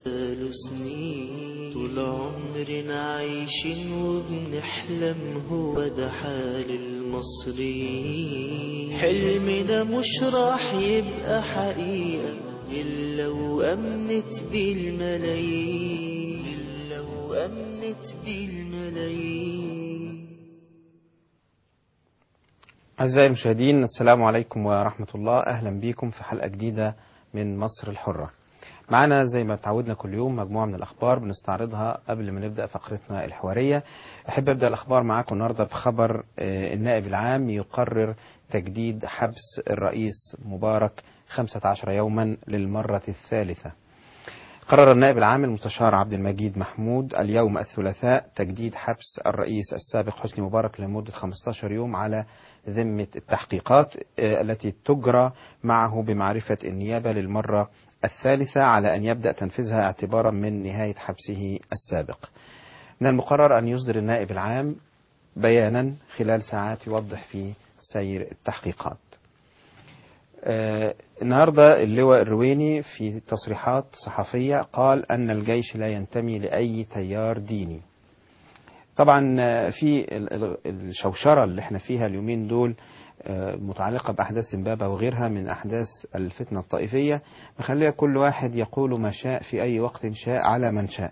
بقاله سنين طول عمرنا عايشين وبنحلم هو ده حال المصريين حلمنا مش راح يبقى حقيقة إلا وأمنت بيه الملايين إلا وأمنت بيه الملايين أعزائي المشاهدين السلام عليكم ورحمة الله أهلا بكم في حلقة جديدة من مصر الحرة معنا زي ما تعودنا كل يوم مجموعة من الأخبار بنستعرضها قبل ما نبدأ فقرتنا الحوارية أحب أبدأ الأخبار معاكم النهاردة بخبر آه، النائب العام يقرر تجديد حبس الرئيس مبارك 15 يوما للمرة الثالثة قرر النائب العام المستشار عبد المجيد محمود اليوم الثلاثاء تجديد حبس الرئيس السابق حسني مبارك لمدة 15 يوم على ذمة التحقيقات آه، التي تجرى معه بمعرفة النيابة للمرة الثالثة على أن يبدأ تنفيذها اعتبارا من نهاية حبسه السابق من المقرر أن يصدر النائب العام بيانا خلال ساعات يوضح فيه سير التحقيقات آه، النهاردة اللواء الرويني في تصريحات صحفية قال أن الجيش لا ينتمي لأي تيار ديني طبعا آه، في ال- ال- الشوشرة اللي احنا فيها اليومين دول آه، متعلقة بأحداث زمبابة وغيرها من أحداث الفتنة الطائفية مخليها كل واحد يقول ما شاء في أي وقت شاء على من شاء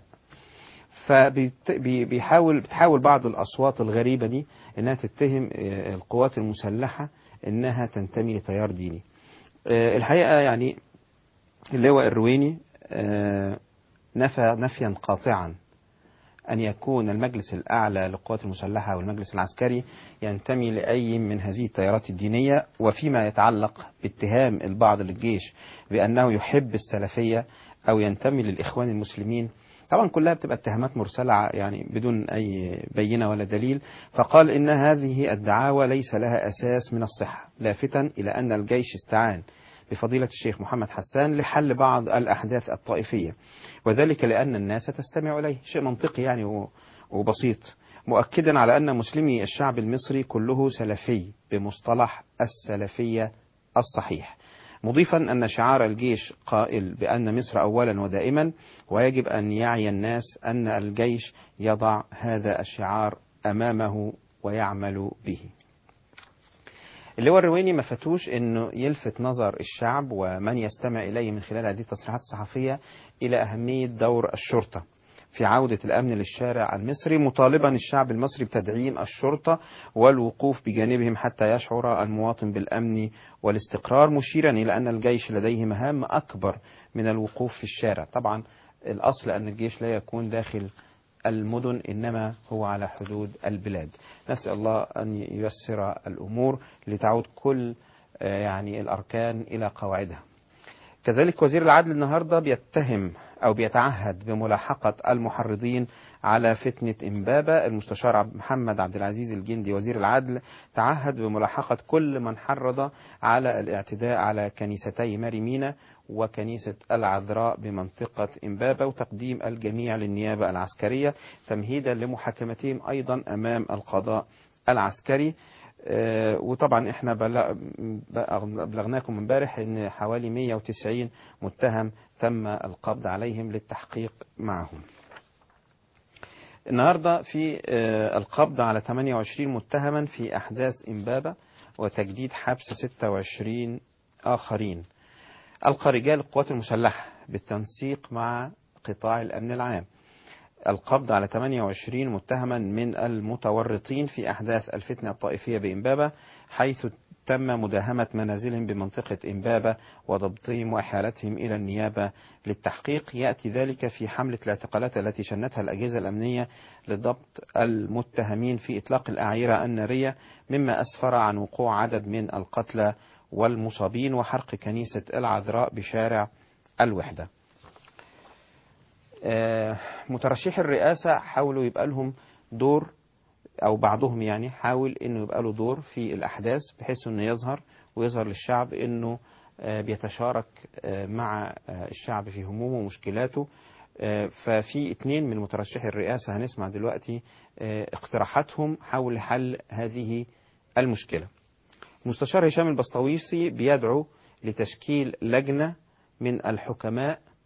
فبيحاول بتحاول بعض الأصوات الغريبة دي إنها تتهم آه، القوات المسلحة إنها تنتمي لتيار ديني آه، الحقيقة يعني اللواء الرويني آه، نفى نفيا قاطعا أن يكون المجلس الأعلى للقوات المسلحة والمجلس العسكري ينتمي لأي من هذه التيارات الدينية وفيما يتعلق باتهام البعض للجيش بأنه يحب السلفية أو ينتمي للإخوان المسلمين طبعا كلها بتبقى اتهامات مرسلة ع- يعني بدون أي بينة ولا دليل فقال إن هذه الدعاوى ليس لها أساس من الصحة لافتا إلى أن الجيش استعان بفضيلة الشيخ محمد حسان لحل بعض الأحداث الطائفية وذلك لأن الناس تستمع إليه شيء منطقي يعني و- وبسيط مؤكدا على أن مسلمي الشعب المصري كله سلفي بمصطلح السلفية الصحيح مضيفا أن شعار الجيش قائل بأن مصر أولا ودائما ويجب أن يعي الناس أن الجيش يضع هذا الشعار أمامه ويعمل به اللواء الرويني ما فاتوش انه يلفت نظر الشعب ومن يستمع اليه من خلال هذه التصريحات الصحفيه الى اهميه دور الشرطه في عودة الأمن للشارع المصري مطالبا الشعب المصري بتدعيم الشرطة والوقوف بجانبهم حتى يشعر المواطن بالأمن والاستقرار مشيرا إلى أن الجيش لديه مهام أكبر من الوقوف في الشارع طبعا الأصل أن الجيش لا يكون داخل المدن إنما هو على حدود البلاد نسأل الله أن ييسر الأمور لتعود كل آه، يعني الأركان إلى قواعدها كذلك وزير العدل النهاردة بيتهم أو بيتعهد بملاحقة المحرضين على فتنة إمبابة المستشار عبد- محمد عبد العزيز الجندي وزير العدل تعهد بملاحقة كل من حرض على الاعتداء على كنيستي ماري مينا وكنيسة العذراء بمنطقة إمبابة وتقديم الجميع للنيابة العسكرية تمهيدا لمحاكمتهم أيضا أمام القضاء العسكري آه، وطبعا احنا بلغ- بلغناكم امبارح ان حوالي 190 متهم تم القبض عليهم للتحقيق معهم النهارده في آه، القبض على 28 متهما في احداث امبابه وتجديد حبس 26 اخرين القى رجال القوات المسلحه بالتنسيق مع قطاع الامن العام القبض على 28 متهما من المتورطين في أحداث الفتنة الطائفية بإمبابة حيث تم مداهمة منازلهم بمنطقة إمبابة وضبطهم وإحالتهم إلى النيابة للتحقيق يأتي ذلك في حملة الاعتقالات التي شنتها الأجهزة الأمنية لضبط المتهمين في إطلاق الأعيرة النارية مما أسفر عن وقوع عدد من القتلى والمصابين وحرق كنيسة العذراء بشارع الوحدة آه، مترشحي الرئاسة حاولوا يبقى لهم دور أو بعضهم يعني حاول إنه يبقى له دور في الأحداث بحيث إنه يظهر ويظهر للشعب إنه آه، بيتشارك آه، مع آه، الشعب في همومه ومشكلاته آه، ففي اتنين من مترشحي الرئاسة هنسمع دلوقتي آه، اقتراحاتهم حول حل هذه المشكلة المستشار هشام البسطويسي بيدعو لتشكيل لجنة من الحكماء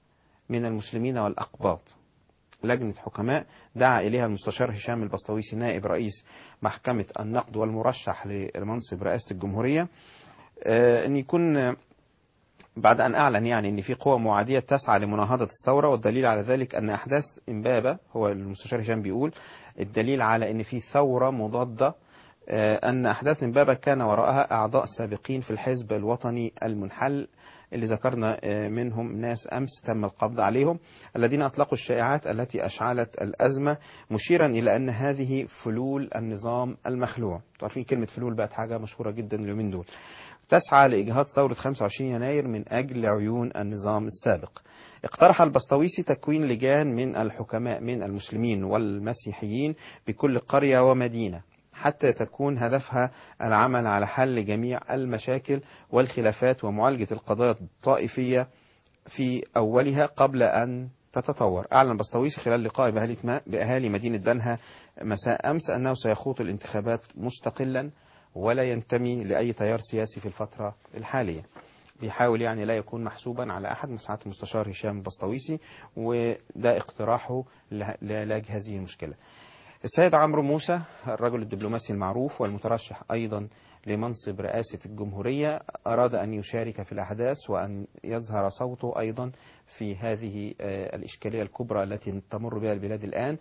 من المسلمين والأقباط لجنة حكماء دعا إليها المستشار هشام البسطويسي نائب رئيس محكمة النقد والمرشح لمنصب رئاسة الجمهورية آه، أن يكون بعد أن أعلن يعني أن في قوى معادية تسعى لمناهضة الثورة والدليل على ذلك أن أحداث إمبابة هو المستشار هشام بيقول الدليل على أن في ثورة مضادة آه، أن أحداث إمبابة كان وراءها أعضاء سابقين في الحزب الوطني المنحل اللي ذكرنا آه، منهم ناس أمس تم القبض عليهم الذين أطلقوا الشائعات التي أشعلت الأزمة مشيرا إلى أن هذه فلول النظام المخلوع تعرفين كلمة فلول بقت حاجة مشهورة جدا اليومين دول تسعى لإجهاض ثورة 25 يناير من أجل عيون النظام السابق اقترح البسطويسي تكوين لجان من الحكماء من المسلمين والمسيحيين بكل قرية ومدينة حتى تكون هدفها العمل على حل جميع المشاكل والخلافات ومعالجة القضايا الطائفية في أولها قبل أن تتطور أعلن البسطويسي خلال لقاء بأهالي, بأهالي مدينة بنها مساء أمس أنه سيخوض الانتخابات مستقلا ولا ينتمي لأي تيار سياسي في الفترة الحالية بيحاول يعني لا يكون محسوبا على أحد من ساعات المستشار هشام البسطويسي وده اقتراحه لعلاج هذه المشكلة السيد عمرو موسى الرجل الدبلوماسي المعروف والمترشح أيضا لمنصب رئاسة الجمهورية أراد أن يشارك في الأحداث وأن يظهر صوته أيضا في هذه آه، الإشكالية الكبرى التي تمر بها البلاد الآن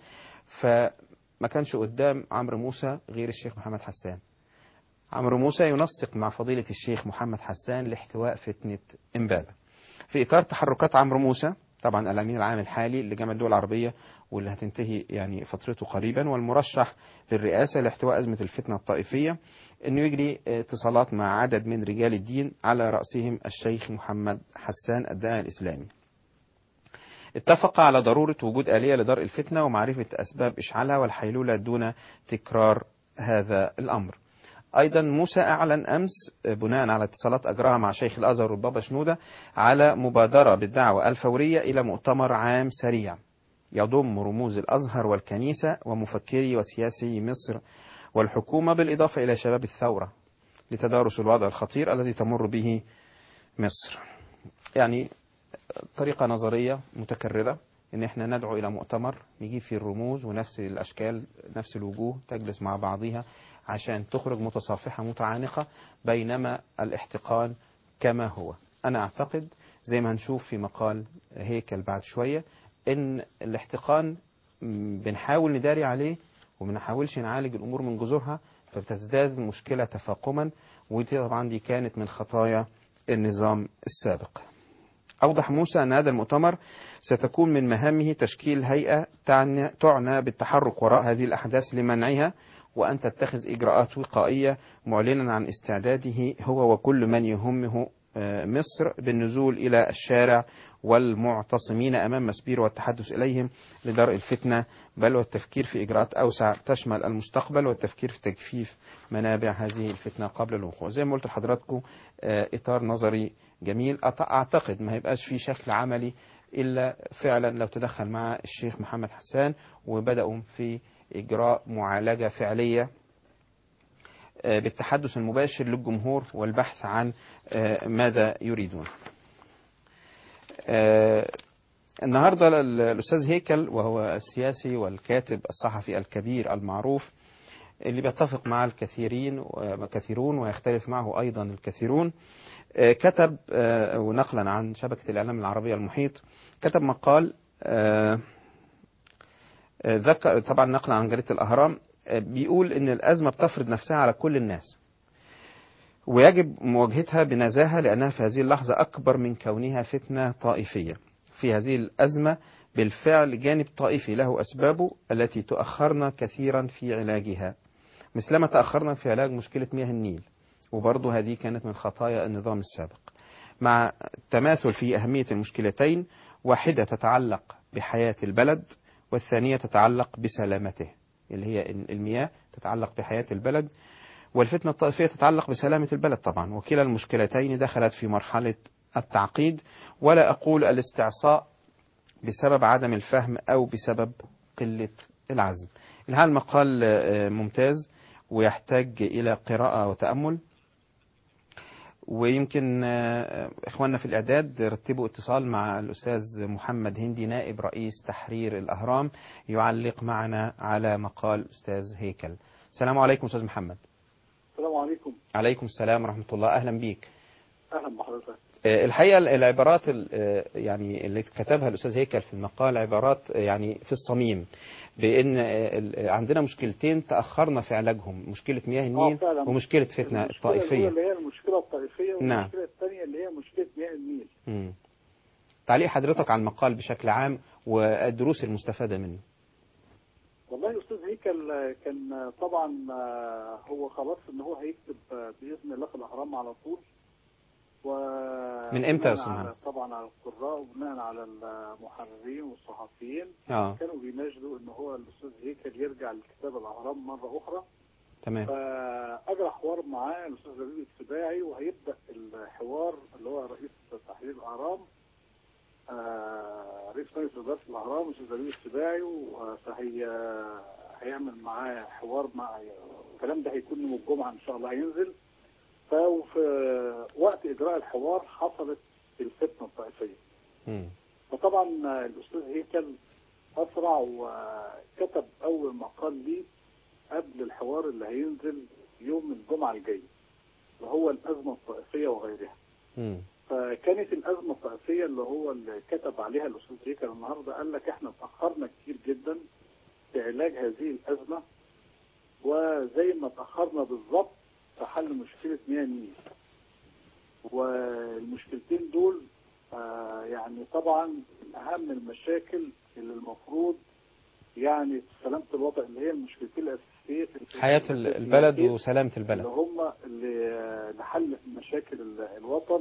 فما كانش قدام عمرو موسى غير الشيخ محمد حسان عمرو موسى ينسق مع فضيلة الشيخ محمد حسان لاحتواء فتنة إمبابة في إطار تحركات عمرو موسى طبعا الأمين العام الحالي لجامعة الدول العربية واللي هتنتهي يعني فترته قريبا والمرشح للرئاسة لاحتواء أزمة الفتنة الطائفية أنه يجري اتصالات مع عدد من رجال الدين على رأسهم الشيخ محمد حسان الداعي الإسلامي اتفق على ضرورة وجود آلية لدرء الفتنة ومعرفة أسباب إشعالها والحيلولة دون تكرار هذا الأمر أيضا موسى أعلن أمس بناء على اتصالات أجراها مع شيخ الأزهر والبابا شنودة على مبادرة بالدعوة الفورية إلى مؤتمر عام سريع يضم رموز الأزهر والكنيسة ومفكري وسياسي مصر والحكومة بالإضافة إلى شباب الثورة لتدارس الوضع الخطير الذي تمر به مصر يعني طريقة نظرية متكررة ان احنا ندعو الى مؤتمر نجيب فيه الرموز ونفس الاشكال نفس الوجوه تجلس مع بعضها عشان تخرج متصافحة متعانقة بينما الاحتقان كما هو أنا أعتقد زي ما هنشوف في مقال هيكل بعد شوية إن الاحتقان م، بنحاول نداري عليه وما نحاولش نعالج الأمور من جذورها فبتزداد المشكلة تفاقما ودي طبعا دي كانت من خطايا النظام السابق أوضح موسى أن هذا المؤتمر ستكون من مهامه تشكيل هيئة تعنى, تعنى بالتحرك وراء هذه الأحداث لمنعها وأن تتخذ إجراءات وقائية معلنا عن استعداده هو وكل من يهمه آه، مصر بالنزول إلى الشارع والمعتصمين أمام مسبير والتحدث إليهم لدرء الفتنة بل والتفكير في إجراءات أوسع تشمل المستقبل والتفكير في تجفيف منابع هذه الفتنة قبل الوقوع زي ما قلت لحضراتكم آه، إطار نظري جميل أط- أعتقد ما هيبقاش فيه شكل عملي إلا فعلا لو تدخل مع الشيخ محمد حسان وبدأوا في إجراء معالجة فعلية آه، بالتحدث المباشر للجمهور والبحث عن آه، ماذا يريدون آه، النهاردة ال- الأستاذ هيكل وهو السياسي والكاتب الصحفي الكبير المعروف اللي بيتفق مع الكثيرين وكثيرون ويختلف معه أيضا الكثيرون آه، كتب آه، ونقلا عن شبكة الإعلام العربية المحيط كتب مقال آه، آه، ذكر طبعا نقلا عن جريدة الأهرام آه، بيقول إن الأزمة بتفرض نفسها على كل الناس ويجب مواجهتها بنزاهة لأنها في هذه اللحظة أكبر من كونها فتنة طائفية في هذه الأزمة بالفعل جانب طائفي له أسبابه التي تؤخرنا كثيرا في علاجها مثلما تأخرنا في علاج مشكلة مياه النيل وبرضه هذه كانت من خطايا النظام السابق مع التماثل في أهمية المشكلتين واحدة تتعلق بحياة البلد والثانية تتعلق بسلامته اللي هي المياه تتعلق بحياة البلد والفتنة الطائفية تتعلق بسلامة البلد طبعا وكلا المشكلتين دخلت في مرحلة التعقيد ولا أقول الاستعصاء بسبب عدم الفهم أو بسبب قلة العزم هذا المقال آه، ممتاز ويحتاج إلى قراءة وتأمل ويمكن آه، إخواننا في الإعداد رتبوا اتصال مع الأستاذ محمد هندي نائب رئيس تحرير الأهرام يعلق معنا على مقال أستاذ هيكل السلام عليكم أستاذ محمد السلام عليكم عليكم السلام ورحمة الله أهلا بيك اهلا بحضرتك آه، الحقيقة العبارات ال- آه، يعني اللي كتبها الأستاذ هيكل في المقال عبارات آه، يعني في الصميم بأن آه، ال- عندنا مشكلتين تأخرنا في علاجهم مشكلة مياه النيل فعلا. ومشكلة فتنة المشكلة الأولى الطائفية اللي هي المشكله الطائفيه نعم. والمشكله الثانيه اللي هي مشكله مياه النيل مم. تعليق حضرتك على المقال بشكل عام والدروس المستفادة منه والله يا استاذ هيكل كان طبعا هو خلاص ان هو هيكتب باذن الله في الاهرام على طول و من إمتى يا بناء أستاذ على- محمد؟ طبعا على القراء وبناء على المحررين والصحفيين اه كانوا بيناشدوا ان هو الاستاذ هيكل يرجع لكتاب الاهرام مره اخرى تمام فاجرى حوار معاه الاستاذ لبيب السباعي وهيبدا الحوار اللي هو رئيس تحرير الاهرام آه، رئيس مجلس اداره الاهرام الاستاذ لبيب السباعي وهي هيعمل معاه حوار مع الكلام ده هيكون يوم الجمعه ان شاء الله هينزل ففي وقت اجراء الحوار حصلت الفتنه الطائفيه مم. فطبعا الاستاذ هيكل اسرع وكتب اول مقال ليه قبل الحوار اللي هينزل يوم الجمعه الجاي اللي هو الازمه الطائفيه وغيرها مم. فكانت الازمه الطائفيه اللي هو اللي كتب عليها الاستاذ هيكل النهارده قال لك احنا اتاخرنا كتير جدا في علاج هذه الازمه وزي ما اتاخرنا بالظبط في حل مشكله مياه النيل والمشكلتين دول آه يعني طبعا من اهم المشاكل اللي المفروض يعني سلامه الوطن اللي هي المشكلتين الاساسيه في حياة ال- البلد وسلامة اللي البلد هم اللي لحل مشاكل ال- الوطن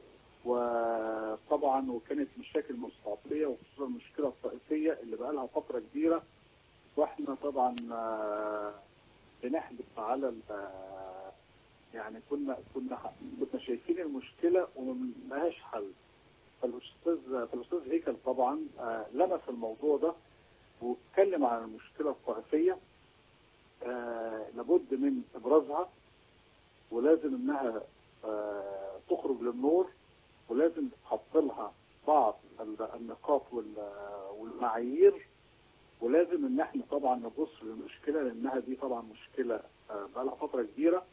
وطبعا وكانت مشاكل مستعصيه وخصوصا المشكله الطائفيه اللي بقى لها فتره كبيره واحنا طبعا آه، بنحدث على ال- آه، يعني كنا كنا كنا شايفين المشكله وملهاش حل فالاستاذ فالاستاذ هيكل طبعا آه، لمس الموضوع ده واتكلم عن المشكله الطائفيه آه، لابد من ابرازها ولازم انها آه، تخرج للنور ولازم تحط لها بعض ال- النقاط وال- والمعايير ولازم ان احنا طبعا نبص للمشكله لانها دي طبعا مشكله آه، بقى لها فتره كبيره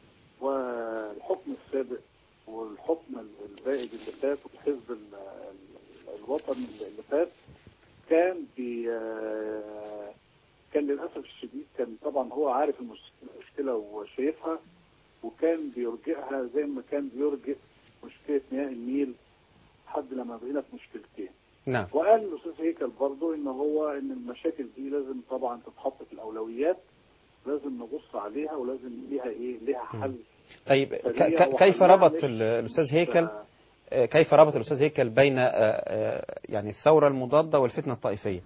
والحكم السابق والحكم البائد اللي فات والحزب ال- ال- الوطني اللي فات كان بي آه، كان للاسف الشديد كان طبعا هو عارف المش- المشكله وشايفها وكان بيرجئها زي ما كان بيرجئ مشكله مياه النيل لحد لما بقينا في مشكلتين نعم وقال الاستاذ هيكل برضه ان هو ان المشاكل دي لازم طبعا تتحط في الاولويات لازم نبص عليها ولازم ليها ايه ليها حل طيب ك- سريع ك- كيف وحلها ربط مش- ال- الأستاذ مش- هيكل آه، كيف ربط الأستاذ هيكل بين آه، آه، يعني الثورة المضادة والفتنة الطائفية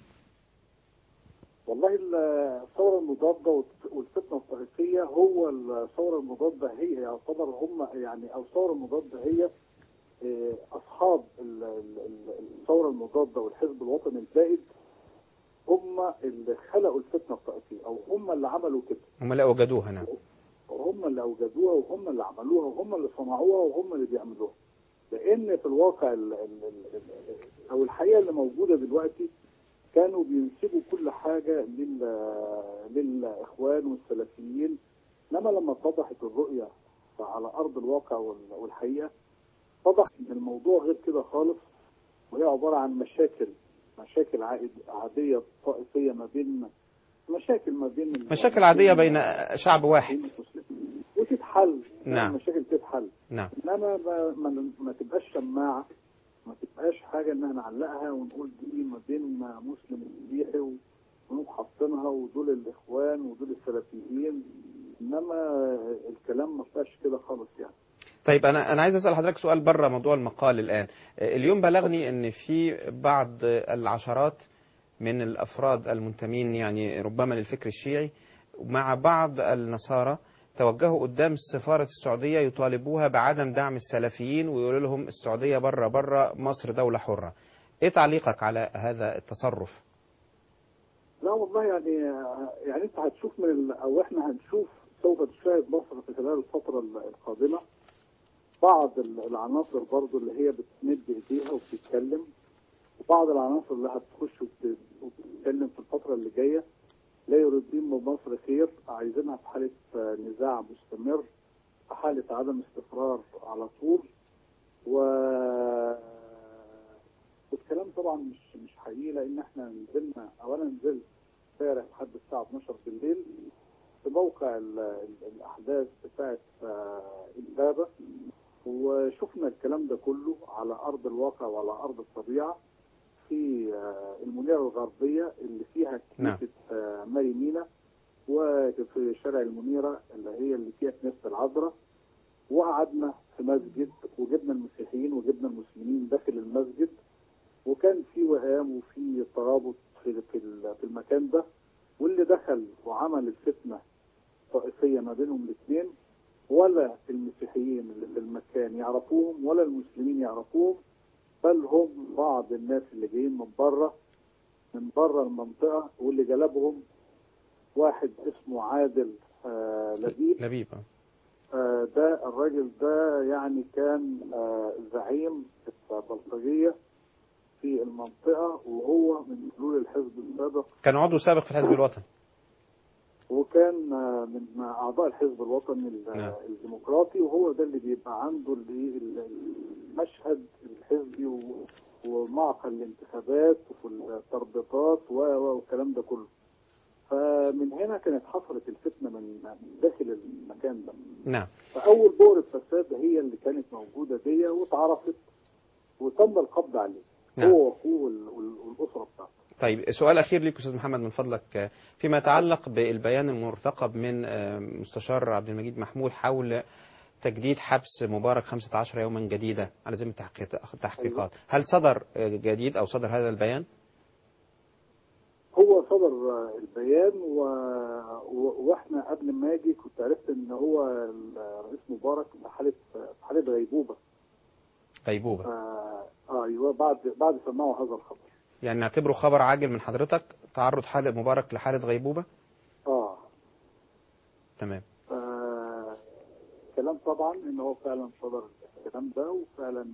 والله الثوره المضاده والت- والفتنه الطائفيه هو الثوره المضاده هي يعتبر هم يعني او الثوره المضاده هي آه، اصحاب ال- ال- ال- الثوره المضاده والحزب الوطني البائد هم اللي خلقوا الفتنه الطائفيه او هم اللي عملوا كده هم اللي أوجدوها نعم وهم اللي اوجدوها وهم اللي عملوها وهم اللي صنعوها وهم اللي بيعملوها لان في الواقع ال ال ال ال او الحقيقه اللي موجوده دلوقتي كانوا بينسبوا كل حاجه لل للاخوان والسلفيين انما لما اتضحت الرؤيه على ارض الواقع وال- والحقيقه اتضح ان الموضوع غير كده خالص وهي عباره عن مشاكل مشاكل عائد عاديه طائفيه ما بين مشاكل ما بين ال- مشاكل عادية بين شعب واحد بين المسلمين. وتتحل نعم. المشاكل تتحل نعم انما ما, ما, ما تبقاش شماعه ما تبقاش حاجه ان احنا نعلقها ونقول دي ما بين مسلم ومسيحي و- ونقوم حاطينها ودول الاخوان ودول السلفيين انما الكلام ما بقاش كده خالص يعني طيب انا انا عايز اسال حضرتك سؤال بره موضوع المقال الان آه، اليوم بلغني ان في بعض العشرات من الافراد المنتمين يعني ربما للفكر الشيعي مع بعض النصارى توجهوا قدام سفارة السعودية يطالبوها بعدم دعم السلفيين ويقولوا لهم السعودية بره بره مصر دولة حرة ايه تعليقك على هذا التصرف لا والله يعني يعني انت هتشوف من ال... او احنا هنشوف سوف تشاهد مصر في خلال الفتره ال- القادمه بعض ال- العناصر برضو اللي هي بتمد ايديها وبتتكلم وبعض العناصر اللي هتخش وبت- وبتتكلم في الفتره اللي جايه لا يريدون بمصر خير عايزينها في حاله آه، نزاع مستمر في حاله عدم استقرار على طول و والكلام طبعا مش مش حقيقي لان احنا نزلنا اولا نزلت امبارح لحد الساعه 12 بالليل في موقع ال- ال- الاحداث بتاعت آه، امبابه وشفنا الكلام ده كله على ارض الواقع وعلى ارض الطبيعه في آه، المنيره الغربيه اللي فيها نعم. كنيسه آه، ماري مينا وفي شارع المنيره اللي هي اللي فيها كنيسه العذراء وقعدنا في مسجد وجبنا المسيحيين وجبنا المسلمين داخل المسجد وكان في وئام وفي ترابط في في ال- في المكان ده واللي دخل وعمل الفتنه طائفيه ما بينهم الاثنين ولا المسيحيين اللي في المكان يعرفوهم ولا المسلمين يعرفوهم بل هم بعض الناس اللي جايين من بره من بره المنطقه واللي جلبهم واحد اسمه عادل آه لبيب لبيب آه. آه، ده الراجل ده يعني كان آه، زعيم البلطجية في المنطقة وهو من حلول الحزب السابق كان عضو سابق في الحزب الوطني وكان آه، من أعضاء الحزب الوطني ال- نعم. الديمقراطي وهو ده اللي بيبقى عنده اللي ال- المشهد الحزبي و- ومعقل الانتخابات وفي التربيطات و- و- والكلام ده كله فمن هنا كانت حصلت الفتنة من من داخل المكان ده نعم فاول بؤره فساد هي اللي كانت موجوده دي واتعرفت وتم القبض عليه نعم. هو واخوه وال- وال- والاسره بتاعته طيب سؤال أخير ليك أستاذ محمد من فضلك آه، فيما يتعلق بالبيان المرتقب من آه، مستشار عبد المجيد محمود حول تجديد حبس مبارك 15 يوما جديدة على ذمة تحقيق- تحقيقات هل صدر آه، جديد أو صدر هذا البيان؟ هو صدر آه، البيان و... و... واحنا قبل ما اجي كنت عرفت ان هو الرئيس مبارك في حاله في حاله غيبوبه غيبوبة آه، ايوه بعد بعد سمعوا هذا الخبر يعني نعتبره خبر عاجل من حضرتك تعرض حالة مبارك لحالة غيبوبة اه تمام آه، كلام طبعا ان هو فعلا صدر الكلام ده وفعلا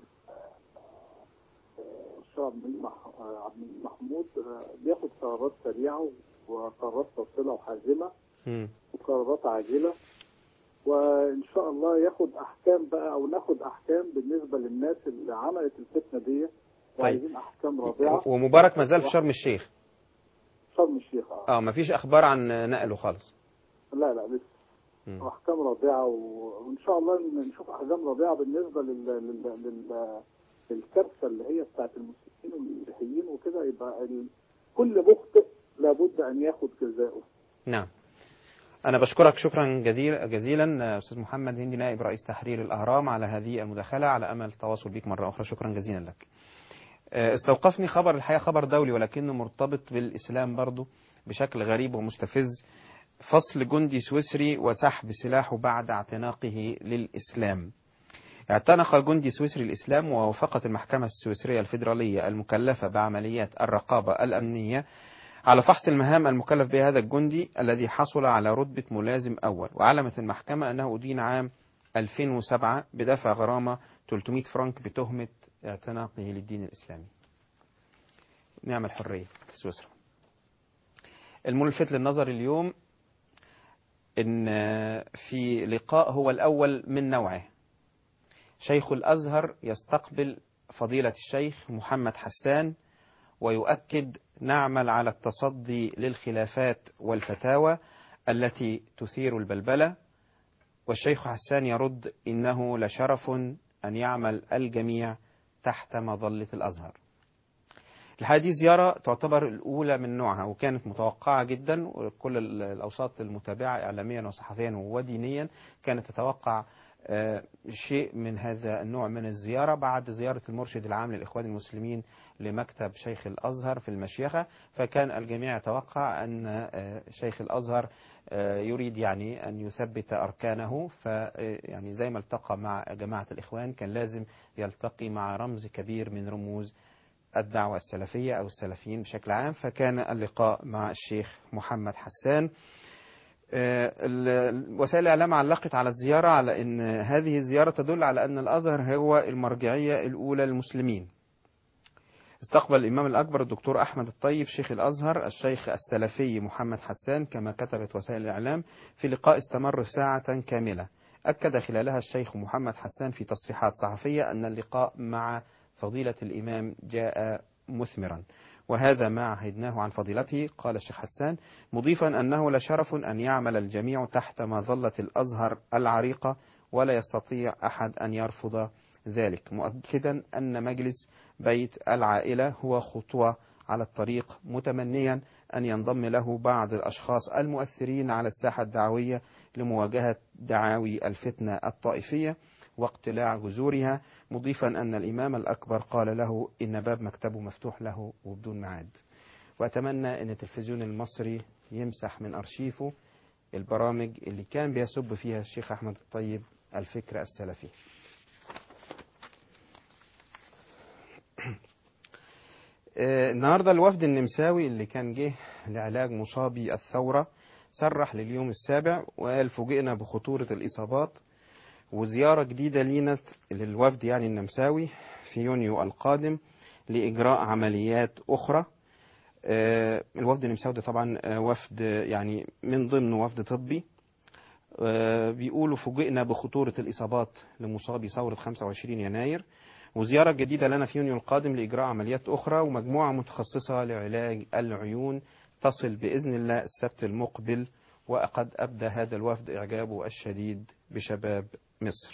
الشيخ عبد المجيد مح- آه، عبد المجيد محمود آه، بياخد قرارات سريعه وقرارات فاصله وحازمه مم. وقرارات عاجله وان شاء الله ياخد احكام بقى او ناخد احكام بالنسبه للناس اللي عملت الفتنه دي وعايزين احكام رادعه ومبارك ما زال في شرم الشيخ شرم الشيخ اه اه مفيش اخبار عن نقله خالص لا لا لسه مم. احكام رادعه و- وان شاء الله ن- نشوف احكام رادعه بالنسبه لل... لل... لل... للكارثه اللي هي بتاعت المسلمين والمسيحيين وكده يبقى ال... كل مخطئ لابد ان ياخد جزاؤه نعم أنا بشكرك شكرا جزيلا جزيلا أستاذ محمد هندي نائب رئيس تحرير الأهرام على هذه المداخلة على أمل التواصل بك مرة أخرى شكرا جزيلا لك آه، استوقفني خبر الحقيقة خبر دولي ولكنه مرتبط بالإسلام برضه بشكل غريب ومستفز فصل جندي سويسري وسحب سلاحه بعد اعتناقه للإسلام اعتنق جندي سويسري الإسلام ووافقت المحكمة السويسرية الفيدرالية المكلفة بعمليات الرقابة الأمنية على فحص المهام المكلف بها هذا الجندي الذي حصل على رتبة ملازم أول وعلمت المحكمة أنه أدين عام 2007 بدفع غرامة 300 فرنك بتهمة اعتناقه للدين الإسلامي نعم الحرية في سويسرا الملفت للنظر اليوم ان في لقاء هو الاول من نوعه شيخ الازهر يستقبل فضيله الشيخ محمد حسان ويؤكد نعمل على التصدي للخلافات والفتاوى التي تثير البلبله والشيخ حسان يرد انه لشرف ان يعمل الجميع تحت مظله الازهر الحقيقة دي زيارة تعتبر الأولى من نوعها وكانت متوقعة جدا وكل ال- الأوساط المتابعة إعلاميا وصحفيا ودينيا كانت تتوقع آه، شيء من هذا النوع من الزيارة بعد زيارة المرشد العام للإخوان المسلمين لمكتب شيخ الأزهر في المشيخة فكان الجميع يتوقع أن آه، شيخ الأزهر آه، يريد يعني أن يثبت أركانه ف آه، يعني زي ما التقى مع جماعة الإخوان كان لازم يلتقي مع رمز كبير من رموز الدعوة السلفية أو السلفيين بشكل عام فكان اللقاء مع الشيخ محمد حسان آه، ال- وسائل الإعلام علقت على الزيارة على أن هذه الزيارة تدل على أن الأزهر هو المرجعية الأولى للمسلمين استقبل الإمام الأكبر الدكتور أحمد الطيب شيخ الأزهر الشيخ السلفي محمد حسان كما كتبت وسائل الإعلام في لقاء استمر ساعة كاملة أكد خلالها الشيخ محمد حسان في تصريحات صحفية أن اللقاء مع فضيلة الإمام جاء مثمرا وهذا ما عهدناه عن فضيلته قال الشيخ حسان مضيفا أنه لشرف أن يعمل الجميع تحت مظلة الأزهر العريقة ولا يستطيع أحد أن يرفض ذلك مؤكدا أن مجلس بيت العائلة هو خطوة على الطريق متمنيا أن ينضم له بعض الأشخاص المؤثرين على الساحة الدعوية لمواجهة دعاوي الفتنة الطائفية واقتلاع جذورها مضيفا أن الإمام الأكبر قال له إن باب مكتبه مفتوح له وبدون ميعاد وأتمنى أن التلفزيون المصري يمسح من أرشيفه البرامج اللي كان بيسب فيها الشيخ أحمد الطيب الفكر السلفي آه، النهاردة الوفد النمساوي اللي كان جه لعلاج مصابي الثورة صرح لليوم السابع وقال فوجئنا بخطورة الإصابات وزيارة جديدة لينا للوفد يعني النمساوي في يونيو القادم لإجراء عمليات أخرى آه، الوفد النمساوي ده طبعا آه، وفد آه، يعني من ضمنه وفد طبي آه، بيقولوا فوجئنا بخطورة الإصابات لمصابي ثورة 25 يناير وزيارة جديدة لنا في يونيو القادم لإجراء عمليات أخرى ومجموعة متخصصة لعلاج العيون تصل بإذن الله السبت المقبل وقد أبدى هذا الوفد إعجابه الشديد بشباب مصر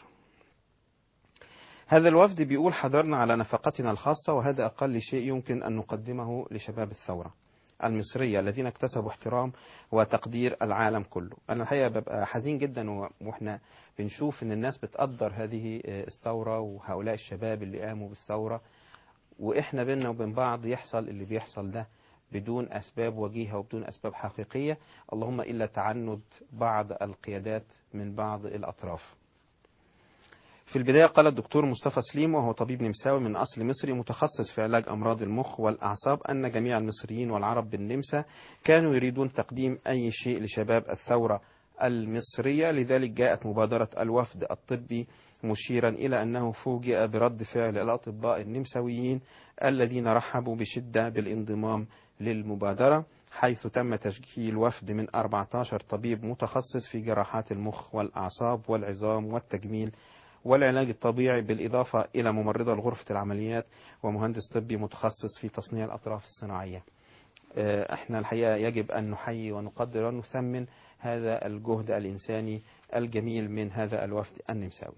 هذا الوفد بيقول حضرنا على نفقتنا الخاصة وهذا أقل شيء يمكن أن نقدمه لشباب الثورة المصرية الذين اكتسبوا احترام وتقدير العالم كله أنا الحقيقة ببقى حزين جدا و- وإحنا بنشوف إن الناس بتقدر هذه آه، الثورة وهؤلاء الشباب اللي قاموا بالثورة وإحنا بيننا وبين بعض يحصل اللي بيحصل ده بدون أسباب وجيهة وبدون أسباب حقيقية اللهم إلا تعنت بعض القيادات من بعض الأطراف في البداية قال الدكتور مصطفى سليم وهو طبيب نمساوي من أصل مصري متخصص في علاج أمراض المخ والأعصاب أن جميع المصريين والعرب بالنمسا كانوا يريدون تقديم أي شيء لشباب الثورة المصرية لذلك جاءت مبادرة الوفد الطبي مشيرا إلى أنه فوجئ برد فعل الأطباء النمساويين الذين رحبوا بشدة بالانضمام للمبادرة حيث تم تشكيل وفد من 14 طبيب متخصص في جراحات المخ والأعصاب والعظام والتجميل والعلاج الطبيعي بالإضافة إلى ممرضة لغرفة العمليات ومهندس طبي متخصص في تصنيع الأطراف الصناعية آه، احنا الحقيقة يجب أن نحيي ونقدر ونثمن هذا الجهد الإنساني الجميل من هذا الوفد النمساوي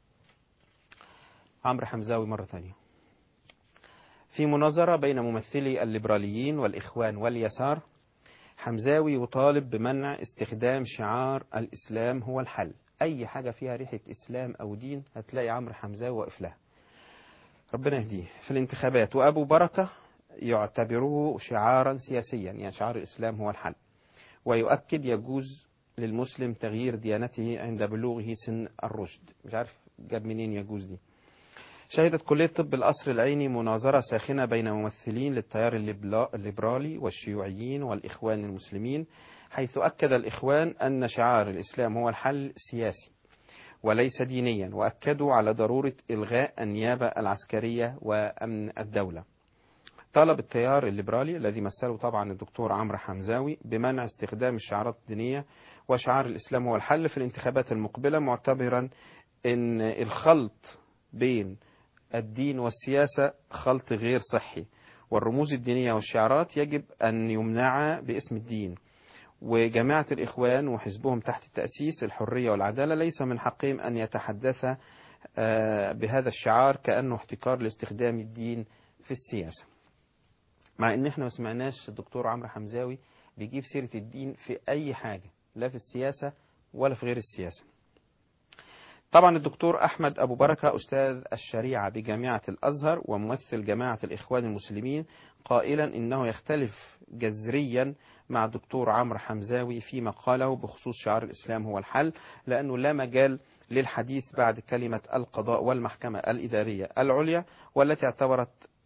عمرو حمزاوي مرة ثانية في مناظرة بين ممثلي الليبراليين والإخوان واليسار حمزاوي يطالب بمنع استخدام شعار الإسلام هو الحل أي حاجة فيها ريحة إسلام أو دين هتلاقي عمرو حمزاوي واقف لها ربنا يهديه في الانتخابات وأبو بركة يعتبره شعارا سياسيا يعني شعار الإسلام هو الحل ويؤكد يجوز للمسلم تغيير ديانته عند بلوغه سن الرشد مش عارف جاب منين يجوز دي شهدت كلية طب القصر العيني مناظرة ساخنة بين ممثلين للتيار الليبلا- الليبرالي والشيوعيين والإخوان المسلمين حيث أكد الإخوان أن شعار الإسلام هو الحل سياسي وليس دينيا وأكدوا على ضرورة إلغاء النيابة العسكرية وأمن الدولة طالب التيار الليبرالي الذي مثله طبعا الدكتور عمرو حمزاوي بمنع استخدام الشعارات الدينية وشعار الإسلام هو الحل في الانتخابات المقبلة معتبرا أن الخلط بين الدين والسياسة خلط غير صحي والرموز الدينية والشعارات يجب أن يمنع باسم الدين وجماعة الإخوان وحزبهم تحت التأسيس الحرية والعدالة ليس من حقهم أن يتحدث آه، بهذا الشعار كأنه احتكار لاستخدام الدين في السياسة مع ان احنا ما سمعناش الدكتور عمرو حمزاوي بيجيب سيرة الدين في اي حاجة لا في السياسة ولا في غير السياسة طبعا الدكتور أحمد أبو بركة أستاذ الشريعة بجامعة الأزهر وممثل جماعة الإخوان المسلمين قائلا إنه يختلف جذريا مع الدكتور عمرو حمزاوي فيما قاله بخصوص شعار الإسلام هو الحل لأنه لا مجال للحديث بعد كلمة القضاء والمحكمة الإدارية العليا والتي اعتبرت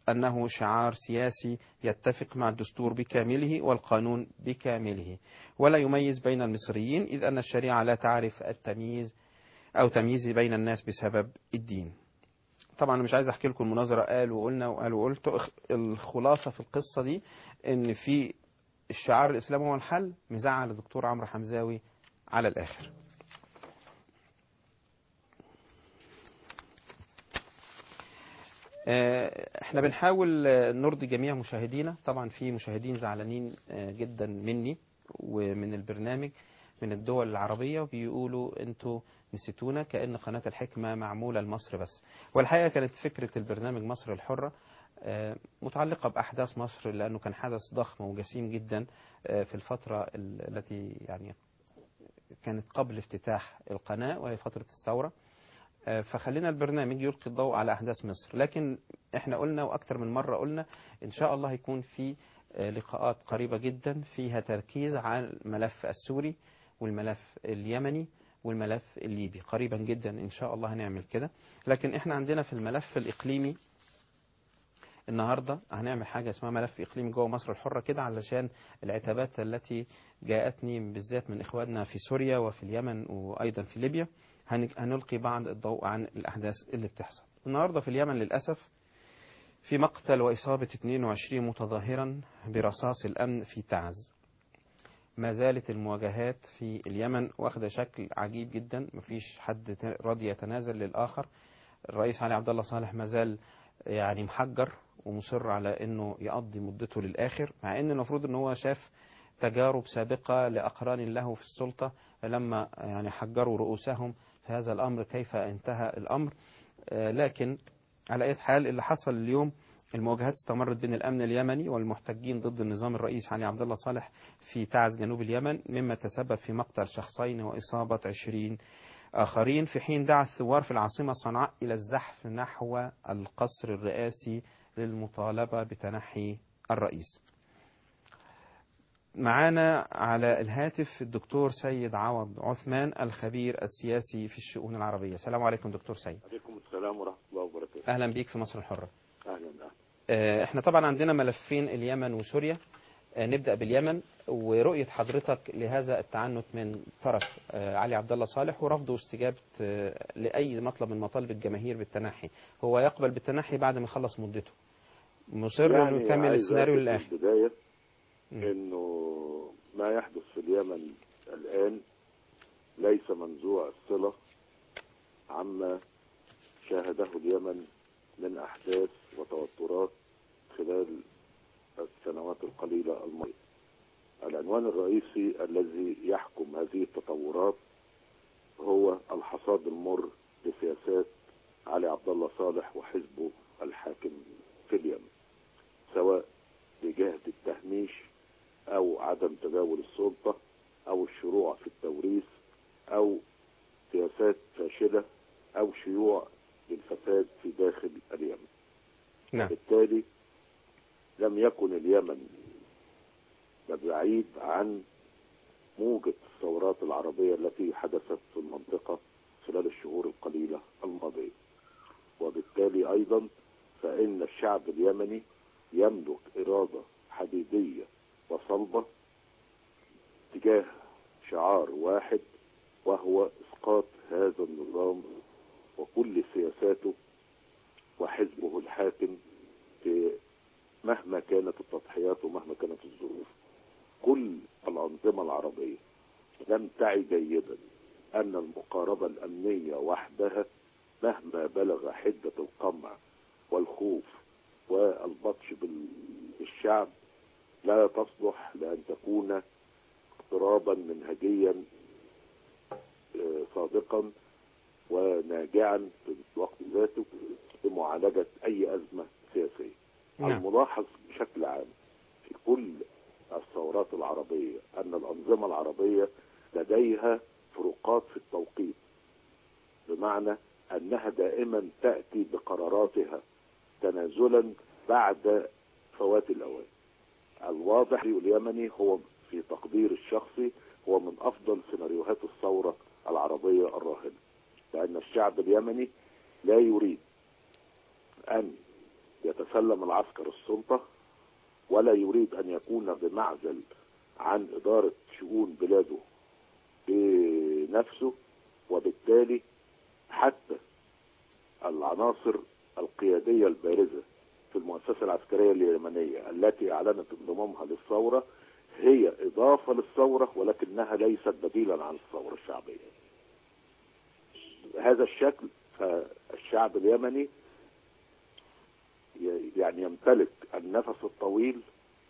أنه شعار سياسي يتفق مع الدستور بكامله والقانون بكامله ولا يميز بين المصريين إذ أن الشريعة لا تعرف التمييز أو تمييز بين الناس بسبب الدين طبعا أنا مش عايز احكي لكم المناظره قال وقلنا وقال وقلت اخ- الخلاصه في القصه دي ان في الشعار الاسلام هو الحل مزعل الدكتور عمرو حمزاوي على الاخر آه، احنا بنحاول آه، نرضي جميع مشاهدينا طبعا في مشاهدين زعلانين آه، جدا مني ومن البرنامج من الدول العربية وبيقولوا انتوا نسيتونا كأن قناة الحكمة معمولة لمصر بس والحقيقة كانت فكرة البرنامج مصر الحرة آه، متعلقة بأحداث مصر لأنه كان حدث ضخم وجسيم جدا آه، في الفترة ال- التي يعني كانت قبل افتتاح القناة وهي فترة الثورة آه، فخلينا البرنامج يلقي الضوء على أحداث مصر لكن احنا قلنا وأكثر من مرة قلنا إن شاء الله يكون في آه، لقاءات قريبة جدا فيها تركيز على الملف السوري والملف اليمني والملف الليبي قريبا جدا إن شاء الله هنعمل كده لكن احنا عندنا في الملف الإقليمي النهارده هنعمل حاجه اسمها ملف اقليمي جوه مصر الحره كده علشان العتابات التي جاءتني بالذات من اخواننا في سوريا وفي اليمن وايضا في ليبيا هن- هنلقي بعض الضوء عن الاحداث اللي بتحصل. النهارده في اليمن للاسف في مقتل واصابه 22 متظاهرا برصاص الامن في تعز. ما زالت المواجهات في اليمن واخده شكل عجيب جدا مفيش حد تا- راضي يتنازل للاخر. الرئيس علي عبد الله صالح ما زال يعني محجر ومصر على انه يقضي مدته للاخر مع ان المفروض ان هو شاف تجارب سابقه لاقران له في السلطه لما يعني حجروا رؤوسهم في هذا الامر كيف انتهى الامر آه، لكن على اي حال اللي حصل اليوم المواجهات استمرت بين الامن اليمني والمحتجين ضد النظام الرئيس علي عبد الله صالح في تعز جنوب اليمن مما تسبب في مقتل شخصين واصابه 20 آخرين في حين دعا الثوار في العاصمة صنعاء إلى الزحف نحو القصر الرئاسي للمطالبة بتنحي الرئيس معانا على الهاتف الدكتور سيد عوض عثمان الخبير السياسي في الشؤون العربية السلام عليكم دكتور سيد عليكم السلام ورحمة الله وبركاته أهلا بيك في مصر الحرة أهلا أهلا آه، احنا طبعا عندنا ملفين اليمن وسوريا آه، نبدأ باليمن ورؤية حضرتك لهذا التعنت من طرف آه، علي عبد الله صالح ورفضه استجابة آه، لأي مطلب من مطالب الجماهير بالتنحي هو يقبل بالتنحي بعد ما يخلص مدته مصر انه يعني يكمل عايز السيناريو أكد للآخر في البداية مم. إنه ما يحدث في اليمن الآن ليس منزوع الصلة عما شاهده اليمن من أحداث وتوترات خلال السنوات القليلة الماضية العنوان الرئيسي الذي يحكم هذه التطورات هو الحصاد المر لسياسات علي عبد الله صالح وحزبه الحاكم في اليمن سواء بجهد التهميش او عدم تداول السلطه او الشروع في التوريث او سياسات فاشله او شيوع للفساد في داخل اليمن نعم بالتالي لم يكن اليمن بعيد عن موجة الثورات العربية التي حدثت في المنطقة خلال الشهور القليلة الماضية وبالتالي أيضا فإن الشعب اليمني يملك إرادة حديدية وصلبة تجاه شعار واحد وهو إسقاط هذا النظام وكل سياساته وحزبه الحاكم في مهما كانت التضحيات ومهما كانت الظروف كل الأنظمة العربية لم تعي جيدا أن المقاربة الأمنية وحدها مهما بلغ حدة القمع والخوف والبطش بال- بالشعب لا تصلح لأن تكون اضطرابا منهجيا آه، صادقا وناجعا في الوقت ذاته لمعالجة أي أزمة سياسية نعم. الملاحظ بشكل عام في كل الثورات العربية أن الأنظمة العربية لديها فروقات في التوقيت بمعنى أنها دائما تأتي بقراراتها تنازلا بعد فوات الأوان الواضح اليمني هو في تقدير الشخصي هو من أفضل سيناريوهات الثورة العربية الراهنة لأن الشعب اليمني لا يريد أن يتسلم العسكر السلطة ولا يريد أن يكون بمعزل عن إدارة شؤون بلاده بنفسه وبالتالي حتى العناصر القيادية البارزة في المؤسسة العسكرية اليمنية التي أعلنت انضمامها للثورة هي إضافة للثورة ولكنها ليست بديلا عن الثورة الشعبية بهذا الشكل فالشعب اليمني ي- يعني يمتلك النفس الطويل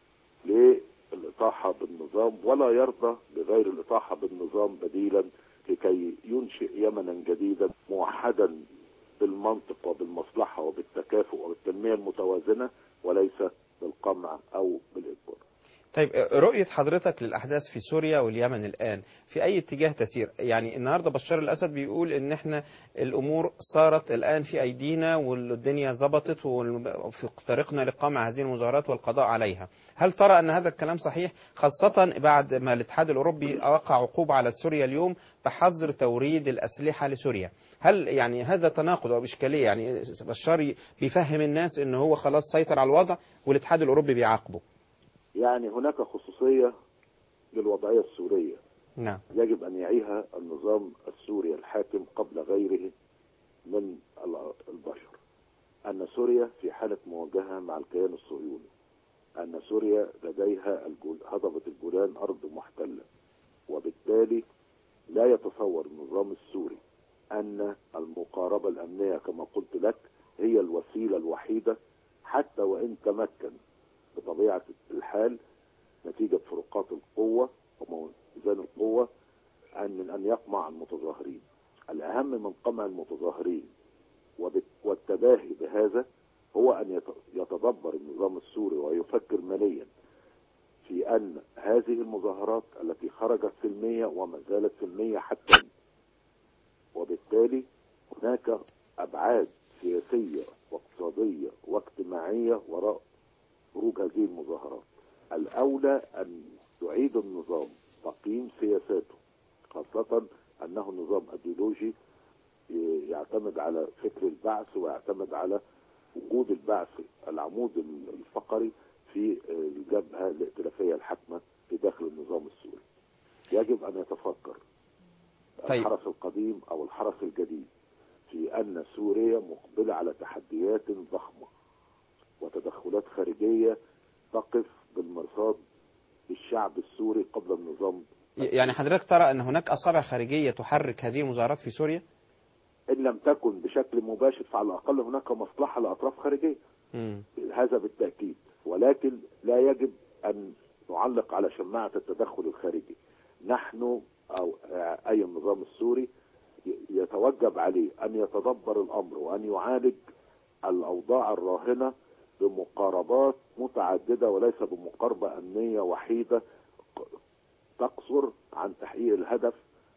للإطاحة بالنظام ولا يرضى بغير الإطاحة بالنظام بديلا لكي ينشئ يمنا جديدا موحدا بالمنطق وبالمصلحة وبالتكافؤ وبالتنمية المتوازنة وليس بالقمع أو بالإجبار طيب رؤية حضرتك للأحداث في سوريا واليمن الآن في أي اتجاه تسير يعني النهاردة بشار الأسد بيقول إن إحنا الأمور صارت الآن في أيدينا والدنيا ظبطت وفي طريقنا لقمع هذه المظاهرات والقضاء عليها هل ترى أن هذا الكلام صحيح خاصة بعد ما الاتحاد الأوروبي وقع عقوبة على سوريا اليوم بحظر توريد الأسلحة لسوريا هل يعني هذا تناقض أو إشكالية يعني بشار بيفهم الناس إن هو خلاص سيطر على الوضع والاتحاد الأوروبي بيعاقبه يعني هناك خصوصية للوضعية السورية نعم يجب أن يعيها النظام السوري الحاكم قبل غيره من ال- البشر أن سوريا في حالة مواجهة مع الكيان الصهيوني أن سوريا لديها الجول- هضبة الجولان أرض محتلة وبالتالي لا يتصور النظام السوري أن المقاربة الأمنية كما قلت لك هي الوسيلة الوحيدة حتى وإن تمكن بطبيعة الحال نتيجة فروقات القوة وميزان القوة أن من أن يقمع المتظاهرين الأهم من قمع المتظاهرين وبت- والتباهي بهذا هو أن يت- يتدبر النظام السوري ويفكر ماليا في أن هذه المظاهرات التي خرجت سلمية وما زالت سلمية حتى الآن. وبالتالي هناك أبعاد سياسية واقتصادية واجتماعية وراء خروج هذه المظاهرات الأولى أن يعيد النظام تقييم سياساته خاصة أنه نظام أيديولوجي يعتمد على فكر البعث ويعتمد على وجود البعث العمود الفقري في الجبهة الائتلافية الحاكمة في داخل النظام السوري يجب أن يتفكر طيب. الحرس القديم أو الحرس الجديد في أن سوريا مقبلة على تحديات ضخمة وتدخلات خارجية تقف بالمرصاد للشعب السوري قبل النظام يعني حضرتك ترى أن هناك أصابع خارجية تحرك هذه المظاهرات في سوريا إن لم تكن بشكل مباشر فعلى الأقل هناك مصلحة لأطراف خارجية مم. هذا بالتأكيد ولكن لا يجب أن نعلق على شماعة التدخل الخارجي نحن أو أي النظام السوري ي- يتوجب عليه أن يتدبر الأمر وأن يعالج الأوضاع الراهنة بمقاربات متعددة وليس بمقاربة أمنية وحيدة ق- تقصر عن تحقيق الهدف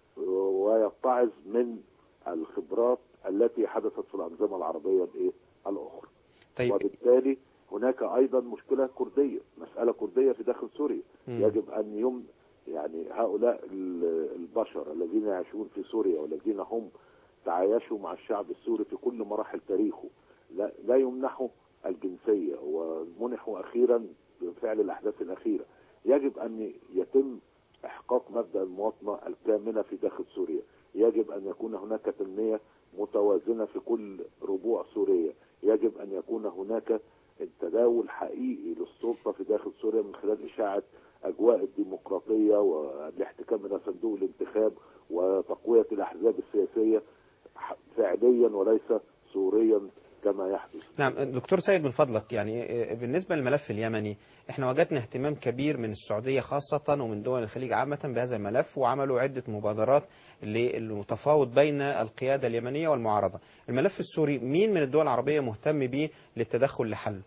ويتعظ من الخبرات التي حدثت في الأنظمة العربية الإيه؟ الأخرى طيب وبالتالي هناك ايضا مشكله كرديه مساله كرديه في داخل سوريا مم. يجب ان يم يعني هؤلاء ال- البشر الذين يعيشون في سوريا والذين هم تعايشوا مع الشعب السوري في كل مراحل تاريخه لا, لا يمنحوا الجنسيه ومنحوا اخيرا بفعل الاحداث الاخيره يجب ان يتم احقاق مبدا المواطنه الكامله في داخل سوريا يجب ان يكون هناك تنميه متوازنه في كل ربوع سوريا يجب ان يكون هناك تداول حقيقي للسلطه في داخل سوريا من خلال اشاعه اجواء الديمقراطيه والاحتكام الى صندوق الانتخاب وتقويه الاحزاب السياسيه ح- فعليا وليس صوريا كما يحدث نعم دكتور سيد من فضلك يعني بالنسبة للملف اليمني احنا وجدنا اهتمام كبير من السعودية خاصة ومن دول الخليج عامة بهذا الملف وعملوا عدة مبادرات للتفاوض بين القيادة اليمنية والمعارضة الملف السوري مين من الدول العربية مهتم به للتدخل لحل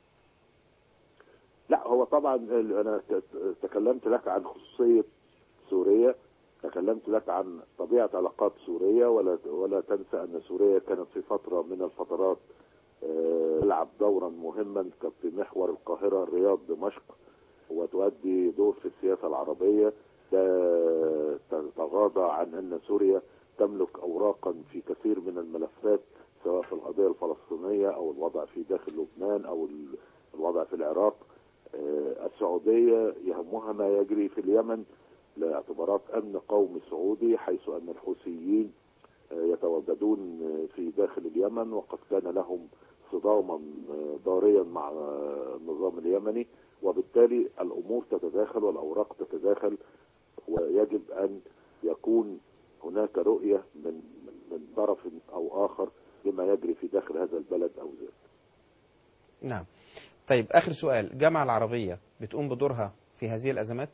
لا هو طبعا ال- انا ت- ت- تكلمت لك عن خصوصيه سوريا تكلمت لك عن طبيعه علاقات سوريا ولا ولا تنسى ان سوريا كانت في فتره من الفترات آه، تلعب دورا مهما ك- في محور القاهره الرياض دمشق وتؤدي دور في السياسه العربيه لا تتغاضى عن ان سوريا تملك اوراقا في كثير من الملفات سواء في القضيه الفلسطينيه او الوضع في داخل لبنان او ال- الوضع في العراق آه، السعوديه يهمها ما يجري في اليمن لاعتبارات امن قومي سعودي حيث ان الحوثيين آه، يتواجدون آه، في داخل اليمن وقد كان لهم صداما آه، ضاريا مع آه، النظام اليمني وبالتالي الامور تتداخل والاوراق تتداخل ويجب ان يكون هناك رؤيه من من- من طرف او اخر لما يجري في داخل هذا البلد او ذاك. نعم طيب آخر سؤال الجامعة العربية بتقوم بدورها في هذه الأزمات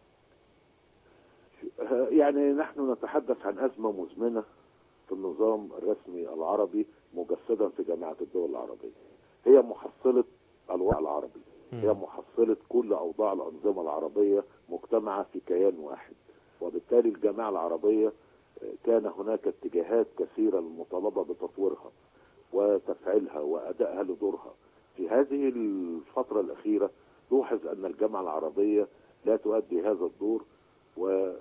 آه، يعني نحن نتحدث عن ازمه مزمنه في النظام الرسمي العربي مجسدا في جامعه الدول العربيه. هي محصله الوضع العربي. هي محصله كل اوضاع الانظمه العربيه مجتمعه في كيان واحد. وبالتالي الجامعه العربيه آه، كان هناك اتجاهات كثيره للمطالبه بتطويرها وتفعيلها وادائها لدورها. في هذه الفتره الاخيره لوحظ ان الجامعه العربيه لا تؤدي هذا الدور و...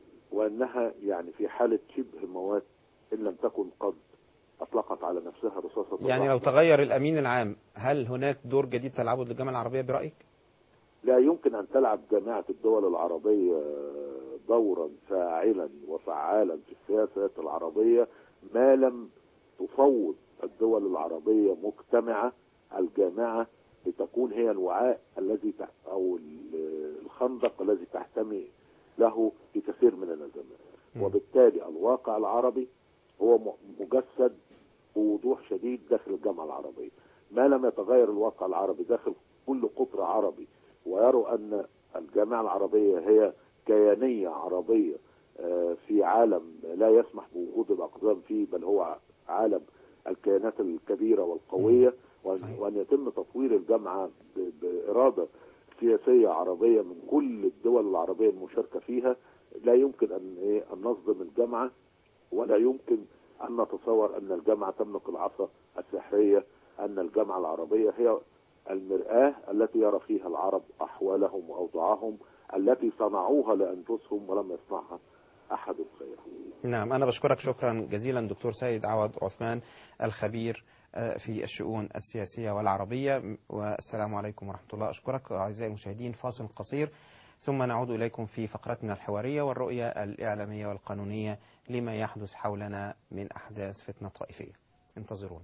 وانها يعني في حاله شبه موات ان لم تكن قد اطلقت على نفسها رصاصه يعني لو الرعب. تغير الأمين العام هل هناك دور جديد تلعبه للجامعة العربية برأيك؟ لا يمكن ان تلعب جامعه الدول العربيه دورا فاعلا وفعالا في السياسات العربيه ما لم تفوض الدول العربيه مجتمعه الجامعه لتكون هي الوعاء الذي تح- او ال- الخندق الذي تحتمي له في كثير من الازمات مم. وبالتالي الواقع العربي هو م- مجسد بوضوح شديد داخل الجامعه العربيه ما لم يتغير الواقع العربي داخل كل قطر عربي ويروا ان الجامعه العربيه هي كيانيه عربيه آه، في عالم لا يسمح بوجود الاقزام فيه بل هو عالم الكيانات الكبيره والقويه وأن- صحيح. وان يتم تطوير الجامعه ب- باراده سياسيه عربيه من كل الدول العربيه المشاركه فيها لا يمكن ان إيه، ان نصدم الجامعه ولا يمكن ان نتصور ان الجامعه تملك العصا السحريه ان الجامعه العربيه هي المرآة التي يرى فيها العرب أحوالهم وأوضاعهم التي صنعوها لأنفسهم ولم يصنعها أحد غيرهم نعم أنا بشكرك شكرا جزيلا دكتور سيد عوض عثمان الخبير آه، في الشؤون السياسية والعربية والسلام عليكم ورحمة الله أشكرك أعزائي المشاهدين فاصل قصير ثم نعود إليكم في فقرتنا الحوارية والرؤية الإعلامية والقانونية لما يحدث حولنا من أحداث فتنة طائفية انتظرونا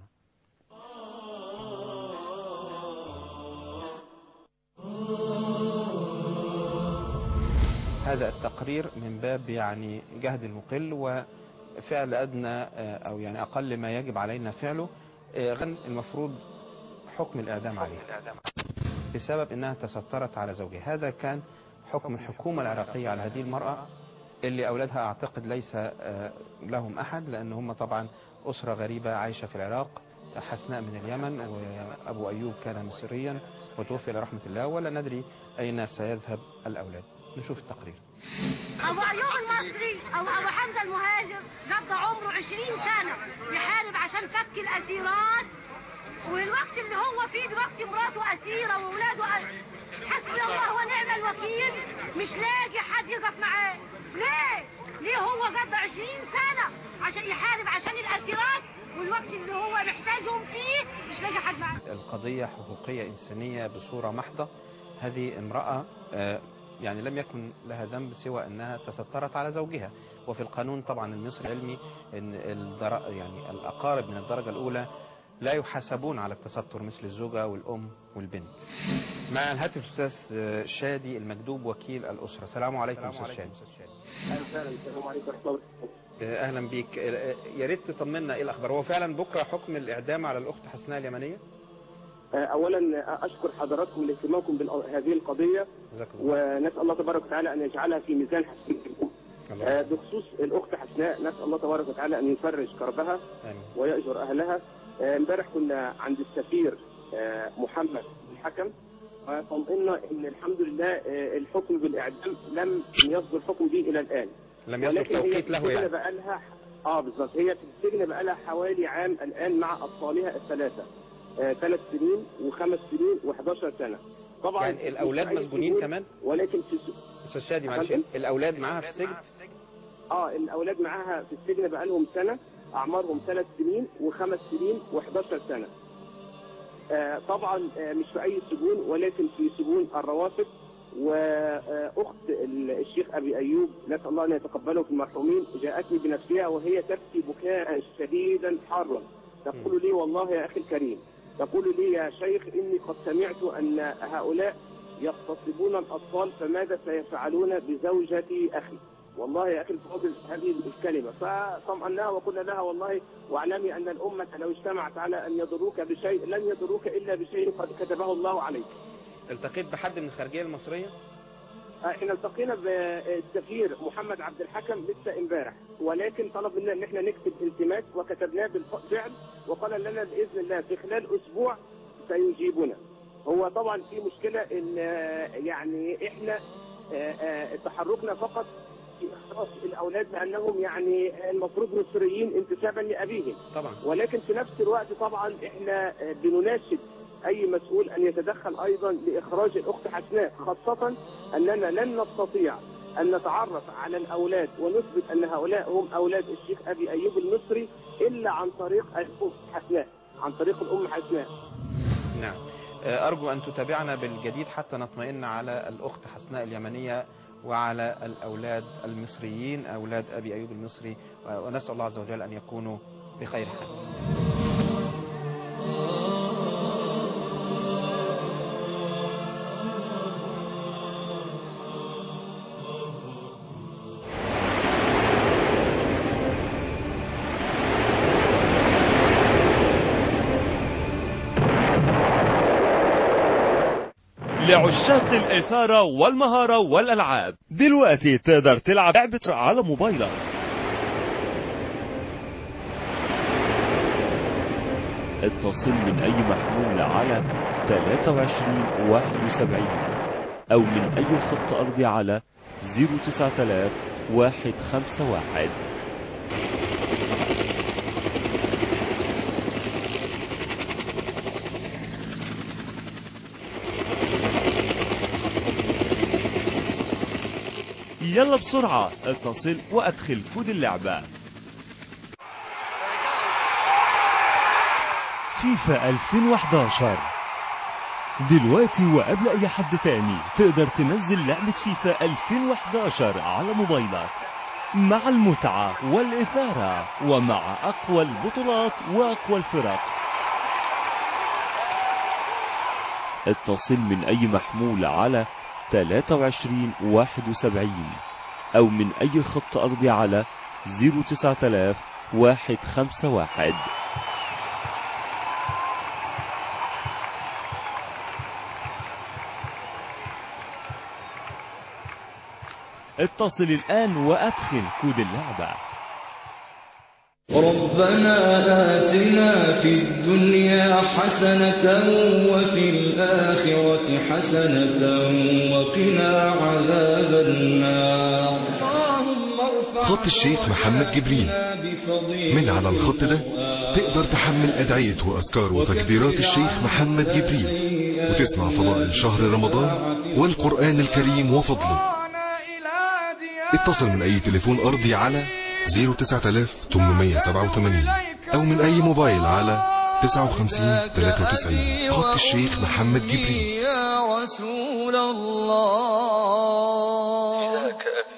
هذا التقرير من باب يعني جهد المقل وفعل أدنى آه، أو يعني أقل ما يجب علينا فعله آه، غن المفروض حكم الإعدام عليها بسبب أنها تسترت على زوجها هذا كان حكم الحكومة العراقية على هذه المرأة اللي أولادها أعتقد ليس آه، لهم أحد لأن هم طبعا أسرة غريبة عايشة في العراق حسناء من اليمن وأبو أيوب كان مصريا وتوفي إلى رحمة الله ولا ندري أين سيذهب الأولاد نشوف التقرير ابو ايوب المصري او ابو حمزه المهاجر قضى عمره 20 سنه يحارب عشان فك الاسيرات والوقت اللي هو فيه دلوقتي مراته اسيره واولاده أ- حسبي الله ونعم الوكيل مش لاقي حد يقف معاه ليه؟ ليه هو قضى 20 سنه عشان يحارب عشان الاسيرات والوقت اللي هو محتاجهم فيه مش لاقي حد معاه القضية حقوقية إنسانية بصورة محضة هذه امرأة آه، يعني لم يكن لها ذنب سوى أنها تسترت على زوجها وفي القانون طبعا المصري علمي أن الدر... يعني الأقارب من الدرجة الأولى لا يحاسبون على التستر مثل الزوجة والأم والبنت مع الهاتف الأستاذ آه، شادي المكدوب وكيل الأسرة السلام عليكم أستاذ شادي السلام عليكم ورحمه الله آه، أهلا بيك آه، يا ريت تطمنا إيه الأخبار هو فعلا بكرة حكم الإعدام على الأخت حسناء اليمنية اولا اشكر حضراتكم لاهتمامكم بهذه القضيه جزاك الله ونسال الله تبارك وتعالى ان يجعلها في ميزان حسناتكم الله آه، بخصوص الاخت حسناء نسال الله تبارك وتعالى ان يفرج كربها آمين ويأجر اهلها آه، امبارح كنا عند السفير آه، محمد الحكم وطمئنا ان الحمد لله آه، الحكم بالاعدام لم يصدر حكم به الى الان لم يصدر ولكن هي توقيت في له السجن يعني بقى لها اه بالظبط هي في السجن بقى لها حوالي عام الان مع اطفالها الثلاثه آه، ثلاث سنين وخمس سنين و11 سنه طبعا يعني الأولاد مش أي مسجونين سجون، كمان ولكن في س... أستاذ شادي معلش أفندم؟ الأولاد معاها في السجن اه الاولاد معاها في السجن بقى لهم سنه اعمارهم ثلاث سنين وخمس سنين و11 سنه. آه، طبعا آه، مش في اي سجون ولكن في سجون الروافد واخت الشيخ ابي ايوب نسال الله ان يتقبله في المرحومين جاءتني بنفسها وهي تبكي بكاء شديدا حارا تقول لي والله يا اخي الكريم تقول لي يا شيخ اني قد سمعت ان هؤلاء يغتصبون الاطفال فماذا سيفعلون بزوجة اخي والله يا اخي الفاضل هذه الكلمه فطمأناها وقلنا لها والله واعلمي ان الامه لو اجتمعت على ان يضروك بشيء لن يضروك الا بشيء قد كتبه الله عليك التقيت بحد من الخارجيه المصريه احنا التقينا بالسفير محمد عبد الحكم لسه امبارح ولكن طلب منا ان احنا نكتب التماس وكتبناه بالفعل وقال لنا باذن الله في خلال اسبوع سيجيبنا هو طبعا في مشكله ان آه، يعني احنا آه، آه، تحركنا فقط في اخراج الاولاد لانهم يعني المفروض مصريين انتسابا لابيهم طبعا ولكن في نفس الوقت طبعا احنا آه، بنناشد اي مسؤول ان يتدخل ايضا لاخراج الاخت حسناء خاصه اننا لن نستطيع ان نتعرف على الاولاد ونثبت ان هؤلاء هم اولاد الشيخ ابي ايوب المصري الا عن طريق الام حسناء عن طريق الام حسناء نعم آه، أرجو أن تتابعنا بالجديد حتى نطمئن على الأخت حسناء اليمنية وعلى الأولاد المصريين أولاد أبي أيوب المصري و- ونسأل الله عز وجل أن يكونوا بخير حال لعشاق الإثارة والمهارة والألعاب دلوقتي تقدر تلعب لعبة على موبايلك اتصل من أي محمول على 23 71 أو من أي خط أرضي على 09000 151 يلا بسرعة اتصل وادخل كود اللعبة فيفا 2011 دلوقتي وقبل اي حد تاني تقدر تنزل لعبة فيفا 2011 على موبايلك مع المتعة والإثارة ومع أقوى البطولات وأقوى الفرق اتصل من أي محمول على 23 71 أو من أي خط أرضي على 09000 151 اتصل الآن وأدخل كود اللعبة ربنا آتنا في الدنيا حسنة وفي الآخرة حسنة وقنا عذاب النار خط الشيخ محمد جبريل من على الخط ده تقدر تحمل أدعية وأذكار وتكبيرات الشيخ محمد جبريل وتسمع فضائل شهر رمضان والقرآن الكريم وفضله اتصل من أي تليفون أرضي على 09887 أو من أي موبايل على 59 93 خط الشيخ محمد جبريل يا رسول الله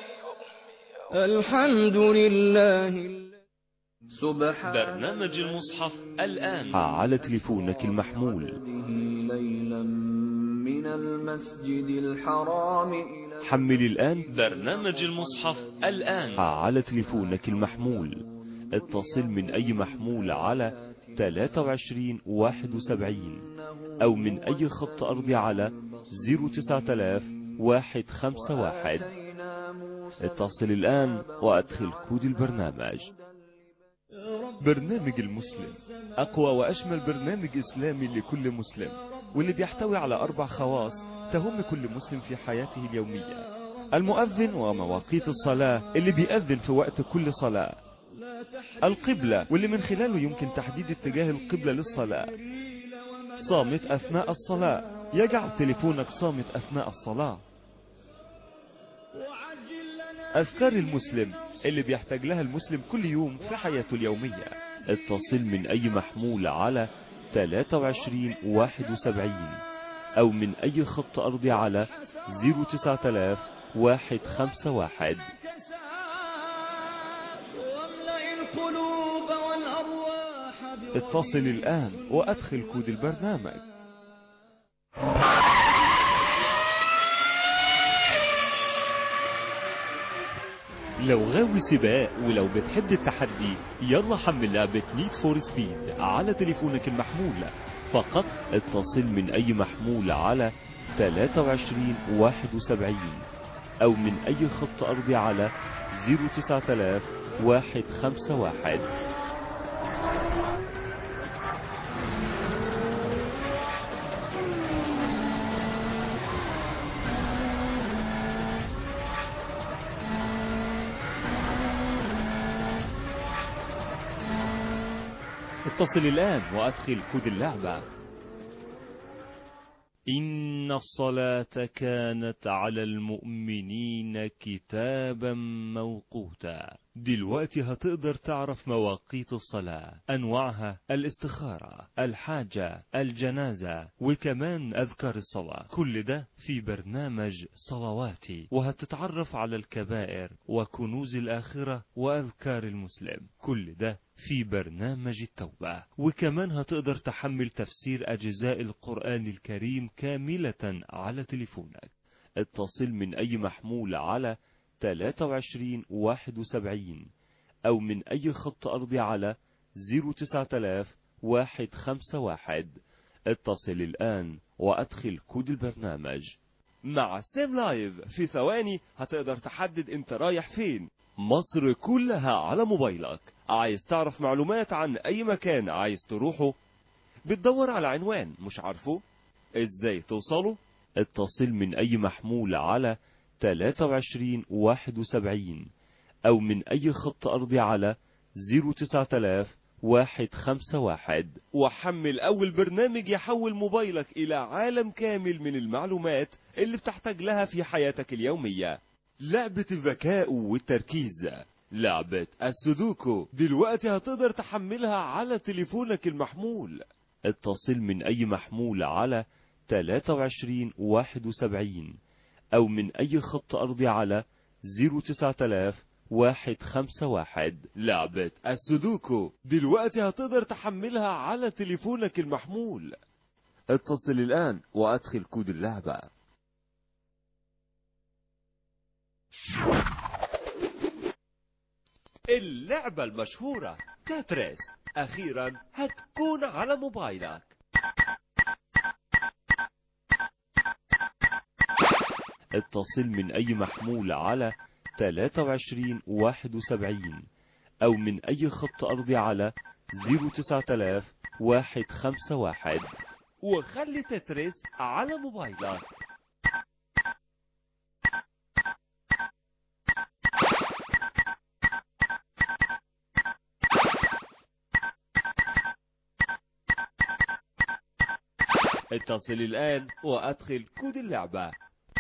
الحمد لله سبحان برنامج المصحف الآن على تليفونك المحمول ليلا من المسجد الحرام إلى حمل الآن برنامج المصحف الآن على تليفونك المحمول اتصل من أي محمول على 23 71 أو من أي خط أرضي على 09000 151 اتصل الآن وأدخل كود البرنامج برنامج المسلم أقوى وأشمل برنامج إسلامي لكل مسلم واللي بيحتوي على أربع خواص تهم كل مسلم في حياته اليومية المؤذن ومواقيت الصلاة اللي بيأذن في وقت كل صلاة القبلة واللي من خلاله يمكن تحديد اتجاه القبلة للصلاة صامت أثناء الصلاة يجعل تليفونك صامت أثناء الصلاة أذكار المسلم اللي بيحتاج لها المسلم كل يوم في حياته اليومية اتصل من أي محمول على 23 71 أو من أي خط أرضي على 09000 151 واملأ القلوب والأرواح اتصل الآن وأدخل كود البرنامج لو غاوي سباق ولو بتحب التحدي يلا حمل لعبة نيد فور سبيد على تليفونك المحمول فقط اتصل من أي محمول على 23 71 أو من أي خط أرضي على 09000 151 اتصل الآن وأدخل كود اللعبة إن الصلاة كانت على المؤمنين كتابا موقوتا دلوقتي هتقدر تعرف مواقيت الصلاة أنواعها الاستخارة الحاجة الجنازة وكمان أذكار الصلاة كل ده في برنامج صلواتي وهتتعرف على الكبائر وكنوز الآخرة وأذكار المسلم كل ده في برنامج التوبة وكمان هتقدر تحمل تفسير أجزاء القرآن الكريم كاملة على تليفونك اتصل من أي محمول على 23 71 أو من أي خط أرضي على 09000 151 اتصل الآن وأدخل كود البرنامج مع سيم لايف في ثواني هتقدر تحدد انت رايح فين مصر كلها على موبايلك عايز تعرف معلومات عن اي مكان عايز تروحه بتدور على عنوان مش عارفه ازاي توصله اتصل من اي محمول على 23 71 او من اي خط ارضي على 09000 151 وحمل اول برنامج يحول موبايلك الى عالم كامل من المعلومات اللي بتحتاج لها في حياتك اليومية لعبة الذكاء والتركيز لعبة السودوكو دلوقتي هتقدر تحملها على تليفونك المحمول اتصل من اي محمول على 23 71 او من اي خط ارضي على 09000 151 لعبة السودوكو دلوقتي هتقدر تحملها على تليفونك المحمول اتصل الآن وأدخل كود اللعبة اللعبة المشهورة تاتريس أخيرا هتكون على موبايلك اتصل من أي محمول على 23 71 أو من أي خط أرضي على 09000 151 وخلي تتريس على موبايلك اتصل الآن وأدخل كود اللعبة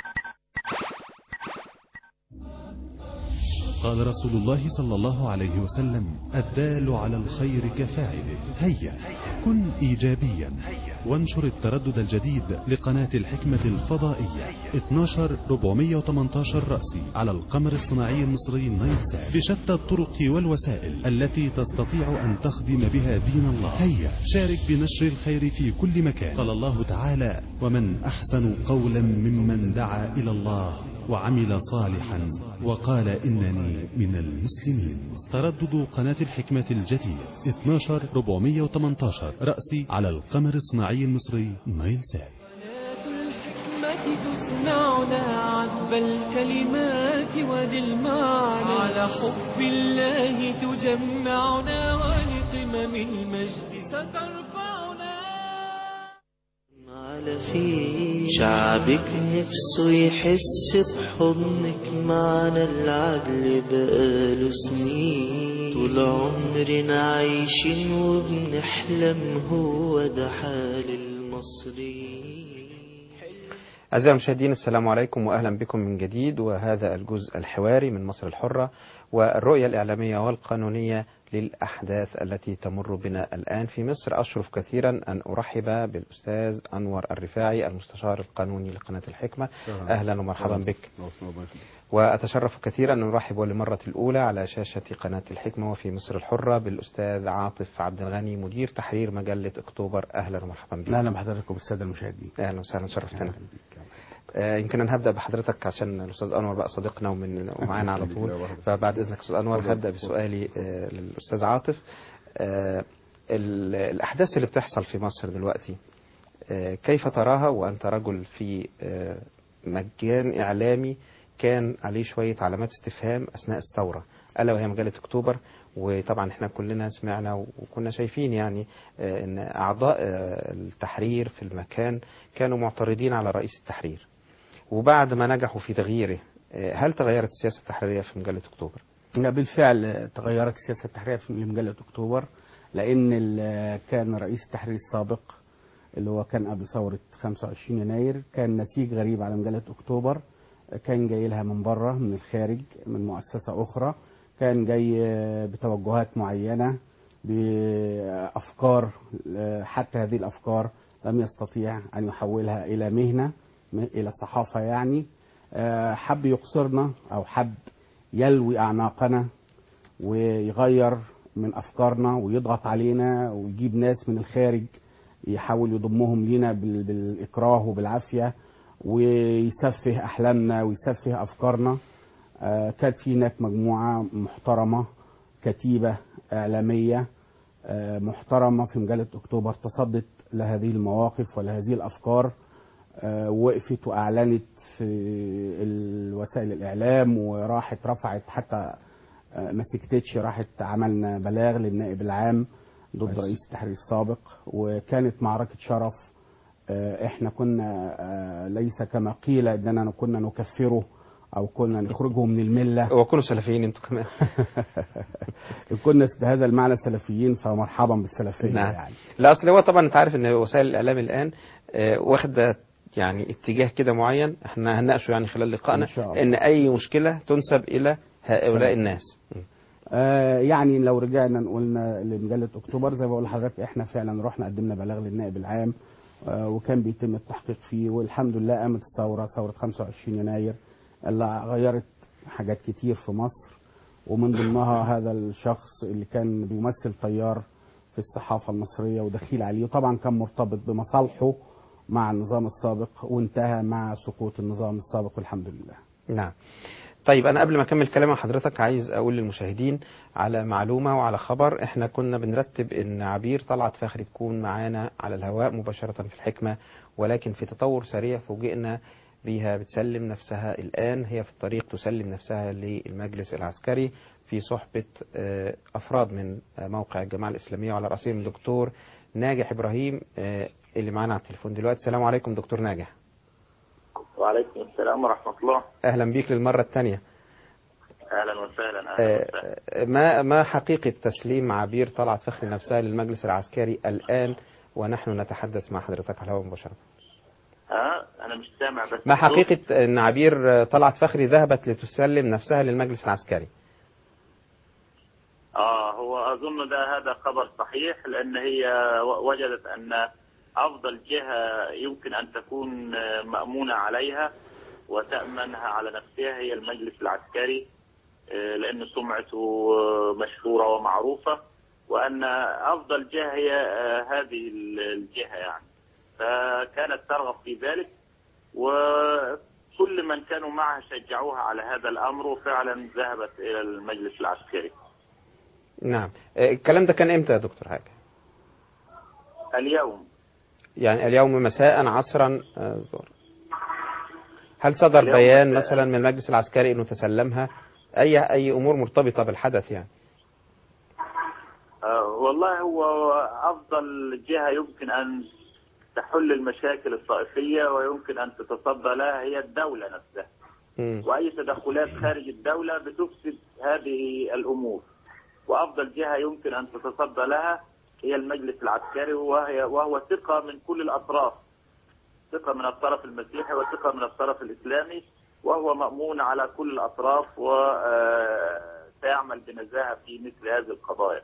قال رسول الله صلى الله عليه وسلم الدال على الخير كفاعله هيا كن إيجابيا وانشر التردد الجديد لقناة الحكمة الفضائية 12 418 رأسي على القمر الصناعي المصري نايلسات بشتى الطرق والوسائل التي تستطيع أن تخدم بها دين الله هيا شارك بنشر الخير في كل مكان قال الله تعالى ومن أحسن قولا ممن دعا إلى الله وعمل صالحا وقال إنني من المسلمين تردد قناة الحكمة الجديد 12 418 رأسي على القمر الصناعي المصري نايل سات الحكمة تسمعنا عذب الكلمات وذي المعنى على حب الله تجمعنا ولقمم المجد سترفعنا على فين شعبك نفسه يحس بحضنك معنا العدل بقاله سنين طول عمرنا عايشين وبنحلم هو ده حال المصريين أعزائي المشاهدين السلام عليكم وأهلا بكم من جديد وهذا الجزء الحواري من مصر الحرة والرؤية الإعلامية والقانونية للأحداث التي تمر بنا الآن في مصر أشرف كثيرا أن أرحب بالأستاذ أنور الرفاعي المستشار القانوني لقناة الحكمة أهلا ومرحبا بك وأتشرف كثيرا أن أرحب للمرة الأولى على شاشة قناة الحكمة وفي مصر الحرة بالأستاذ عاطف عبد الغني مدير تحرير مجلة أكتوبر أهلا ومرحبا بك اهلا بحضرتك وبالساده المشاهدين أهلا وسهلا شرفتنا آه، يمكن أنا هبدأ بحضرتك عشان الأستاذ أنور بقى صديقنا ومن ومعانا على طول فبعد إذنك أستاذ أنور هبدأ بسؤالي آه، للأستاذ عاطف آه، ال- الأحداث اللي بتحصل في مصر دلوقتي آه، كيف تراها وأنت رجل في آه، مجال إعلامي كان عليه شوية علامات استفهام أثناء الثورة ألا وهي مجلة أكتوبر وطبعا احنا كلنا سمعنا وكنا شايفين يعني آه، ان اعضاء آه، التحرير في المكان كانوا معترضين على رئيس التحرير وبعد ما نجحوا في تغييره آه، هل تغيرت السياسة التحريرية في مجلة أكتوبر؟ لا، بالفعل تغيرت السياسه التحريريه في مجله اكتوبر لان ال- كان رئيس التحرير السابق اللي هو كان قبل ثوره 25 يناير كان نسيج غريب على مجله اكتوبر كان جاي لها من بره من الخارج من مؤسسه اخرى كان جاي بتوجهات معينه بافكار حتى هذه الافكار لم يستطيع ان يحولها الى مهنه الى صحافه يعني آه، حب يقصرنا او حب يلوي اعناقنا ويغير من افكارنا ويضغط علينا ويجيب ناس من الخارج يحاول يضمهم لينا بال- بالاكراه وبالعافيه ويسفه احلامنا ويسفه افكارنا آه، كانت في هناك مجموعه محترمه كتيبه اعلاميه آه، محترمه في مجله اكتوبر تصدت لهذه المواقف ولهذه الافكار آه، وقفت واعلنت في وسائل الاعلام وراحت رفعت حتى آه، ما سكتتش راحت عملنا بلاغ للنائب العام ضد كويس. رئيس التحرير السابق وكانت معركه شرف آه، احنا كنا آه، ليس كما قيل اننا كنا نكفره او كنا نخرجه من المله وكونوا سلفيين انتوا كمان إن كنا بهذا المعنى سلفيين فمرحبا بالسلفيه نعم. يعني لا اصل هو طبعا انت عارف ان وسائل الاعلام الان آه، واخده يعني اتجاه كده معين احنا هنناقشه يعني خلال لقائنا إن شاء الله. ان اي مشكله تنسب الى هؤلاء الناس آه، يعني لو رجعنا نقولنا لمجلة أكتوبر زي ما بقول لحضرتك إحنا فعلا رحنا قدمنا بلاغ للنائب العام آه، وكان بيتم التحقيق فيه والحمد لله قامت الثورة ثورة 25 يناير اللي غيرت حاجات كتير في مصر ومن ضمنها هذا الشخص اللي كان بيمثل تيار في الصحافة المصرية ودخيل عليه وطبعا كان مرتبط بمصالحه مع النظام السابق وانتهى مع سقوط النظام السابق والحمد لله نعم طيب انا قبل ما اكمل كلام مع حضرتك عايز اقول للمشاهدين على معلومه وعلى خبر احنا كنا بنرتب ان عبير طلعت فخري تكون معانا على الهواء مباشره في الحكمه ولكن في تطور سريع فوجئنا بيها بتسلم نفسها الان هي في الطريق تسلم نفسها للمجلس العسكري في صحبه آه، افراد من آه، موقع الجماعه الاسلاميه وعلى راسهم الدكتور ناجح ابراهيم آه، اللي معانا على التليفون دلوقتي السلام عليكم دكتور ناجح وعليكم السلام ورحمة الله اهلا بيك للمره الثانيه أهلا وسهلا أهلا وسهلا آه، ما ما حقيقة تسليم عبير طلعت فخري نفسها للمجلس العسكري الآن ونحن نتحدث مع حضرتك على الهواء مباشرة ها أنا مش سامع بس ما حقيقة أن عبير طلعت فخري ذهبت لتسلم نفسها للمجلس العسكري آه هو أظن ده هذا خبر صحيح لأن هي و- وجدت أن أفضل جهة يمكن أن تكون آه، مأمونة عليها وتأمنها على نفسها هي المجلس العسكري آه، لأن سمعته آه، مشهورة ومعروفة وأن أفضل جهة هي آه، هذه ال- الجهة يعني فكانت ترغب في ذلك وكل من كانوا معها شجعوها على هذا الأمر وفعلا ذهبت إلى المجلس العسكري نعم آه، الكلام ده كان إمتى يا دكتور حاجة اليوم يعني اليوم مساء عصرا آه، ظهر هل صدر اليوم بيان مساء. مثلا من المجلس العسكري أنه تسلمها أي أي أمور مرتبطة بالحدث يعني آه، والله هو أفضل جهة يمكن أن تحل المشاكل الطائفية ويمكن أن تتصدى لها هي الدولة نفسها مم. وأي تدخلات خارج الدولة بتفسد هذه الأمور وأفضل جهة يمكن أن تتصدى لها هي المجلس العسكري وهي وهو ثقة من كل الأطراف ثقة من الطرف المسيحي وثقة من الطرف الإسلامي وهو مأمون على كل الأطراف وسيعمل بنزاهة في مثل هذه القضايا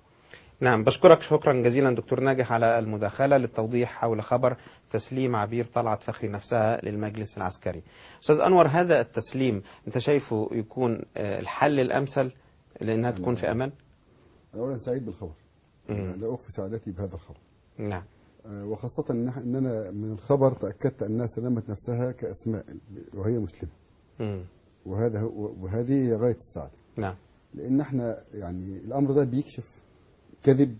نعم بشكرك شكرا جزيلا دكتور ناجح على المداخلة للتوضيح حول خبر تسليم عبير طلعت فخري نفسها للمجلس العسكري أستاذ أنور هذا التسليم أنت شايفه يكون آه، الحل الأمثل لأنها تكون في أمان أنا أولا سعيد بالخبر مم. لا أخفي سعادتي بهذا الخبر نعم آه، وخاصة إن إح- إن أنا من الخبر تأكدت أنها سلمت نفسها كأسماء وهي مسلمة مم. وهذا هو- وهذه هي غاية السعادة نعم لأن احنا يعني الأمر ده بيكشف كذب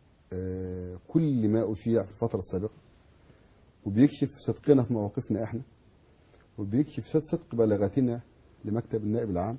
آه، كل ما أشيع في الفترة السابقة وبيكشف صدقنا في مواقفنا احنا وبيكشف صد- صدق بلاغاتنا لمكتب النائب العام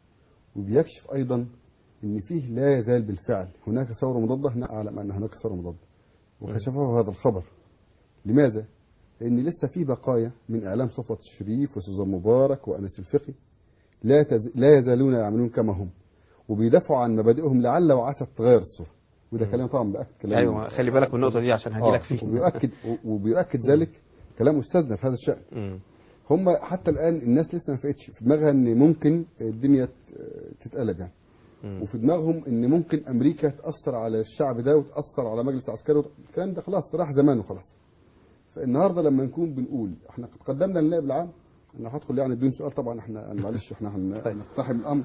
وبيكشف أيضا أن فيه لا يزال بالفعل هناك ثورة مضادة نعلم أن هناك ثورة مضادة وكشفه هذا الخبر لماذا؟ لأن لسه في بقايا من إعلام صفوة الشريف وسوزان مبارك وأنس الفقي لا, تز... لا يزالون يعملون كما هم وبيدافعوا عن مبادئهم لعل وعسى تتغير الصورة وده كلام طبعا بأكد كلام أيوة خلي بالك من النقطة دي عشان هجيلك آه، فيه وبيؤكد وبيؤكد ذلك كلام أستاذنا في هذا الشأن مم. هم حتى الآن الناس لسه ما فقتش في دماغها إن ممكن الدنيا ت- تتقلب يعني مم. وفي دماغهم ان ممكن امريكا تاثر على الشعب ده وتاثر على مجلس العسكري الكلام ده خلاص راح زمانه خلاص فالنهارده لما نكون بنقول احنا قد قدمنا للنائب العام انا هدخل يعني بدون سؤال طبعا احنا أنا معلش احنا هن- هنقتحم الامر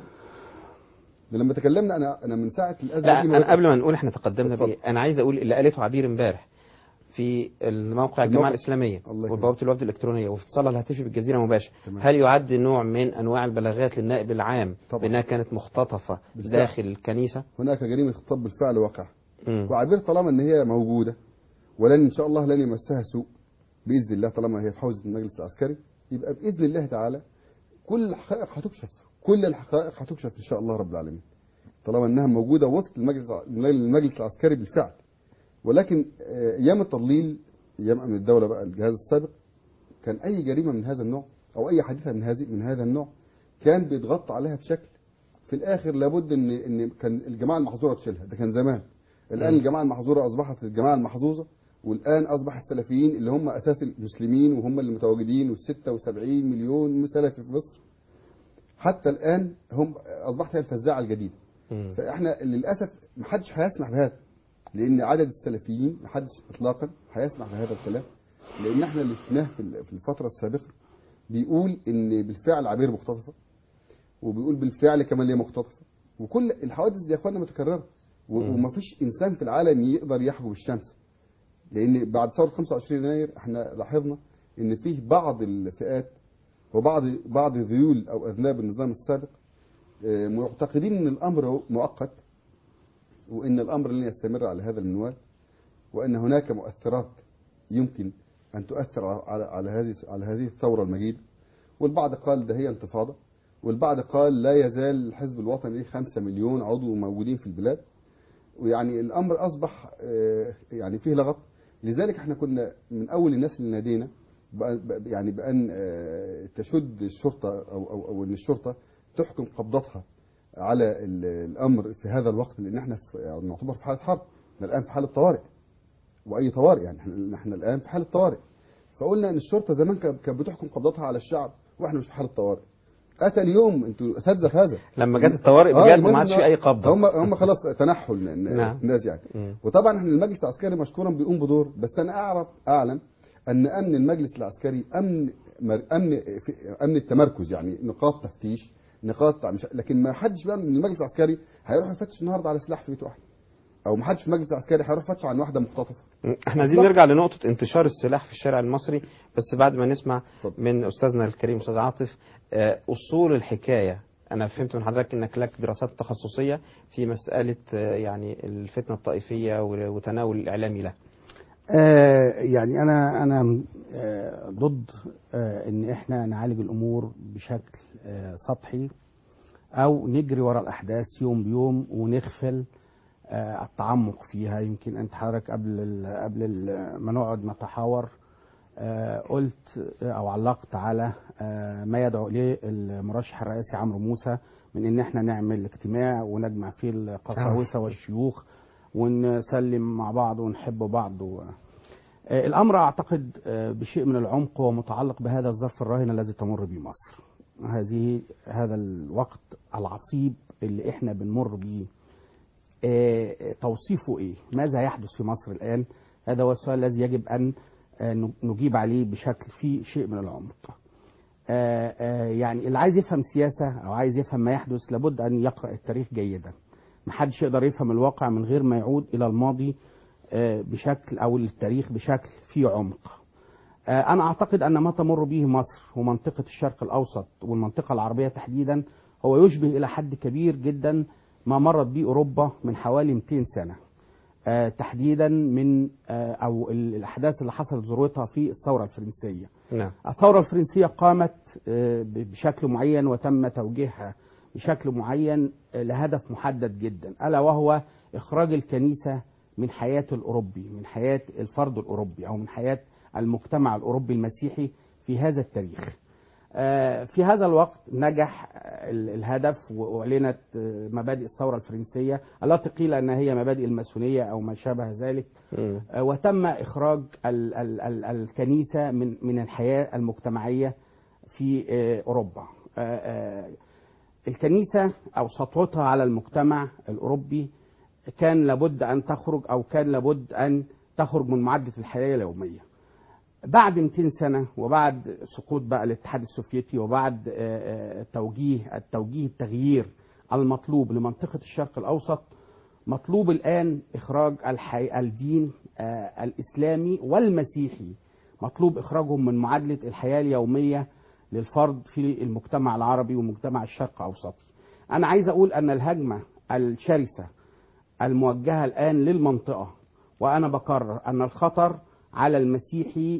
لما تكلمنا انا انا من ساعه الازمه لا دي ما أنا بدأت- قبل ما نقول احنا تقدمنا اتفضل. بإيه أنا عايز أقول اللي قالته عبير امبارح في الموقع الجماعة الموقع. الإسلامية الله يكرمك. وبوابة الوفد الإلكترونية وفي اتصالها الهاتفي بالجزيرة مباشر تمام. هل يعد نوع من أنواع البلاغات للنائب العام طبعا. بأنها كانت مختطفة بالفعل. داخل الكنيسة هناك جريمه خطاب بالفعل واقع مم. وعبير طالما ان هي موجوده ولن ان شاء الله لن يمسها سوء باذن الله طالما هي في حوزه المجلس العسكري يبقى باذن الله تعالى كل الحقائق هتكشف كل الحقائق هتكشف ان شاء الله رب العالمين طالما انها موجوده وسط المجلس المجلس العسكري بالفعل ولكن آه، ايام التضليل ايام امن الدوله بقى الجهاز السابق كان اي جريمه من هذا النوع او اي حادثه من هذه من هذا النوع كان بيتغطى عليها بشكل في الاخر لابد ان ان كان الجماعه المحظوره تشيلها ده كان زمان الان مم. الجماعه المحظوره اصبحت الجماعه المحظوظه والان اصبح السلفيين اللي هم اساس المسلمين وهم اللي متواجدين وال 76 مليون سلفي في مصر حتى الان هم اصبحت هي الفزاعه الجديده مم. فاحنا للاسف ما حدش هيسمح بهذا لان عدد السلفيين ما حدش اطلاقا هيسمح بهذا الكلام لان احنا اللي شفناه في ال- في الفتره السابقه بيقول ان بالفعل عبير مختطفه وبيقول بالفعل كمان هي مختطفه وكل الحوادث دي يا اخوانا متكرره و- مم. ومفيش انسان في العالم يقدر يحجب الشمس لان بعد ثوره 25 يناير احنا لاحظنا ان فيه بعض الفئات وبعض بعض ذيول او اذناب النظام السابق آه، معتقدين ان الامر مؤقت وان الامر لن يستمر على هذا المنوال وان هناك مؤثرات يمكن ان تؤثر على على هذه على هذه الثوره المجيده والبعض قال ده هي انتفاضه والبعض قال لا يزال الحزب الوطني ليه 5 مليون عضو موجودين في البلاد ويعني الامر اصبح آه، يعني فيه لغط لذلك احنا كنا من اول الناس اللي نادينا بأن- بأ- يعني بان آه، تشد الشرطه او او او ان الشرطه تحكم قبضتها على ال- الامر في هذا الوقت لان احنا في يعني نعتبر في حاله حرب احنا الان في حاله طوارئ واي طوارئ يعني احنا احنا الان في حاله طوارئ فقلنا ان الشرطه زمان كانت كانت بتحكم قبضتها على الشعب واحنا مش في حاله طوارئ اتى اليوم انتوا اساتذه في هذا لما جت الطوارئ آه، بجد المهم ما عادش إن في أي قبضة هم هم خلاص تنحل من نعم. الناس يعني مم. وطبعا احنا المجلس العسكري مشكورا بيقوم بدور بس انا اعرف اعلم ان امن المجلس العسكري امن مر- امن في- امن التمركز يعني نقاط تفتيش نقاط مش لكن ما حدش بقى من المجلس العسكري هيروح يفتش النهارده على سلاح في بيت واحد او ما حدش في المجلس العسكري هيروح يفتش عن واحده مختطفه احنا عايزين نرجع لنقطة انتشار السلاح في الشارع المصري بس بعد ما نسمع من أستاذنا الكريم أستاذ عاطف آه، أصول الحكاية أنا فهمت من حضرتك أنك لك دراسات تخصصية في مسألة آه، يعني الفتنة الطائفية و- وتناول الإعلامي لها آه، يعني انا انا آه، ضد آه، ان احنا نعالج الامور بشكل آه، سطحي او نجري ورا الاحداث يوم بيوم ونغفل آه، التعمق فيها يمكن انت حضرتك قبل ال قبل ال ما نقعد نتحاور آه، قلت او علقت على آه، ما يدعو اليه المرشح الرئاسي عمرو موسى من ان احنا نعمل اجتماع ونجمع فيه القساوسه والشيوخ ونسلم مع بعض ونحب بعض و... آه، الامر اعتقد آه، بشيء من العمق هو متعلق بهذا الظرف الراهن الذي تمر به مصر هذه هذا الوقت العصيب اللي احنا بنمر به آه، توصيفه ايه ماذا يحدث في مصر الان هذا هو السؤال الذي يجب ان آه، نجيب عليه بشكل فيه شيء من العمق آه، آه، يعني اللي عايز يفهم سياسة أو عايز يفهم ما يحدث لابد أن يقرأ التاريخ جيدا محدش يقدر يفهم الواقع من غير ما يعود إلى الماضي آه، بشكل أو التاريخ بشكل فيه عمق آه، أنا أعتقد أن ما تمر به مصر ومنطقة الشرق الأوسط والمنطقة العربية تحديدا هو يشبه إلى حد كبير جدا ما مرت به أوروبا من حوالي 200 سنة آه، تحديدا من آه، أو ال- الأحداث اللي حصلت ذروتها في الثورة الفرنسية نعم الثورة الفرنسية قامت آه، ب- بشكل معين وتم توجيهها بشكل معين آه، لهدف محدد جدا ألا وهو إخراج الكنيسة من حياة الأوروبي من حياة الفرد الأوروبي أو من حياة المجتمع الأوروبي المسيحي في هذا التاريخ آه، في هذا الوقت نجح آه، ال- الهدف واعلنت آه، مبادئ الثوره الفرنسيه التي قيل انها هي مبادئ الماسونيه او ما شابه ذلك مم. آه، وتم اخراج ال ال ال الكنيسه من من الحياه المجتمعيه في آه، اوروبا آه، آه، الكنيسه او سطوتها على المجتمع الاوروبي كان لابد ان تخرج او كان لابد ان تخرج من معدة الحياه اليوميه بعد 200 سنة وبعد سقوط بقى الاتحاد السوفيتي وبعد آه، آه، توجيه التوجيه التغيير المطلوب لمنطقة الشرق الأوسط مطلوب الآن إخراج الحي... الدين آه، الإسلامي والمسيحي مطلوب إخراجهم من معادلة الحياة اليومية للفرد في المجتمع العربي ومجتمع الشرق أوسطي أنا عايز أقول أن الهجمة الشرسة الموجهة الآن للمنطقة وأنا بكرر أن الخطر على المسيحي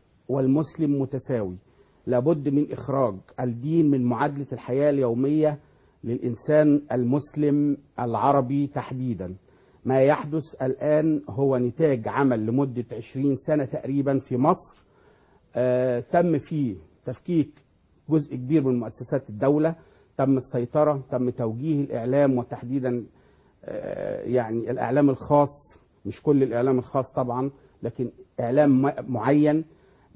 والمسلم متساوي لابد من إخراج الدين من معادلة الحياة اليومية للإنسان المسلم العربي تحديدا ما يحدث الآن هو نتاج عمل لمدة 20 سنة تقريبا في مصر آه تم فيه تفكيك جزء كبير من مؤسسات الدولة تم السيطرة تم توجيه الإعلام وتحديدا آه يعني الإعلام الخاص مش كل الإعلام الخاص طبعا لكن إعلام م- معين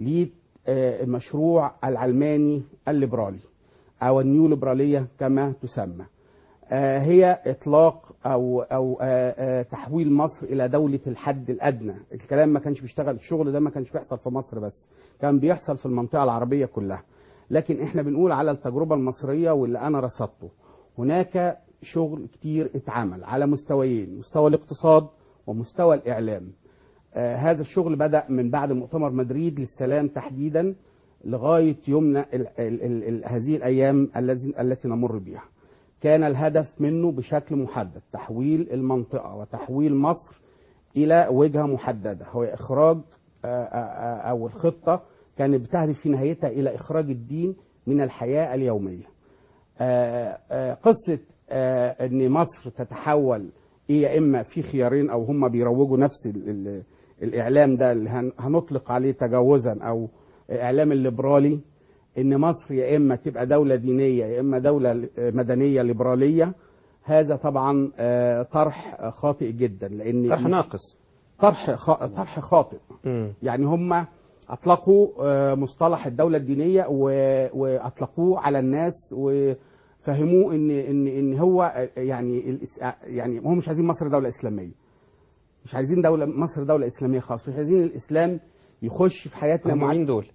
للمشروع العلماني الليبرالي أو النيو ليبرالية كما تسمى آه، هي إطلاق أو أو آه، آه، تحويل مصر إلى دولة الحد الأدنى الكلام ما كانش بيشتغل الشغل ده ما كانش بيحصل في مصر بس كان بيحصل في المنطقة العربية كلها لكن احنا بنقول على التجربة المصرية واللي أنا رصدته هناك شغل كتير اتعمل على مستويين مستوى الاقتصاد ومستوى الإعلام آه، هذا الشغل بدأ من بعد مؤتمر مدريد للسلام تحديدا لغاية يومنا ال ال ال ال هذه الأيام الذي التي نمر بها كان الهدف منه بشكل محدد تحويل المنطقة وتحويل مصر إلى وجهة محددة هو إخراج آه، آه، آه، أو الخطة كانت بتهدف في نهايتها إلى إخراج الدين من الحياة اليومية آه، آه، قصة آه، ان مصر تتحول إيه يا اما في خيارين او هم بيروجوا نفس ال ال الاعلام ده اللي هن- هنطلق عليه تجاوزا او اعلام الليبرالي ان مصر يا اما تبقى دوله دينيه يا اما دوله مدنيه ليبراليه هذا طبعا آه، طرح خاطئ جدا لان طرح ناقص طرح خا- طرح خاطئ مم. يعني هم اطلقوا آه، مصطلح الدوله الدينيه و- واطلقوه على الناس وفهموه ان ان ان هو آه، يعني الإس- آه، يعني هم مش عايزين مصر دوله اسلاميه مش عايزين دوله مصر دوله اسلاميه خاص مش عايزين الاسلام يخش في حياتنا هم مين دول؟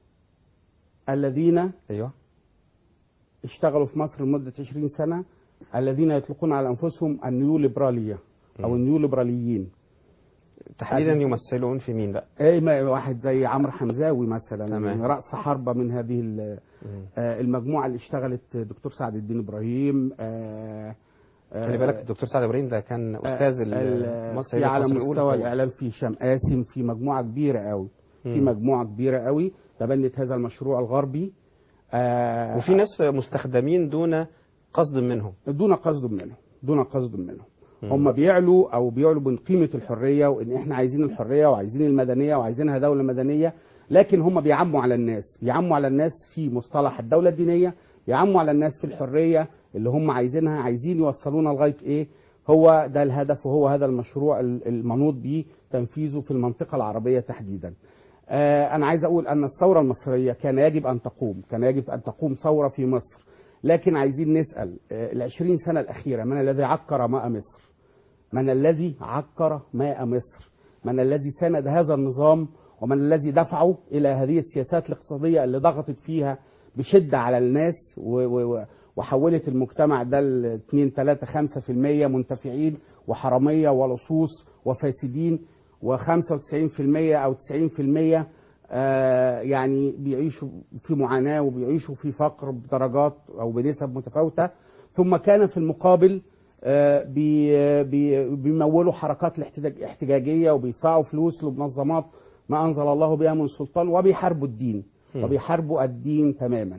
الذين ايوه اشتغلوا في مصر لمده 20 سنه الذين يطلقون على انفسهم النيو ليبراليه او النيو ليبراليين تحديدا يمثلون في مين بقى؟ ايه ما- واحد زي عمرو حمزاوي مثلا تمام. راس حربه من هذه ال- آه، المجموعه اللي اشتغلت دكتور سعد الدين ابراهيم آه، آه، خلي بالك الدكتور سعد ابراهيم ده كان استاذ ال- المصري في على المصري الأولى مستوى طبعاً. الاعلام في هشام قاسم في مجموعه كبيره قوي في مم. مجموعه كبيره قوي تبنت هذا المشروع الغربي آه، وفي ناس مستخدمين دون قصد منهم دون قصد منهم دون قصد منهم مم. هم بيعلوا او بيعلوا من قيمه الحريه وان احنا عايزين الحريه وعايزين المدنيه وعايزينها دوله مدنيه لكن هم بيعموا على الناس بيعموا على الناس في مصطلح الدوله الدينيه بيعموا على الناس في الحريه اللي هم عايزينها عايزين يوصلونا لغايه ايه هو ده الهدف وهو هذا المشروع ال- المنوط به تنفيذه في المنطقه العربيه تحديدا آه، أنا عايز أقول أن الثورة المصرية كان يجب أن تقوم كان يجب أن تقوم ثورة في مصر لكن عايزين نسأل آه، العشرين سنة الأخيرة من الذي عكر ماء مصر من الذي عكر ماء مصر من الذي ساند هذا النظام ومن الذي دفعه إلى هذه السياسات الاقتصادية اللي ضغطت فيها بشدة على الناس و- و- و- وحولت المجتمع ده ل 2 3 5% منتفعين وحرامية ولصوص وفاسدين و95% أو 90% آه، يعني بيعيشوا في معاناة وبيعيشوا في فقر بدرجات أو بنسب متفاوتة ثم كان في المقابل آه، بي- بي- بيمولوا حركات الاحتجاج- الاحتجاجية وبيدفعوا فلوس لمنظمات ما أنزل الله بها من سلطان وبيحاربوا الدين مم. وبيحاربوا الدين تماما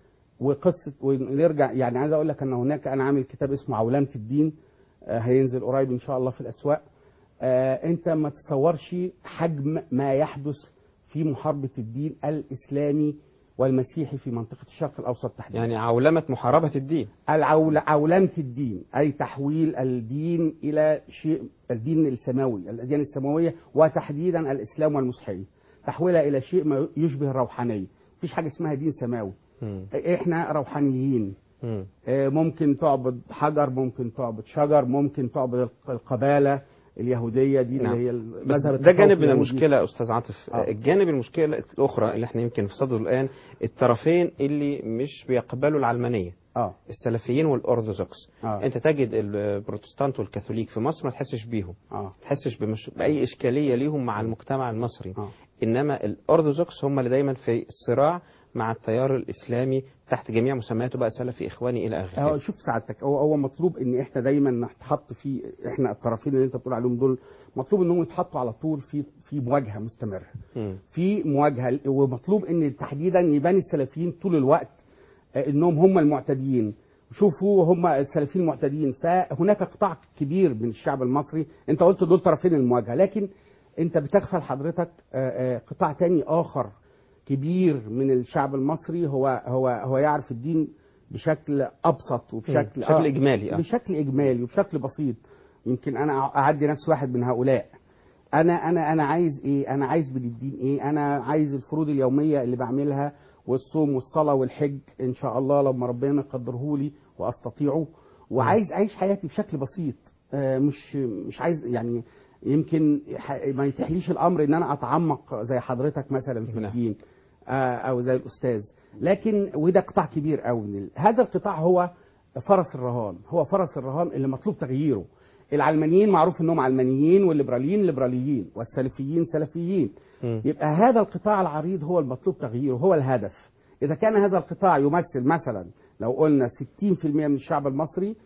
وقصة ونرجع يعني عايز أقول لك أن هناك أنا عامل كتاب اسمه عولمة الدين آه، هينزل قريب إن شاء الله في الأسواق آه، أنت ما تصورش حجم ما يحدث في محاربة الدين الإسلامي والمسيحي في منطقة الشرق الأوسط تحديدا يعني عولمة محاربة الدين العول... عولمة الدين أي تحويل الدين إلى شيء الدين السماوي الأديان السماوية وتحديدا الإسلام والمسيحية تحويلها إلى شيء ما يشبه الروحانية مفيش حاجة اسمها دين سماوي مم. إحنا روحانيين مم. آه، ممكن تعبد حجر ممكن تعبد شجر ممكن تعبد الق- القبالة اليهودية دي نعم. اللي هي بس المذهب ده جانب من اليهودي. المشكلة يا أستاذ عاطف آه. الجانب المشكلة الأخرى اللي احنا يمكن في صدره الآن الطرفين اللي مش بيقبلوا العلمانية اه السلفيين والأرثوذكس آه. أنت تجد البروتستانت والكاثوليك في مصر ما تحسش بيهم اه ما تحسش بمش... بأي إشكالية ليهم مع المجتمع المصري آه. إنما الأرثوذكس هم اللي دايما في صراع مع التيار الإسلامي تحت جميع مسمياته بقى سلفي إخواني إلى هو آخره شوف سعادتك هو هو مطلوب ان احنا دايما نتحط في احنا الطرفين اللي انت بتقول عليهم دول مطلوب انهم يتحطوا على طول في في مواجهه مستمره مم. في مواجهه ومطلوب ان تحديدا يبان السلفيين طول الوقت آه، انهم هم المعتدين شوفوا هم السلفيين المعتدين فهناك قطاع كبير من الشعب المصري انت قلت دول طرفين المواجهه لكن انت بتغفل حضرتك آه، آه، قطاع تاني اخر كبير من الشعب المصري هو هو هو يعرف الدين بشكل ابسط وبشكل مم. بشكل إجمالي، آه. بشكل اجمالي وبشكل بسيط يمكن انا اعدي نفس واحد من هؤلاء انا انا انا عايز ايه انا عايز من الدين ايه انا عايز الفروض اليوميه اللي بعملها والصوم والصلاه والحج ان شاء الله لما ربنا يقدره لي واستطيعه وعايز اعيش حياتي بشكل بسيط آه، مش مش عايز يعني يمكن ح- ما يتيحليش الامر ان انا اتعمق زي حضرتك مثلا في نعم. الدين آه، او زي الاستاذ لكن وده قطاع كبير قوي من ال- هذا القطاع هو فرس الرهان هو فرس الرهان اللي مطلوب تغييره العلمانيين معروف انهم علمانيين والليبراليين ليبراليين والسلفيين سلفيين مم. يبقى هذا القطاع العريض هو المطلوب تغييره هو الهدف إذا كان هذا القطاع يمثل مثلا لو قلنا 60% من الشعب المصري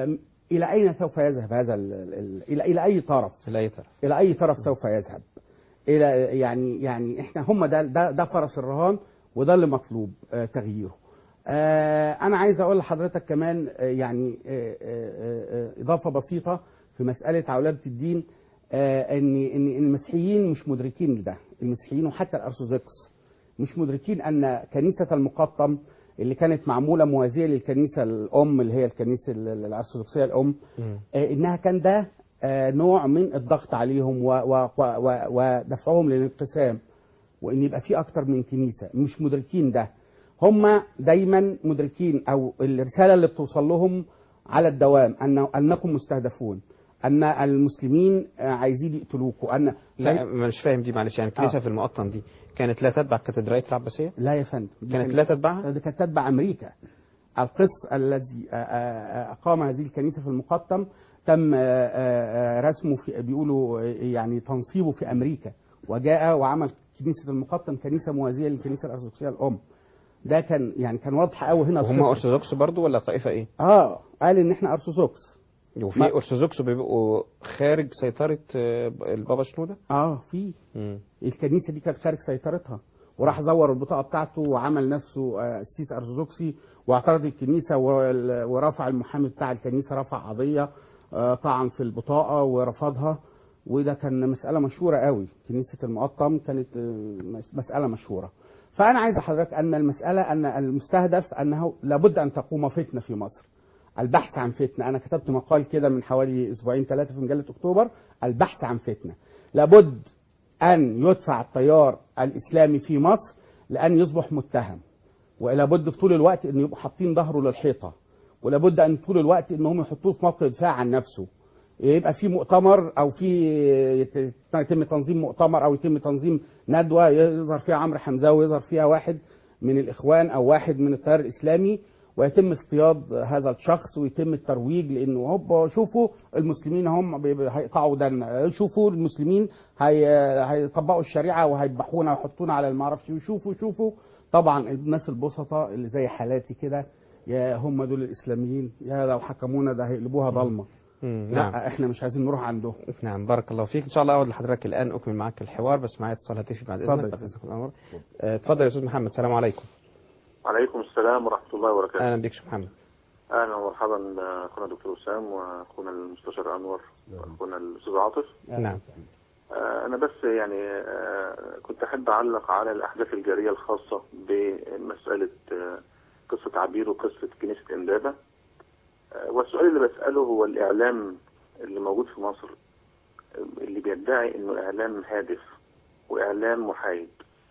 فإلى أين سوف يذهب هذا ال ال إلى إلى أي طرف في أي طرف إلى أي طرف سوف يذهب إلى يعني يعني إحنا هم ده ده, ده فرس الرهان وده اللي مطلوب آه، تغييره آه، أنا عايز أقول لحضرتك كمان آه، يعني آه، آه، آه، إضافة بسيطة في مسألة عولمة الدين آه، ان ان إن المسيحيين مش مدركين لده المسيحيين وحتى الارثوذكس مش مدركين ان كنيسه المقطم اللي كانت معموله موازيه للكنيسه الام اللي هي الكنيسه ال- ال- الارثوذكسيه الام مم. آه، انها كان ده آه، نوع من الضغط عليهم و- و- و- و- ودفعهم للانقسام وان يبقى في اكتر من كنيسه مش مدركين ده هم دايما مدركين او الرساله اللي بتوصل لهم على الدوام ان انكم مستهدفون ان المسلمين آه، عايزين يقتلوكوا ان لا ما مش فاهم دي معلش يعني الكنيسة آه. في المقطم دي كانت لا تتبع كاتدرائية العباسية لا يا فندم دي كانت لا تتبعها دي كانت تتبع امريكا القس الذي آه، آه، اقام هذه الكنيسه في المقطم تم آه، آه، آه، رسمه في بيقولوا آه، يعني تنصيبه في امريكا وجاء وعمل كنيسه المقطم كنيسه موازيه للكنيسه الارثوذكسيه الام ده كان يعني كان واضح قوي هنا وهم الخطة. أرثوذكس برضو ولا طائفة إيه؟ اه قال ان احنا ارثوذكس وفي ما- أرثوذكس بيبقوا خارج سيطرة آه، البابا شنودة؟ اه في مم. الكنيسه دي كانت خارج سيطرتها وراح زور البطاقه بتاعته وعمل نفسه آه، سيس ارثوذكسي واعترض الكنيسه وال- ورفع المحامي بتاع الكنيسه رفع قضيه آه، طعن في البطاقه ورفضها وده كان مساله مشهوره قوي كنيسه المقطم كانت آه، مس- مساله مشهوره فانا عايز حضرتك ان المساله ان المستهدف انه لابد ان تقوم فتنه في مصر البحث عن فتنه انا كتبت مقال كده من حوالي اسبوعين ثلاثه في مجله اكتوبر البحث عن فتنه لابد ان يدفع التيار الاسلامي في مصر لان يصبح متهم ولا بد في طول الوقت ان يبقوا حاطين ظهره للحيطه ولا بد ان طول الوقت انهم يحطوه في موقف دفاع عن نفسه يبقى في مؤتمر او في يتم تنظيم مؤتمر او يتم تنظيم ندوه يظهر فيها عمرو حمزاوي يظهر فيها واحد من الاخوان او واحد من التيار الاسلامي ويتم اصطياد هذا الشخص ويتم الترويج لانه هوب شوفوا المسلمين هم بي- بي- هيقطعوا دنا شوفوا المسلمين هي هيطبقوا الشريعه وهيذبحونا ويحطونا على المعرفش وشوفوا شوفوا طبعا الناس البسطاء اللي زي حالاتي كده يا هم دول الاسلاميين يا لو حكمونا ده هيقلبوها ضلمه مم، لا نعم احنا مش عايزين نروح عندهم نعم بارك الله فيك ان شاء الله اعود لحضرتك الان اكمل معاك الحوار بس معايا اتصال هاتفي بعد اتفضل. اذنك بعد اذنك الامر آه، اتفضل يا استاذ محمد السلام عليكم عليكم السلام ورحمة الله وبركاته اهلا بك يا شيخ محمد أهلا ومرحبا أخونا دكتور وسام وأخونا المستشار أنور وأخونا الأستاذ عاطف نعم آه، أنا بس يعني آه، كنت أحب أعلق على الأحداث الجارية الخاصة بمسألة آه، قصة عبير وقصة كنيسة إمبابة آه، والسؤال اللي بسأله هو الإعلام اللي موجود في مصر آه، اللي بيدعي إنه إعلام هادف وإعلام محايد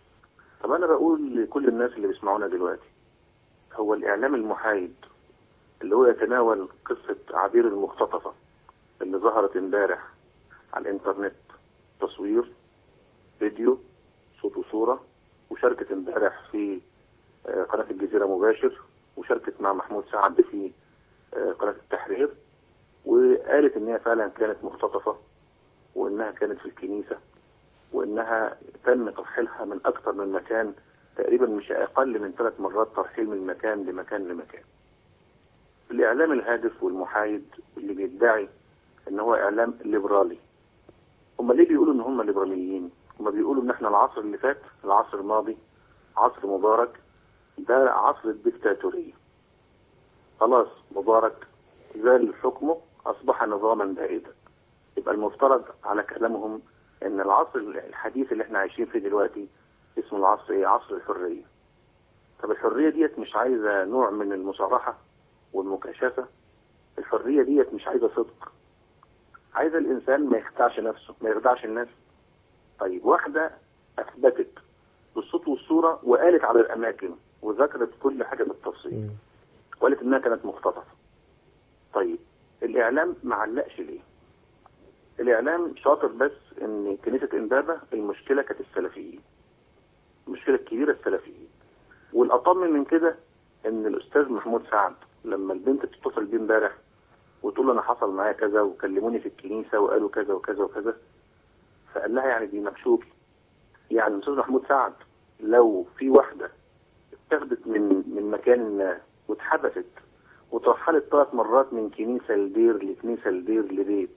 طب أنا بقول لكل الناس اللي بيسمعونا دلوقتي هو الإعلام المحايد اللي هو يتناول قصة عبير المختطفة اللي ظهرت امبارح على الإنترنت تصوير فيديو صوت وصورة وشاركت امبارح في آه، قناة الجزيرة مباشر وشاركت مع محمود سعد في آه، قناة التحرير وقالت ان هي فعلا كانت مختطفة وانها كانت في الكنيسة وانها تم ترحيلها من اكثر من مكان تقريبا مش اقل من ثلاث مرات ترحيل من مكان لمكان لمكان الاعلام الهادف والمحايد اللي بيدعي ان هو اعلام ليبرالي هم ليه بيقولوا ان هم ليبراليين هم بيقولوا ان احنا العصر اللي فات العصر الماضي عصر مبارك ده عصر الدكتاتورية خلاص مبارك زال حكمه اصبح نظاما بائدا يبقى المفترض على كلامهم ان العصر الحديث اللي احنا عايشين فيه دلوقتي اسمه العصر ايه عصر الحرية طب الحرية ديت مش عايزة نوع من المصارحة والمكاشفة الحرية ديت مش عايزة صدق عايزة الإنسان ما يخدعش نفسه ما يخدعش الناس طيب واحدة أثبتت بالصوت والصورة وقالت على الأماكن وذكرت كل حاجة بالتفصيل وقالت إنها كانت مختطفة طيب الإعلام ما علقش ليه الإعلام شاطر بس إن كنيسة إمبابة المشكلة كانت السلفيين المشكلة الكبيرة السلفيين والأطم من كده إن الأستاذ محمود سعد لما البنت بتتصل بيه امبارح وتقول له انا حصل معايا كذا وكلموني في الكنيسه وقالوا كذا وكذا وكذا فقال لها يعني دي مكشوفي يعني الاستاذ محمود سعد لو في واحده اتاخدت من من مكان ما واتحبست وترحلت ثلاث مرات من كنيسه لدير لكنيسه لدير لبيت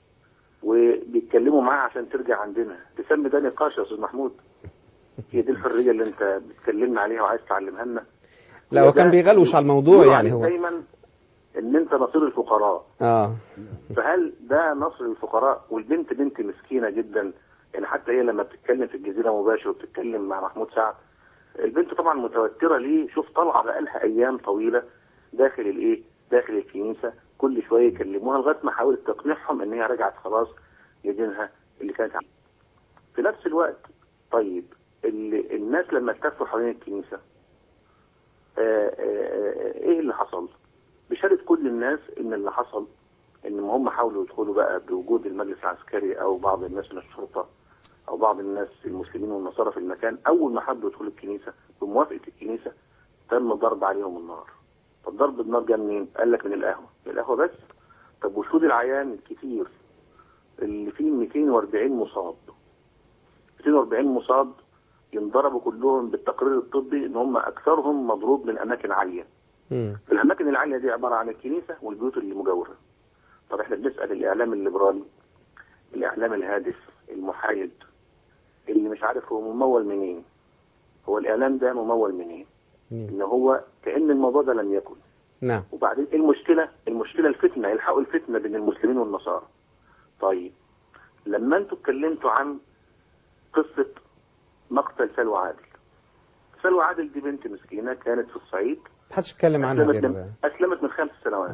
وبيتكلموا معاها عشان ترجع عندنا تسمي ده نقاش يا استاذ محمود هي دي الحريه اللي انت بتكلمنا عليها وعايز تعلمها لنا لا هو كان بيغلوش على الموضوع بيقولوا يعني عليك هو دايما ان انت نصير الفقراء اه فهل ده نصر الفقراء والبنت بنت مسكينه جدا يعني حتى هي لما بتتكلم في الجزيره مباشر وبتتكلم مع محمود سعد البنت طبعا متوتره ليه شوف طالعه بقالها ايام طويله داخل الايه داخل الكنيسه كل شويه يكلموها لغايه ما حاولت تقنعهم ان هي رجعت خلاص لدينها اللي كانت عليه. في نفس الوقت طيب اللي الناس لما التفوا حوالين الكنيسه آه، آه، آه، ايه اللي حصل؟ بشهاده كل الناس ان اللي حصل ان هم حاولوا يدخلوا بقى بوجود المجلس العسكري او بعض الناس من الشرطه او بعض الناس المسلمين والنصارى في المكان اول ما حبوا يدخلوا الكنيسه بموافقه الكنيسه تم ضرب عليهم النار طب ضرب النار جه منين؟ قال لك من القهوه من القهوه بس طب وشهود العيان الكتير اللي فيه 240 مصاب 240 مصاب ينضربوا كلهم بالتقرير الطبي ان هم اكثرهم مضروب من اماكن عاليه الاماكن العاليه دي عباره عن الكنيسه والبيوت اللي مجاوره طب احنا بنسال الاعلام الليبرالي الاعلام الهادف المحايد اللي مش عارف هو ممول منين هو الاعلام ده ممول منين ان هو كان الموضوع ده لم يكن نعم وبعدين إيه المشكله المشكله الفتنه يلحقوا الفتنه بين المسلمين والنصارى طيب لما انتوا اتكلمتوا عن قصه مقتل سلوى عادل سلوى عادل دي بنت مسكينه كانت في الصعيد محدش اتكلم عنها أسلمت غير من, أسلمت من خمس سنوات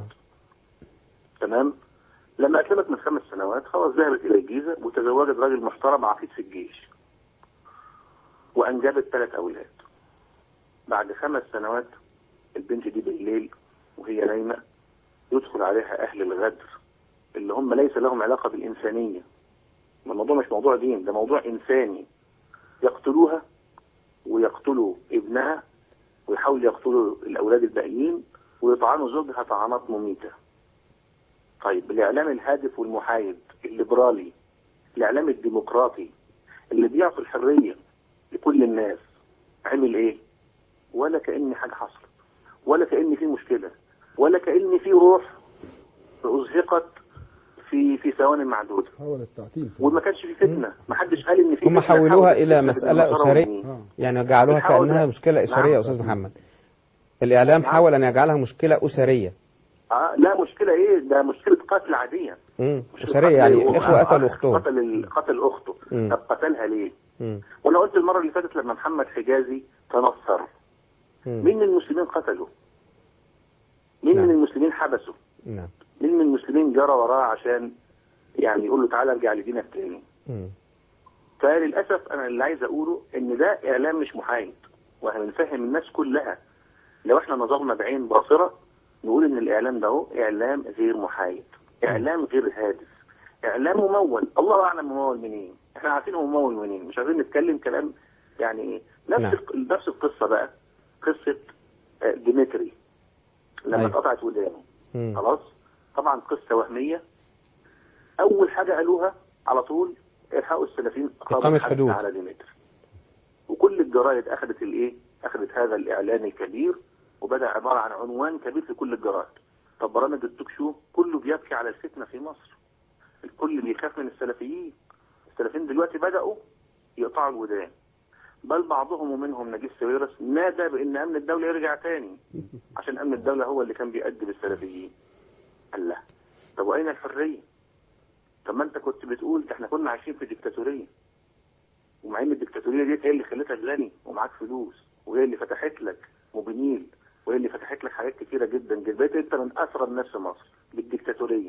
تمام لما أسلمت من خمس سنوات خلاص ذهبت إلى الجيزة وتزوجت راجل محترم عفيف في الجيش وانجبت ثلاث اولاد بعد خمس سنوات البنت دي بالليل وهي نايمه يدخل عليها اهل الغدر اللي هم ليس لهم علاقه بالانسانيه ما الموضوع مش موضوع دين ده موضوع انساني يقتلوها ويقتلوا ابنها ويحاولوا يقتلوا الاولاد الباقيين ويطعنوا زوجها طعنات مميته طيب الاعلام الهادف والمحايد الليبرالي الاعلام الديمقراطي اللي بيعطي الحريه لكل الناس عمل ايه ولا كان حاجه حصلت ولا كان في مشكله ولا كان في روح ازهقت في في ثواني معدوده حاول التعتيم وما كانش في فتنه ما حدش قال ان في هم فتنة حولوها حاولت إلى تفتن مسألة بالنصارى أسرية والمسلمين. يعني جعلوها بتحاول- كأنها مشكلة أسرية يا نعم. أستاذ محمد الإعلام نعم. حاول أن يجعلها مشكلة أسرية آه لا مشكله ايه ده مشكله قتل عاديه مم. مشكلة أسرية قتل يعني و- إخوة آه، قتلوا أخ أختهم قتل ال- قتل اخته مم. طب قتلها ليه؟ مم. وانا قلت المره اللي فاتت لما محمد حجازي تنصر مم. مين من المسلمين قتله؟ مين نعم. من المسلمين حبسه؟ نعم مين من المسلمين جرى وراه عشان يعني يقول له تعالى ارجع لدينك تاني؟ مم. فللاسف انا اللي عايز اقوله ان ده اعلام مش محايد واحنا بنفهم الناس كلها لو احنا نظرنا بعين باصره نقول ان الاعلام ده هو اعلام غير محايد اعلام غير هادف اعلام ممول الله اعلم ممول منين احنا عارفين هو ممول منين مش عايزين نتكلم كلام يعني ايه نفس نعم. الق- نفس القصه بقى قصه آه، ديمتري لما أيوة. اتقطعت ودانه مم. خلاص طبعا قصه وهميه اول حاجه قالوها على طول الحقوا السلفيين إقامة قاموا حد حدود. على ديمتر وكل الجرايد اخذت الايه اخذت هذا الاعلان الكبير وبدا عباره عن عنوان كبير في كل الجرايد طب برامج التوك شو كله بيبكي على الفتنه في مصر الكل بيخاف من السلفيين السلفيين دلوقتي بداوا يقطعوا الودان بل بعضهم ومنهم نجيب ساويرس نادى بان امن الدوله يرجع تاني عشان امن الدوله هو اللي كان بيأدب السلفيين قال لا طب واين الحريه طب ما انت كنت بتقول ده احنا كنا عايشين في ديكتاتوريه ومع ان الديكتاتوريه دي هي اللي خلتك غني ومعاك فلوس وهي اللي فتحت لك موبينيل وهي اللي فتحت لك حاجات كتيره جدا جدا بقيت انت من اسرى الناس في مصر بالديكتاتوريه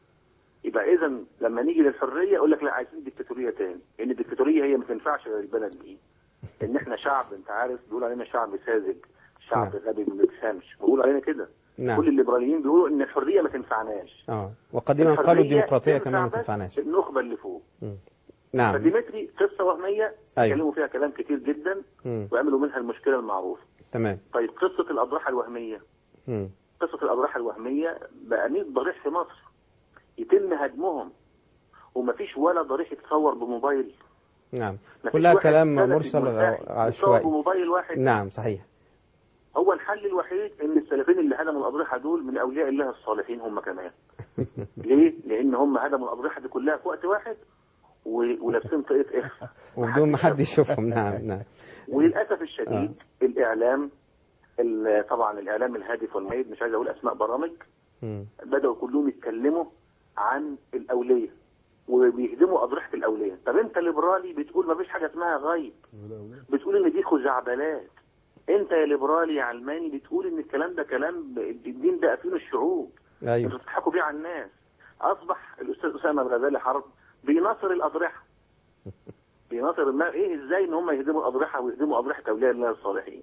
يبقى اذا لما نيجي للحريه يقول لك لا عايزين ديكتاتوريه تاني لان الديكتاتوريه هي ما تنفعش للبلد دي ان احنا شعب انت عارف بيقول علينا شعب ساذج شعب نعم. غبي ما بيفهمش بيقولوا علينا كده نعم. كل الليبراليين بيقولوا ان الحريه ما تنفعناش اه وقديما قالوا الحرية الديمقراطية تنفع كمان ما بس تنفعناش النخبه اللي فوق نعم فديمتري قصه وهميه أيوة. اتكلموا فيها كلام كتير جدا مم. وعملوا منها المشكله المعروفه تمام طيب قصه الاضراح الوهميه مم. قصه الاضراح الوهميه بقى 100 ضريح في مصر يتم هدمهم ومفيش ولا ضريح يتصور بموبايل نعم مفيش كلها واحد كلام سلفي مرسل ملتحي يتصور عشوائي بموبايل واحد نعم صحيح هو الحل الوحيد ان السلفيين اللي هدموا الاضرحه دول من اولياء الله الصالحين هم كمان ليه؟ لان هم هدموا الاضرحه دي كلها في وقت واحد و- ولابسين طاقيه اخفاء وبدون ما حد يشوفهم نعم نعم وللاسف الشديد الاعلام ال- طبعا الاعلام الهادف والميت مش عايز اقول اسماء برامج مم. بداوا كلهم يتكلموا عن الاوليه وبيهدموا اضرحه الاوليه طب انت ليبرالي بتقول ما فيش حاجه اسمها غيب بتقول ان دي خزعبلات انت يا ليبرالي يا علماني بتقول ان الكلام ده كلام ب- الدين ده افين الشعوب انتوا ايوه بتضحكوا بيه على الناس اصبح الاستاذ اسامه الغزالي حرب بيناصر الاضرحه بيناصر الناس ايه ازاي ان هم يهدموا الاضرحه ويهدموا اضرحه اولياء الله الصالحين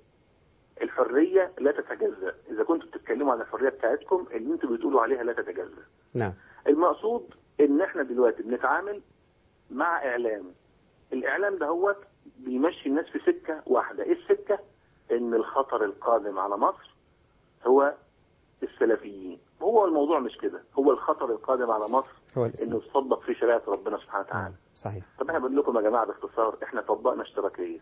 الحريه لا تتجزا اذا كنتوا بتتكلموا عن الحريه بتاعتكم اللي انتوا بتقولوا عليها لا تتجزا نعم المقصود ان احنا دلوقتي بنتعامل مع اعلام الاعلام ده هو بيمشي الناس في سكه واحده ايه السكه ان الخطر القادم على مصر هو السلفيين هو الموضوع مش كده هو الخطر القادم على مصر هو الإسلام. انه تصدق في شريعه ربنا سبحانه وتعالى صحيح طب احنا بنقول لكم يا جماعه باختصار احنا طبقنا اشتراكيه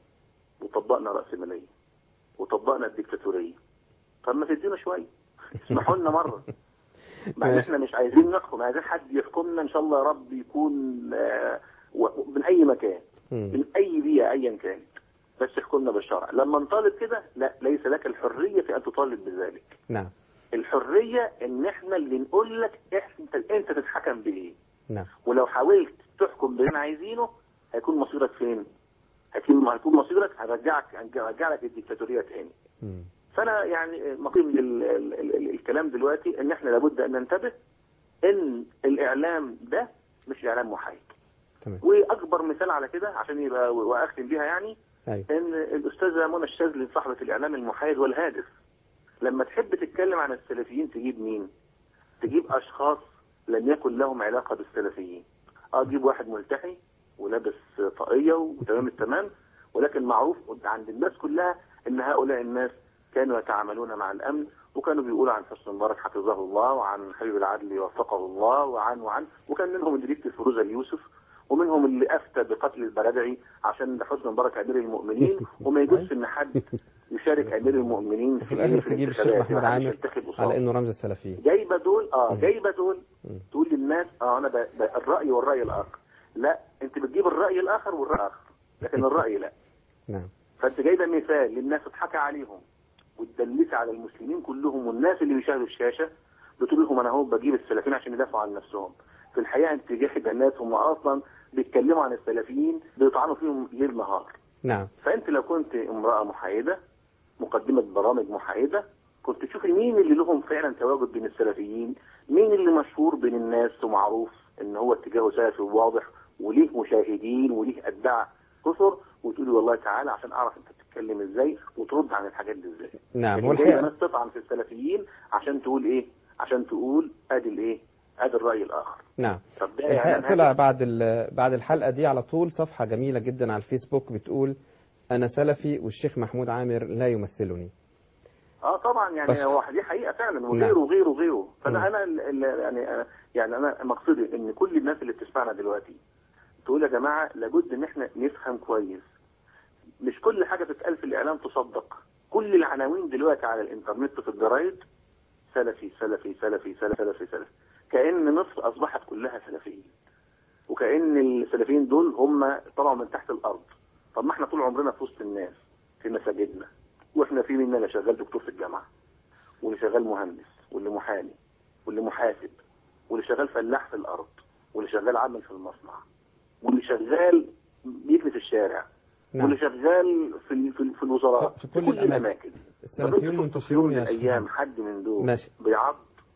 وطبقنا راسماليه وطبقنا الديكتاتوريه طب ما تدينا شويه اسمحوا لنا مره مع ان ماشي. احنا مش عايزين نحكم عايزين حد يحكمنا ان شاء الله يا رب يكون آه، و- من اي مكان مم. من اي بيئه ايا كانت بس يحكمنا بالشرع لما نطالب كده لا ليس لك الحريه في ان تطالب بذلك نعم الحريه ان احنا اللي نقول لك انت انت تتحكم بايه نعم ولو حاولت تحكم باللي احنا عايزينه هيكون مصيرك فين؟ هيكون هيكون مصيرك هرجعك هرجع لك الديكتاتوريه تاني. مم. فانا يعني مقيم ال ال ال ال الكلام دلوقتي ان احنا لابد ان ننتبه ان الاعلام ده مش اعلام محايد. تمام واكبر مثال على كده عشان يبقى واختم بيها يعني أيوة. ان الاستاذه منى الشاذلي صاحبه الاعلام المحايد والهادف لما تحب تتكلم عن السلفيين تجيب مين؟ تجيب اشخاص لم يكن لهم علاقه بالسلفيين. اه تجيب واحد ملتحي ولابس طاقيه وتمام التمام ولكن معروف عند الناس كلها ان هؤلاء الناس كانوا يتعاملون مع الامن وكانوا بيقولوا عن حسن مبارك حفظه الله وعن حبيب العدل وفقه الله وعن وعن وكان منهم اللي بيكتب فروزه اليوسف ومنهم اللي افتى بقتل البرادعي عشان ده حسن مبارك امير المؤمنين وما يجوزش ان حد يشارك امير المؤمنين في الآخر في تجيب الشيخ الانتخابات محمود محدش عامر ينتخب قصاده. على إنه رمز السلفيين جايبه دول اه مم. جايبه دول مم. تقول للناس اه انا ب... ب... الراي والراي الاخر لا انت بتجيب الراي الاخر والراي الاخر لكن الراي لا نعم فانت جايبه مثال للناس تضحك عليهم وتدلسي على المسلمين كلهم والناس اللي بيشاهدوا الشاشه بتقول لهم انا اهو بجيب السلفيين عشان يدافعوا عن نفسهم في الحقيقه انت جايبه ناس هم اصلا بيتكلموا عن السلفيين بيطعنوا فيهم ليل نهار نعم فانت لو كنت امراه محايده مقدمه برامج محايده كنت تشوفي مين اللي لهم فعلا تواجد بين السلفيين مين اللي مشهور بين الناس ومعروف ان هو اتجاهه سلفي وواضح وليه مشاهدين وليه اتباع كثر وتقولي والله تعالى عشان اعرف انت بتتكلم ازاي وترد عن الحاجات دي ازاي نعم لكن والحقيقة- جايبه ناس تطعن في السلفيين عشان تقول ايه عشان تقول ادي الايه ادي الراي الاخر نعم طب ده إعلان الحقيقة طلع هادف. بعد ال- بعد الحلقة دي على طول صفحة جميلة جدا على الفيسبوك بتقول أنا سلفي والشيخ محمود عامر لا يمثلني اه طبعا يعني بس- هو دي حقيقه فعلا نعم. وغيره وغيره وغيره مم. فانا انا ال- ال- يعني أنا يعني انا مقصدي ان كل الناس اللي بتسمعنا دلوقتي تقول يا جماعه لابد ان احنا نفهم كويس مش كل حاجه تتقال في الاعلام تصدق كل العناوين دلوقتي على الانترنت في الجرايد سلفي سلفي سلفي سلفي سلفي سلفي كأن مصر أصبحت كلها سلفيين وكأن السلفيين دول هم طلعوا من تحت الأرض طب ما احنا طول عمرنا في وسط الناس في مساجدنا واحنا في مننا اللي شغال دكتور في الجامعة واللي شغال مهندس واللي محامي واللي محاسب واللي شغال فلاح في الأرض واللي شغال عامل في المصنع واللي شغال بيكنس الشارع نعم. واللي شغال في في, في الوزارات في كل الأماكن. الأماكن السلفيون منتشرون يا شيخ الايام محمد. حد من دول ماشي. بيعض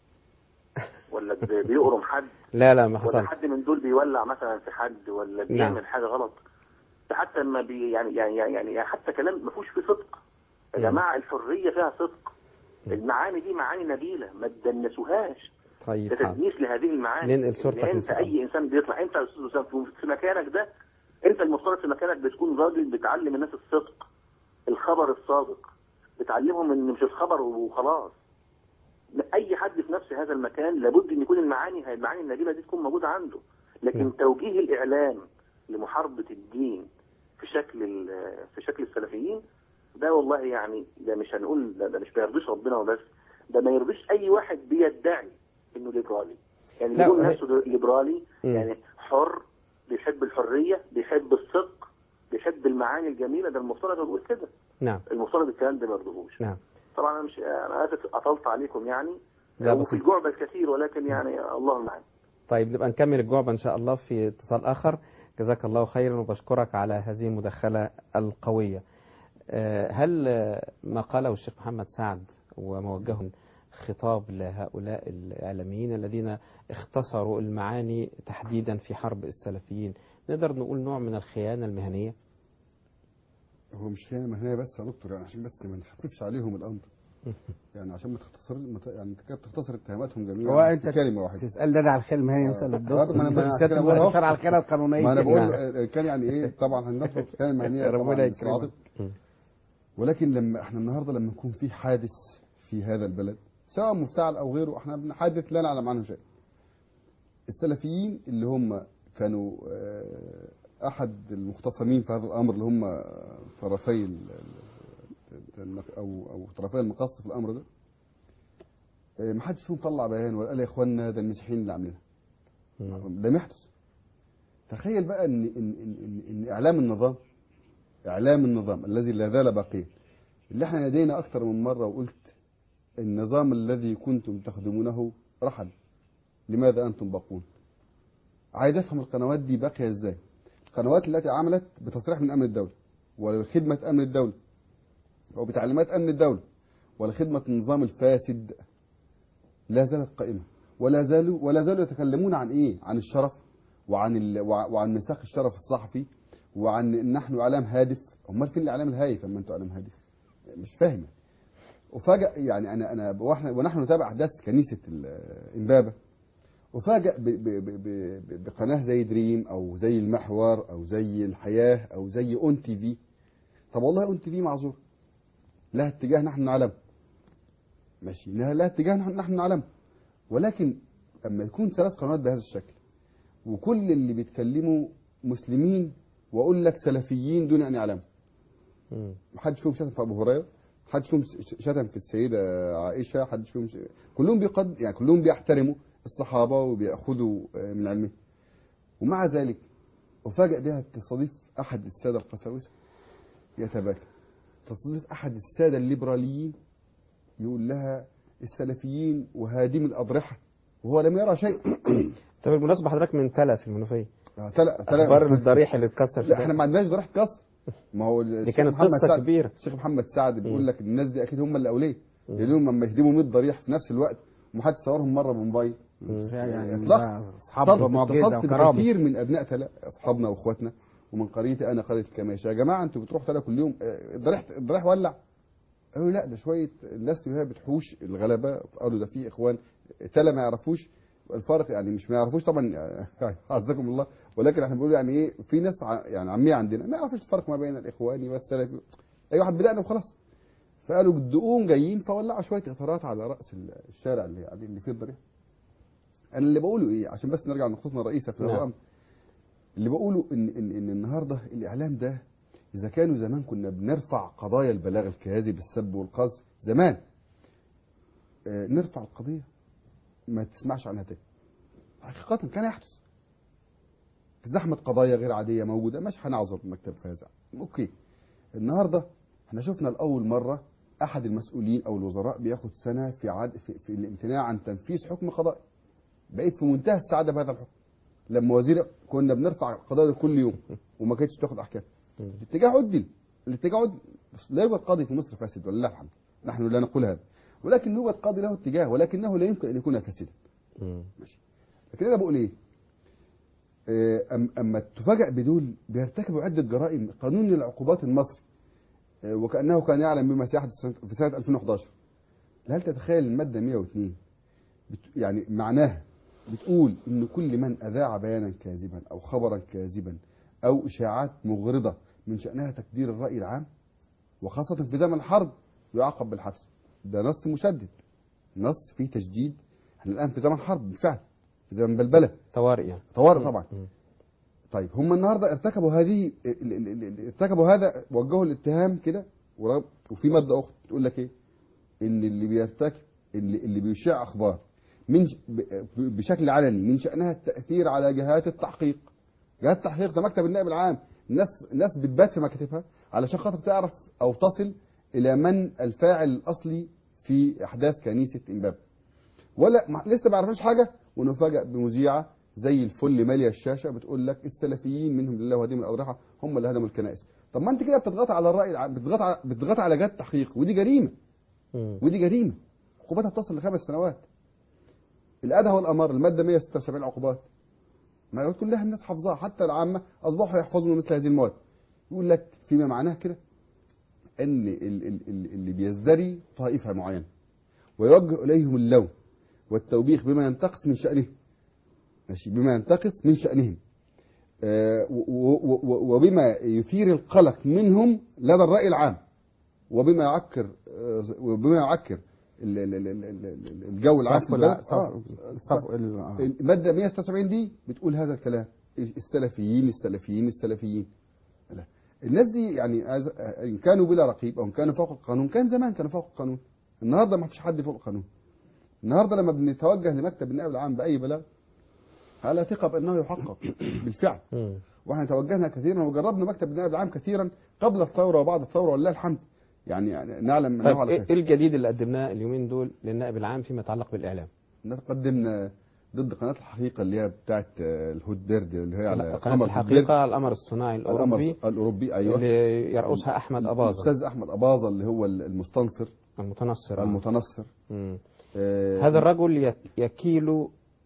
ولا بي- بيقرم حد لا لا ما ولا حصلش حد من دول بيولع مثلا في حد ولا بيعمل نعم. حاجه غلط ده حتى ما بي يعني يعني يعني, يعني حتى كلام ما فيهوش فيه صدق يا مم. جماعه الحريه فيها صدق المعاني دي معاني نبيله ما تدنسوهاش طيب ده حاضر تدنيس لهذه المعاني ننقل صورتك إن إن انت شاء الله. اي انسان بيطلع انت يا استاذ اسامه في- في مكانك ده انت المفترض في مكانك بتكون راجل بتعلم الناس الصدق الخبر الصادق بتعلمهم ان مش الخبر وخلاص اي حد في نفس هذا المكان لابد ان يكون المعاني المعاني النبيله دي تكون موجوده عنده لكن نعم. توجيه الاعلام لمحاربه الدين في شكل ال- في شكل السلفيين ده والله يعني ده مش هنقول ده, ده مش ما يرضيش ربنا وبس ده ما يرضيش اي واحد بيدعي انه ليبرالي يعني لا، بيقول وهي- نفسه ليبرالي مم. يعني حر بيحب الحريه بيحب الصدق بيحب المعاني الجميله ده المفترض يقول كده نعم المفترض الكلام ده ما يرضيهوش نعم طبعا انا مش انا اسف اطلت عليكم يعني لا وفي بسيط. الجعبه الكثير ولكن يعني الله المعين طيب نبقى نكمل الجعبة إن شاء الله في اتصال آخر جزاك الله خيرا وبشكرك على هذه المداخلة القوية آه، هل آه، ما قاله الشيخ محمد سعد وموجه خطاب لهؤلاء الإعلاميين الذين اختصروا المعاني تحديدا في حرب السلفيين نقدر نقول نوع من الخيانة المهنية هو مش خيانه مهنيه بس يا دكتور يعني عشان بس ما نخففش عليهم الامر يعني عشان ما تختصر ما ت- يعني انت كده بتختصر اتهاماتهم جميعا هو انت في كلمه واحده تسال ده على الخير المهني آه. يسال آه، الدكتور ما انا ما سيادة أنا بقول أهو. المستشار على الخيانه القانونيه ما انا بقول نعم. آه، كان يعني ايه طبعا هنفرض الخيانه المهنيه ربنا طبعا يكرمك. صادق ولكن لما احنا النهارده لما يكون في حادث في هذا البلد سواء مفتعل او غيره احنا بنحدث لا نعلم عنه شيء السلفيين اللي هم كانوا آه، احد المختصمين في هذا الامر اللي هم طرفي ال- ال- المق- او او طرفي المقص في الامر ده آه، ما حدش فيهم طلع بيان ولا قال يا اخوانا ده المسيحيين اللي عاملينها لم يحدث تخيل بقى ان ان ان, إن, إن اعلام النظام اعلام النظام الذي لا زال باقيا اللي احنا نادينا اكثر من مره وقلت النظام الذي كنتم تخدمونه رحل لماذا انتم باقون عايز افهم القنوات دي باقيه ازاي القنوات التي عملت بتصريح من امن الدوله ولخدمه امن الدوله وبتعليمات امن الدوله ولخدمه النظام الفاسد لا زالت قائمه ولا زالوا ولا زالوا يتكلمون عن ايه عن الشرف وعن ال... وع- وعن مساق الشرف الصحفي وعن ان نحن اعلام هادف امال فين الاعلام الهايف اما انتوا اعلام هادف مش فاهم وفاجأ يعني انا انا واحنا ونحن نتابع احداث كنيسه ال- امبابه وفاجأ ب- ب- ب- ب- بقناه زي دريم او زي المحور او زي الحياه او زي اون تي في طب والله اون تي في معذور لها اتجاه نحن نعلمه ماشي لها لها اتجاه نحن نحن نعلمه ولكن اما يكون ثلاث قنوات بهذا الشكل وكل اللي بيتكلموا مسلمين واقول لك سلفيين دون ان يعلموا محدش فيهم شتم في ابو هريره محدش فيهم ش- شتم في السيده عائشه محدش فيهم ش... كلهم بيقد يعني كلهم بيحترموا الصحابه وبياخذوا آه، من علمهم ومع ذلك افاجئ بها تستضيف احد الساده القساوسه يتباكى تستضيف احد الساده الليبراليين يقول لها السلفيين وهادم الاضرحه وهو لم يرى شيء طب بالمناسبه حضرتك من تلا في المنوفيه تلا تلا اخبار الضريح اللي اتكسر في لا ده. احنا ما عندناش ضريح كسر ما هو دي كانت قصة كبيرة. الشيخ محمد سعد بيقول لك الناس دي اكيد هم اللي اوليه لانهم لما يهدموا 100 ضريح في نفس الوقت ومحدش صورهم مره بموبايل يعني اطلاق ده أصحاب اتصلت- معجزة اتصلت وكرامة. بكثير من ابناء تلا اصحابنا واخواتنا ومن قريتي انا قريه الكماشة يا جماعه انتوا بتروحوا تلا كل يوم آه، الضريح الضريح ولع قالوا لا ده شويه الناس وهي بتحوش الغلبه قالوا ده في اخوان تلا ما يعرفوش الفرق يعني مش ما يعرفوش طبعا يعني عزكم الله ولكن احنا بنقول يعني ايه في ناس ع- يعني عاميه عندنا ما يعرفوش الفرق ما بين الاخواني والسلفي اي واحد بدانا وخلاص فقالوا الدقوم جايين فولعوا شويه اثارات على راس الشارع اللي يعني اللي فيه الضريح انا اللي بقوله ايه عشان بس نرجع لنقطتنا الرئيسه في هذا نعم. الامر اللي بقوله ان ان ان النهارده الاعلام ده اذا كانوا زمان كنا بنرفع قضايا البلاغ الكاذب السب والقذف زمان آه، نرفع القضيه ما تسمعش عنها تاني حقيقه كان يحدث زحمه قضايا غير عاديه موجوده مش هنعذر المكتب في هذا اوكي النهارده احنا شفنا لاول مره احد المسؤولين او الوزراء بياخد سنه في عد في, في الامتناع عن تنفيذ حكم قضائي بقيت في منتهى السعاده بهذا الحكم لما وزير كنا بنرفع قضايا كل يوم وما كانتش تاخد احكام الاتجاه عدل الاتجاه عدل لا يوجد قاضي في مصر فاسد ولله الحمد نحن لا نقول هذا ولكن يوجد قاضي له اتجاه ولكنه لا يمكن ان يكون فاسدا ماشي لكن انا بقول ايه آه، أم- اما تفاجأ بدول بيرتكبوا عده جرائم قانون العقوبات المصري آه، وكانه كان يعلم بما سيحدث في سنه 2011 هل تتخيل الماده 102 بت... يعني معناها بتقول ان كل من اذاع بيانا كاذبا او خبرا كاذبا او اشاعات مغرضه من شانها تكدير الراي العام وخاصه في زمن الحرب يعاقب بالحبس ده نص مشدد نص فيه تشديد احنا الان في زمن حرب بالفعل في زمن بلبله طوارئ يعني طوارئ طبعا طيب هم النهارده ارتكبوا هذه ال- ال- ال- ال- ارتكبوا هذا وجهوا الاتهام كده ورغم- وفي ماده اخرى بتقول لك ايه ان اللي بيرتكب اللي, اللي بيشيع اخبار من ش- ب- ب- بشكل علني من شانها التاثير على جهات التحقيق جهات التحقيق ده مكتب النائب العام ناس ناس بتبات في مكاتبها علشان خاطر تعرف او تصل الى من الفاعل الاصلي في احداث كنيسه امبابه ولا ما- لسه ما عرفناش حاجه ونفاجئ بمذيعه زي الفل ماليه الشاشه بتقول لك السلفيين منهم لله وهديهم الاضرحه هم اللي هدموا الكنائس طب ما انت كده بتضغط على الراي العام بتضغط على بتضغط على جهات التحقيق ودي جريمه ودي جريمه عقوبتها بتصل لخمس سنوات الادهى والامر الماده 176 عقوبات ما يقول كلها الناس حافظاها حتى العامه اصبحوا يحفظون مثل هذه المواد يقول لك فيما معناه كده ان ال- ال- ال- اللي بيزدري طائفه معينه ويوجه اليهم اللوم والتوبيخ بما ينتقص من شانهم ماشي بما ينتقص من شانهم آه، و- و- و- وبما يثير القلق منهم لدى الراي العام وبما يعكر آه، وبما يعكر ال- ال- ال- ال- ال- الجو العام في صف البلد الع- صف- آه. صف ال- آه. الماده 176 دي بتقول هذا الكلام السلفيين السلفيين السلفيين لا. الناس دي يعني أز- ان كانوا بلا رقيب او ان كانوا فوق القانون كان زمان كانوا فوق القانون النهارده ما فيش حد فوق القانون النهارده لما بنتوجه لمكتب النائب العام باي بلاغ على ثقه بانه يحقق بالفعل واحنا توجهنا كثيرا وجربنا مكتب النائب العام كثيرا قبل الثوره وبعد الثوره ولله الحمد يعني, يعني نعلم انه طيب على ايه خير إيه الجديد اللي قدمناه اليومين دول للنائب العام فيما يتعلق بالاعلام احنا قدمنا ضد قناه الحقيقه اللي هي بتاعت آه، الهود بيرد اللي هي على قناه قمر الهود الحقيقه القمر الصناعي الأمر الاوروبي الاوروبي ايوه اللي يرأسها احمد اباظه الاستاذ احمد اباظه اللي هو المستنصر المتنصر المتنصر مم. آه، هذا الرجل يك- يكيل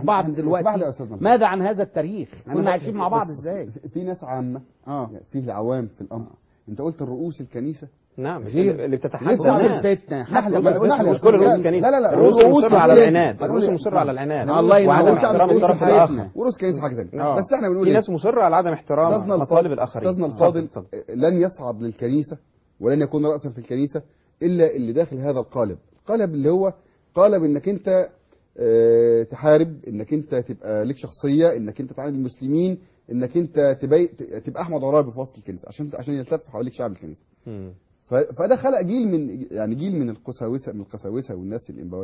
بعض اسمح لي دلوقتي يا أستاذ محمد. ماذا عن هذا التاريخ أنا كنا بقى- عايشين مع بعض بس- ازاي في- في ناس عامه اه يعني فيه العوام في الامر انت قلت الرؤوس الكنيسه نعم غير اللي بتتحدث لسه الناس. عن الفتنة. اسمح لي، حتى ما- اسمح لي، مش كل رؤوس لا، الكنيسة لا، لا، لا، الرؤوس الرؤوس مصرة على هنقول إيه؟ العناد هنقول الرؤوس إيه؟ مصرة على العناد الله ينور وعدم عليك. احترام رؤوس الطرف الكنيسة. الآخر ورؤوس الكنيسه حاجه ثانيه آه. بس احنا بنقول في إيه؟ ناس مصرة على عدم احترام أستاذنا مطالب الفاضل- الآخرين أستاذنا الفاضل لن يصعد للكنيسة ولن يكون رأسا في الكنيسة الا اللي داخل هذا القالب القالب اللي هو قالب انك انت آه، تحارب انك انت تبقى لك شخصيه انك انت تعاند المسلمين انك انت تبي تبقى احمد عرابي في وسط الكنيسه عشان عشان يلتف حواليك شعب الكنيسه مم. ف- فده خلق جيل من يعني جيل من القساوسه من القساوسه والناس الانبوات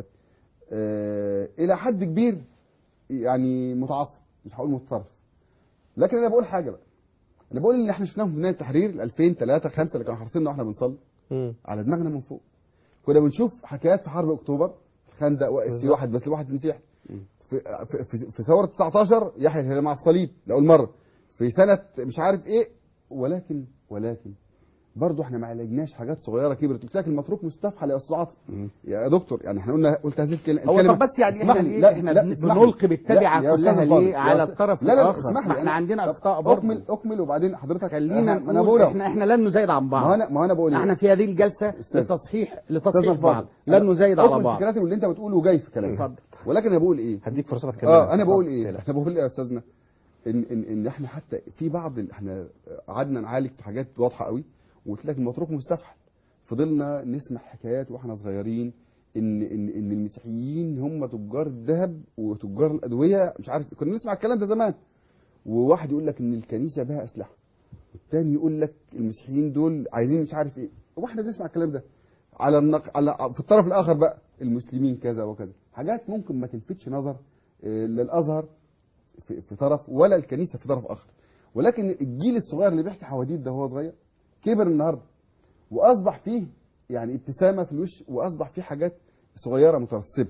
آه الى حد كبير يعني متعصب مش هقول متطرف لكن انا بقول حاجه بقى انا بقول اللي احنا شفناهم في نادي التحرير ال 2000 3 5 اللي كانوا حارسيننا واحنا بنصلي مم. على دماغنا من فوق كنا بنشوف حكايات في حرب اكتوبر في خندق واقف في بالظبط. واحد بس لواحد مسيحي في في, في, في ثوره 19 يحيى الهلال مع الصليب لاول مره في سنه مش عارف ايه ولكن ولكن برضه احنا ما عالجناش حاجات صغيره كبرت قلت لك المتروك مستفحل يا استاذ عاطف يا دكتور يعني احنا قلنا قلت هذه الكلمه هو الكلمة- طب بس يعني احنا اسمح لي، ليه لا، احنا لا، بن- اسمح لي. بنلقي بالتبعه لا، يا كلها أستاذ ليه الفاضل، على يا الطرف لا لا الآخر؟ اسمح ما لي احنا أنا- عندنا طب أخطاء برضه. اكمل اكمل وبعدين حضرتك خلينا أنا- انا نقول بقول أهو. احنا احنا لن نزايد عن بعض ما انا ما انا بقول إيه؟ احنا في هذه الجلسه أستاذ. لتصحيح أستاذنا لتصحيح الفاضل، بعض لن نزايد على أكمل بعض فكرتي واللي انت بتقوله جاي في كلامي اتفضل. ولكن انا بقول ايه هديك فرصه تتكلم اه انا بقول اتفضل. ايه احنا بقول ايه يا استاذنا ان ان ان احنا حتى في بعض ال- احنا قعدنا نعالج في حاجات واضحه قوي وقلت لك المتروك مستفحل فضلنا نسمع حكايات واحنا صغيرين ان ان ان المسيحيين هم تجار الذهب وتجار الادويه مش عارف كنا نسمع الكلام ده زمان وواحد يقول لك ان الكنيسه بها اسلحه والتاني يقول لك المسيحيين دول عايزين مش عارف ايه واحنا بنسمع الكلام ده على النق... على في الطرف الاخر بقى المسلمين كذا وكذا حاجات ممكن ما تلفتش نظر آه، للازهر في, في طرف ولا الكنيسه في طرف اخر ولكن الجيل الصغير اللي بيحكي حواديت ده وهو صغير كبر النهارده واصبح فيه يعني ابتسامه في الوش واصبح فيه حاجات صغيره مترسبه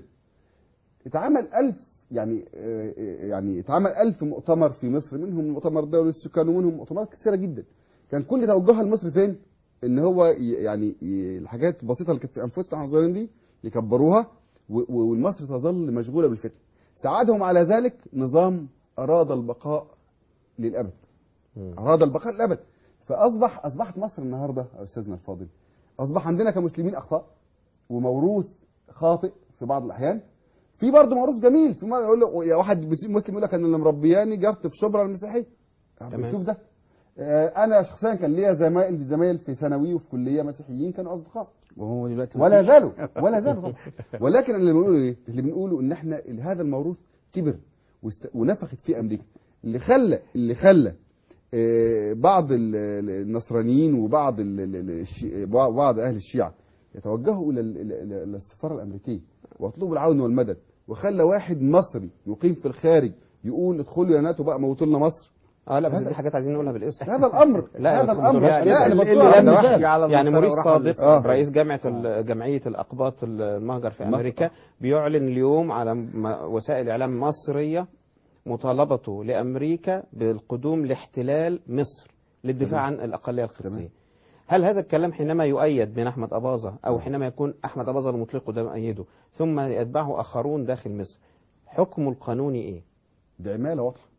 اتعمل ألف يعني آه، آه، يعني اتعمل ألف مؤتمر في مصر منهم مؤتمر دولي السكان ومنهم مؤتمرات كثيره جدا كان كل توجهها لمصر فين؟ ان هو ي- يعني ي- الحاجات البسيطه اللي كانت في انفسنا واحنا صغيرين دي يكبروها و- و- والمصر تظل مشغوله بالفتن ساعدهم على ذلك نظام اراد البقاء للابد اراد البقاء للابد فاصبح اصبحت مصر النهارده يا استاذنا الفاضل اصبح عندنا كمسلمين اخطاء وموروث خاطئ في بعض الاحيان في برضه موروث جميل في مرة يقول له يا واحد مسلم يقول لك انا اللي مربياني جرت في شبرا المسيحيه تمام. شوف ده آه، انا شخصيا كان ليا زمايل زمايل في ثانوي وفي كليه مسيحيين كانوا اصدقاء وهو دلوقتي ولا مفيش. زالوا ولا زالوا طبعا ولكن اللي بنقوله ايه؟ اللي بنقوله ان احنا هذا الموروث كبر واست- ونفخت فيه امريكا اللي خلى اللي خلى آه، بعض ال- ال- النصرانيين وبعض ال- ال- ال- الشي- بعض اهل الشيعه يتوجهوا الى ال- ال- ال- إلى السفاره الامريكيه واطلبوا العون والمدد وخلى واحد مصري يقيم في الخارج يقول ادخلوا يا ناتو بقى موتوا لنا مصر اه لا بس هذا- دي حاجات عايزين نقولها بالاسم هذا الامر لا هذا ما الامر تقولهاش لا انا كده. بقول اللي على لم مثال. يحكي يعني موريس صادق آه. رئيس جامعه ال- جمعيه الاقباط المهجر في امريكا بيعلن اليوم على م- وسائل اعلام مصريه مطالبته لامريكا بالقدوم لاحتلال مصر للدفاع عن الاقليه القبطيه هل هذا الكلام حينما يؤيد من احمد اباظه او حينما يكون احمد اباظه المطلق ده مؤيده ثم يتبعه اخرون داخل مصر حكمه القانوني ايه دي عماله واضحه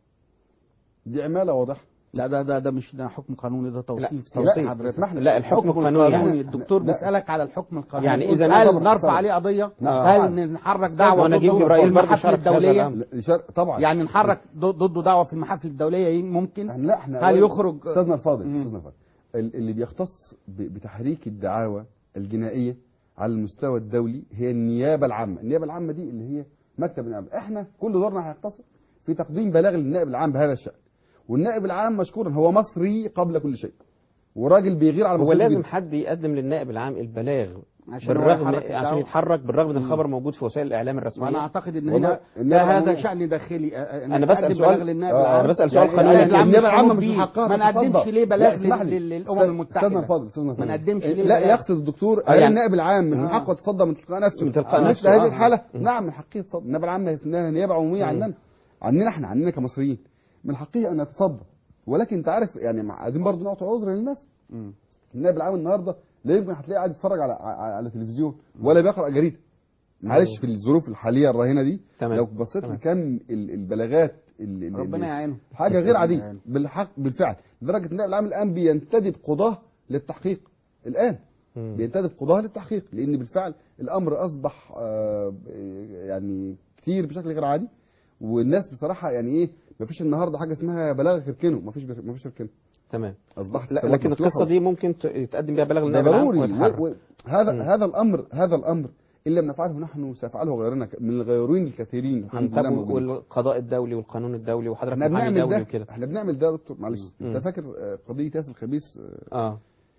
دي عماله واضحه لا ده ده ده مش ده حكم قانوني ده توصيف لا، سياسي توصيف. حضرتك اسمح لي. لا، الحكم القانوني. القانوني لا. الدكتور لا. بيسالك على الحكم القانوني يعني قلت إذا هل نظر- نرفع طبعا. عليه قضيه نعم. هل نحرك دعوه وأنا أجيب ضده جبرائيل في برضه المحافل شارك في هذا الدوليه الأمر. لا، شر- طبعا يعني نحرك ضد- ضده دعوه في المحافل الدوليه ممكن لا احنا هل أولا- يخرج استاذنا الفاضل استاذنا الفاضل ال- اللي بيختص ب- بتحريك الدعاوى الجنائيه على المستوى الدولي هي النيابه العامه النيابه العامه دي اللي هي مكتب النائب احنا كل دورنا هيقتصر في تقديم بلاغ للنائب العام بهذا الشان والنائب العام مشكورا هو مصري قبل كل شيء وراجل بيغير على هو مصلحته لازم جداً. حد يقدم للنائب العام البلاغ عشان هو بالرغم يحرك عشان الدعوة. يتحرك بالرغم ان مم. الخبر موجود في وسائل الاعلام الرسميه وانا اعتقد ان والله هنا النيابة ده هذا العامة- شان داخلي آه، أنا إنك بسأل تقدم سؤال- بلاغ للنائب آه، العام أنا بسأل سؤال يعني قانوني. النائب العام النيابه مش العامه مربوط مش بيه. حقها ما نقدمش تتصدى. ليه لا، بلاغ اسمح لي. لل- للامم استاذ- المتحده استاذنا الفاضل استاذنا ما الفاضل. نقدمش إيه، ليه لا بلاغ. يقصد الدكتور آه، قال يعني- النائب العام من آه. حقه يتصدى من تلقاء نفسه من تلقاء مثل نفسه، هذه آه. الحاله مم. نعم من حقه يتصدى النائب العام اسمها نيابه عموميه عننا عننا احنا عننا كمصريين من حقه ان يتصدى ولكن انت عارف يعني مع- عايزين برضه نعطي عذر للناس النائب العام النهارده لا يمكن هتلاقيه قاعد يتفرج على على, على تلفزيون ولا بيقرا جريده معلش في الظروف الحاليه الراهنه دي تمام. لو بصيت تمام. لكم ال- البلاغات ال- ال- ربنا ال- يعينه حاجه غير ربنا عاديه يعينه. بالحق بالفعل لدرجه ان النائب العام الان بينتدب قضاه للتحقيق الان مم. بينتدب قضاه للتحقيق لان بالفعل الامر اصبح آه، يعني كتير بشكل غير عادي والناس بصراحه يعني ايه ما فيش النهارده حاجه اسمها بلاغ كركنه ما فيش ما فيش كركنه تمام اصبحت لا الثروات لكن مفتوحة. القصه دي ممكن ت- يتقدم بها بلاغ ده للنائب العام ضروري ويتحرك. و... و... هذا مم. هذا الامر هذا الامر ان لم نفعله نحن سيفعله غيرنا ك- من الغيورين الكثيرين الحمد لله طب موجودين والقضاء الدولي والقانون الدولي وحضرتك احنا محامي بنعمل دولي ده وكده احنا بنعمل ده يا دكتور معلش مم. انت فاكر آه، قضيه ياسر الخبيث آه، اه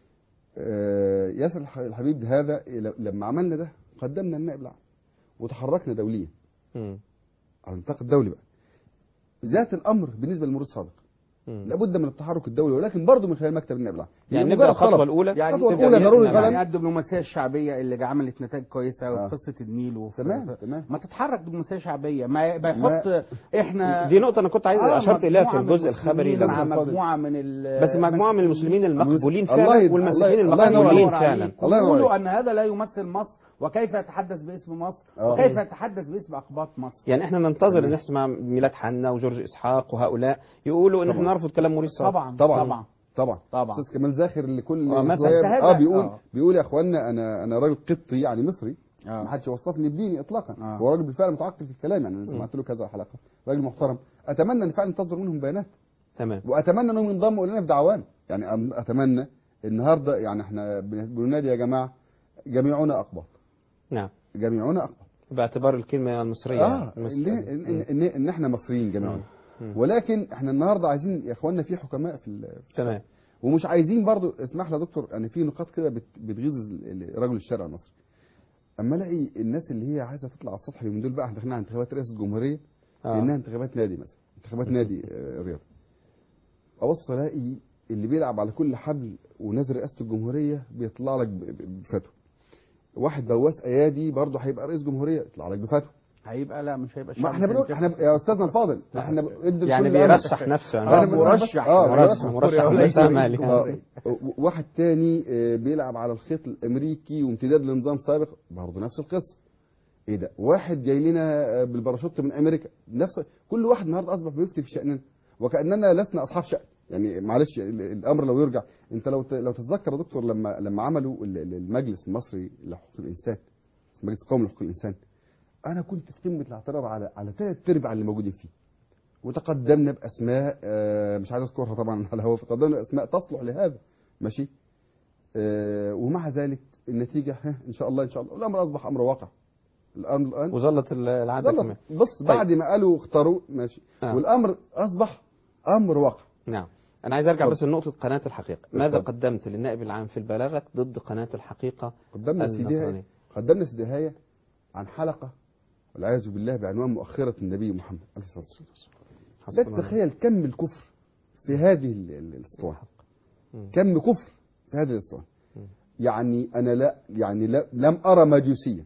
آه، ياسر الح- الحبيب هذا ل- لما عملنا ده قدمنا النائب العام وتحركنا دوليا مم. على النطاق الدولي بقى ذات الامر بالنسبه للمرور الصادق مم. لابد من التحرك الدولي ولكن برضه من خلال مكتب النائب العام يعني هي نبدأ مجرد الخطوة طلب. الأولى يعني الخطوه تبدأ الاولى ضروري يعني غلط الدبلوماسيه الشعبيه اللي عملت نتائج كويسه آه. وفي قصه النيل وفي تمام تمام ما تتحرك دبلوماسيه شعبيه ما ما يحط احنا دي نقطة أنا كنت عايز آه، أشرت إليها في مجموعة من الجزء الخبري المسلمين مع لما مجموعه من ال بس مجموعة من المسلمين المقبولين الله فعلا يد- والمسيحيين الله- الله ينور المقبولين عليك. فعلا الله ينور يقولوا عليك. ان هذا لا يمثل مصر وكيف يتحدث باسم مصر آه. وكيف يتحدث باسم اقباط مصر يعني احنا ننتظر تمام. ان نسمع ميلاد حنا وجورج اسحاق وهؤلاء يقولوا ان احنا طبعا. نرفض كلام موريس صالح. طبعا طبعا طبعا طبعا طبعا استاذ كمال زاخر اللي كل آه، مثلا. شوية- فهذا- اه بيقول آه. بيقول يا اخوانا انا انا راجل قبطي يعني مصري آه. ما حدش وصفني بديني اطلاقا آه. هو راجل بالفعل متعقل في الكلام يعني انا سمعت له كذا حلقه راجل محترم اتمنى ان فعلا تصدر منهم بيانات تمام واتمنى انهم ينضموا الينا في دعوانا يعني أم- اتمنى النهارده يعني احنا بن- بننادي يا جماعه جميعنا اقباط نعم جميعنا اقباط باعتبار الكلمة المصرية اه المصرية. إن, إن, إن, ان احنا مصريين جميعنا مم. ولكن احنا النهارده عايزين يا اخواننا في حكماء في ال- في الشارع. تمام ومش عايزين برضو اسمح لي يا دكتور ان في نقاط كده بت- بتغيظ ال- ال- رجل الشارع المصري اما الاقي الناس اللي هي عايزه تطلع على السطح اليومين دول بقى احنا داخلين على انتخابات رئاسه الجمهوريه آه. لانها انتخابات نادي مثلا انتخابات نادي آه، رياضي ابص الاقي اللي بيلعب على كل حبل ونازل رئاسه الجمهوريه بيطلع لك ب- ب- بفتوى واحد بواس ايادي برضه هيبقى رئيس جمهوريه يطلع لك بفتوى هيبقى لا مش هيبقى ما احنا بنقول احنا يا استاذنا الفاضل احنا ادي يعني لكل أمر. بيرشح نفسه يعني أنا آه، بنقول بس- مرشح. اه مرشح- مرشح مرشح وليس بس أمل رئيس يعني. جمهورية. و- واحد تاني آه، بيلعب على الخيط الامريكي وامتداد لنظام سابق برضه نفس القصه ايه ده واحد جاي لنا آه، بالباراشوت من امريكا نفس كل واحد النهارده اصبح بيفتي في شاننا وكاننا لسنا اصحاب شان يعني معلش ال- الامر لو يرجع انت لو ت- لو تتذكر يا دكتور لما لما عملوا ال- ال- المجلس المصري لحقوق الانسان المجلس القومي لحقوق الانسان انا كنت في قمه الاعتراض على على ثلاث ارباع اللي موجودين فيه وتقدمنا باسماء آه، مش عايز اذكرها طبعا على الهواء تقدمنا باسماء تصلح لهذا ماشي آه، ومع ذلك النتيجه ها ان شاء الله ان شاء الله الامر اصبح امر واقع الامر الان وظلت ال- العادة ظلت. كمان بص طيب. بعد ما قالوا اختاروه ماشي آه. والامر اصبح امر واقع نعم أنا عايز أرجع اتفضل. بس لنقطة قناة الحقيقة ماذا اتفضل. قدمت للنائب العام في البلاغة ضد قناة الحقيقة قدمنا سيديهاية النصرانية قدمنا سيديهاية عن حلقه والعياذ بالله بعنوان مؤخره النبي محمد عليه الصلاه والسلام لا حسبنا الله. تتخيل كم الكفر في هذه ال- ال- الاسطوانه مم. كم كفر في هذه الاسطوانه مم. يعني انا لا يعني لا لم ارى مجوسيا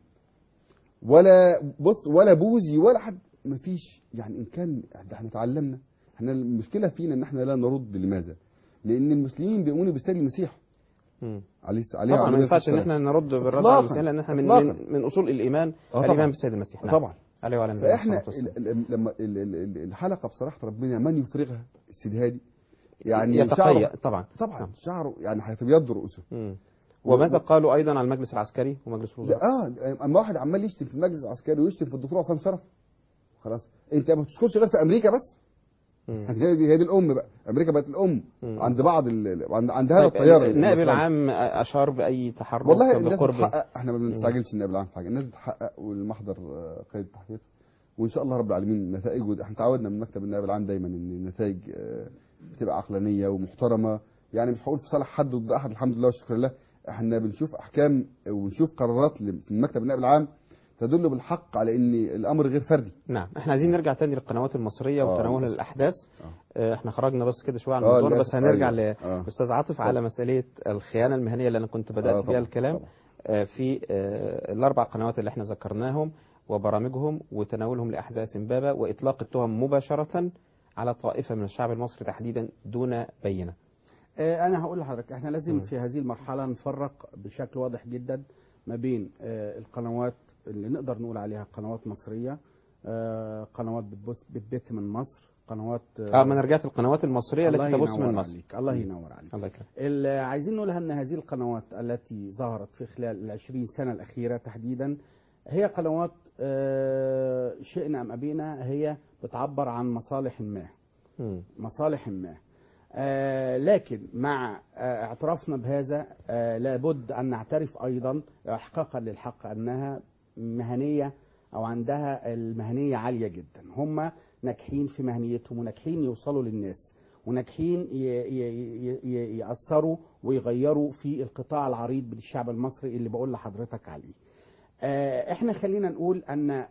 ولا بص ولا بوذي ولا حد ما فيش يعني ان كان ده احنا اتعلمنا احنا المشكله فينا ان احنا لا نرد لماذا؟ لان المسلمين بيؤمنوا بسيد المسيح مم. عليه عليه طبعا ما عليه ينفعش ان الصلاة احنا نرد بالرد إطلاقاً. على المسيح لان احنا من, إطلاقاً. من من اصول الايمان آه طبعاً. الايمان بالسيد المسيح نعم. طبعا عليه وعلى نبينا فاحنا الصلاة والسلام. ال- ال- لما ال- ال- ال- الحلقه بصراحه ربنا من يفرغها السيد هادي يعني يتقيأ شعره- طبعا طبعا نعم. شعره يعني هيتبيض رؤوسه مم. وماذا قالوا ايضا على المجلس العسكري ومجلس لا الوزراء اه اما واحد عمال يشتم في المجلس العسكري ويشتم في الدكتور عصام شرف خلاص انت ما بتشكرش غير في امريكا بس مم. يعني هي دي هي دي الام بقى امريكا بقت الام مم. عند بعض ال- ال- عند, عند هذا طيب التيار النائب النصراني. العام اشار باي تحرك والله الناس بقرب بتحقق احنا ما بنستعجلش النائب العام في حاجه الناس بتحقق والمحضر آه، قيد التحقيق وان شاء الله رب العالمين نتائج احنا تعودنا من مكتب النائب العام دايما ان النتائج آه، بتبقى عقلانيه ومحترمه يعني مش هقول في صالح حد ضد احد الحمد لله والشكر لله احنا بنشوف احكام وبنشوف قرارات ل- في مكتب النائب العام تدل بالحق على ان الامر غير فردي نعم احنا عايزين نرجع تاني للقنوات المصريه آه، وتناولها للأسف. للاحداث آه. آه، احنا خرجنا بس كده شويه عن آه، الموضوع للأسف. بس هنرجع أيوة. آه. لاستاذ عاطف على مساله الخيانه المهنيه اللي انا كنت بدات آه، فيها طبعاً، الكلام طبعاً. آه، في آه، الاربع قنوات اللي احنا ذكرناهم وبرامجهم وتناولهم لاحداث امبابه واطلاق التهم مباشره على طائفه من الشعب المصري تحديدا دون بينه آه، انا هقول لحضرتك احنا لازم مم. في هذه المرحله نفرق بشكل واضح جدا ما بين آه، القنوات اللي نقدر نقول عليها قنوات مصريه آه، قنوات بتبث بتبث من مصر قنوات اه ما انا رجعت القنوات المصريه الله التي تبث ينور من مصر عليك الله ينور عليك الله يكرمك اللي عايزين نقولها ان هذه القنوات التي ظهرت في خلال العشرين سنة الأخيرة تحديدا هي قنوات آه، شئنا أم أبينا هي بتعبر عن مصالح ما مم. مصالح ما آه، لكن مع آه، اعترافنا بهذا آه، لابد أن نعترف أيضا إحقاقا للحق أنها مهنية أو عندها المهنية عالية جدا هم ناجحين في مهنيتهم وناجحين يوصلوا للناس وناجحين ي- ي- ي- ي- يأثروا ويغيروا في القطاع العريض من الشعب المصري اللي بقول لحضرتك عليه آه، احنا خلينا نقول ان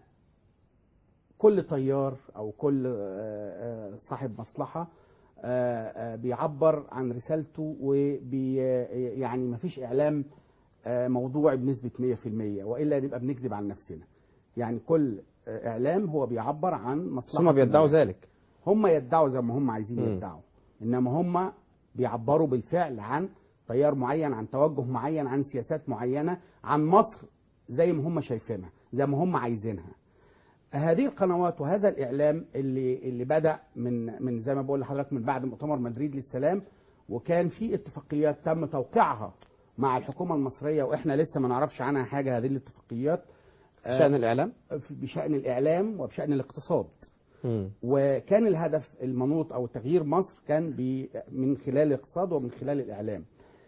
كل طيار او كل آه، آه، صاحب مصلحه آه، آه، بيعبر عن رسالته وبي يعني ما فيش اعلام آه، موضوعي بنسبه 100% والا نبقى بنكذب عن نفسنا يعني كل آه، اعلام هو بيعبر عن مصلحه ثم بيدعوا الناس. ذلك هم يدعوا زي ما هم عايزين مم. يدعوا انما هم بيعبروا بالفعل عن تيار معين عن توجه معين عن سياسات معينه عن مصر زي ما هم شايفينها زي ما هم عايزينها هذه القنوات وهذا الاعلام اللي اللي بدا من من زي ما بقول لحضرتك من بعد مؤتمر مدريد للسلام وكان في اتفاقيات تم توقيعها مع الحكومه المصريه واحنا لسه ما نعرفش عنها حاجه هذه الاتفاقيات آه، شأن الإعلام بشان الاعلام وبشان الاقتصاد مم. وكان الهدف المنوط او تغيير مصر كان بي- من خلال الاقتصاد ومن خلال الاعلام.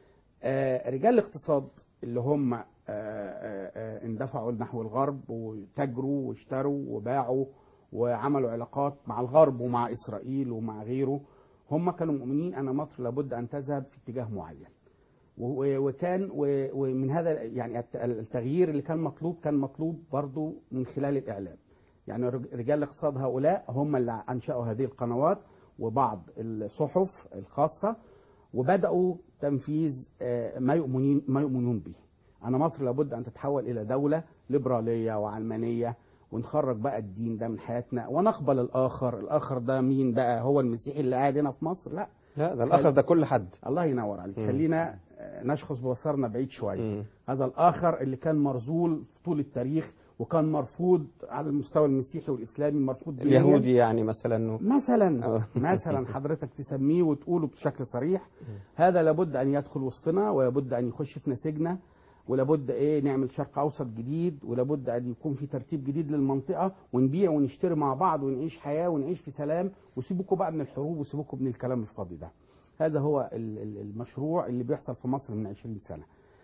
آه، رجال الاقتصاد اللي هم آه، آه، آه، اندفعوا نحو الغرب وتاجروا واشتروا وباعوا وعملوا علاقات مع الغرب ومع اسرائيل ومع غيره هم كانوا مؤمنين ان مصر لابد ان تذهب في اتجاه معين. و- وكان و- ومن هذا يعني الت- التغيير اللي كان مطلوب كان مطلوب برضو من خلال الاعلام. يعني رج- رجال الاقتصاد هؤلاء هم اللي انشأوا هذه القنوات وبعض الصحف الخاصة وبدأوا تنفيذ آه، ما يؤمنين ما يؤمنون به. أنا مصر لابد أن تتحول إلى دولة ليبرالية وعلمانية ونخرج بقى الدين ده من حياتنا ونقبل الآخر، الآخر ده مين بقى؟ هو المسيحي اللي قاعد هنا في مصر؟ لا لا ده الآخر ده كل حد الله ينور عليك مم. خلينا آه، نشخص ببصرنا بعيد شويه مم. هذا الاخر اللي كان مرذول في طول التاريخ وكان مرفوض على المستوى المسيحي والاسلامي مرفوض دينياً. اليهودي يعني مثلا مثلا آه. مثلا حضرتك تسميه وتقوله بشكل صريح هذا لابد ان يدخل وسطنا ولابد ان يخش في نسيجنا ولابد ايه نعمل شرق اوسط جديد ولابد ان يكون في ترتيب جديد للمنطقه ونبيع ونشتري مع بعض ونعيش حياه ونعيش في سلام وسيبوكوا بقى من الحروب وسيبوكوا من الكلام الفاضي ده هذا هو ال- ال- المشروع اللي بيحصل في مصر من 20 سنه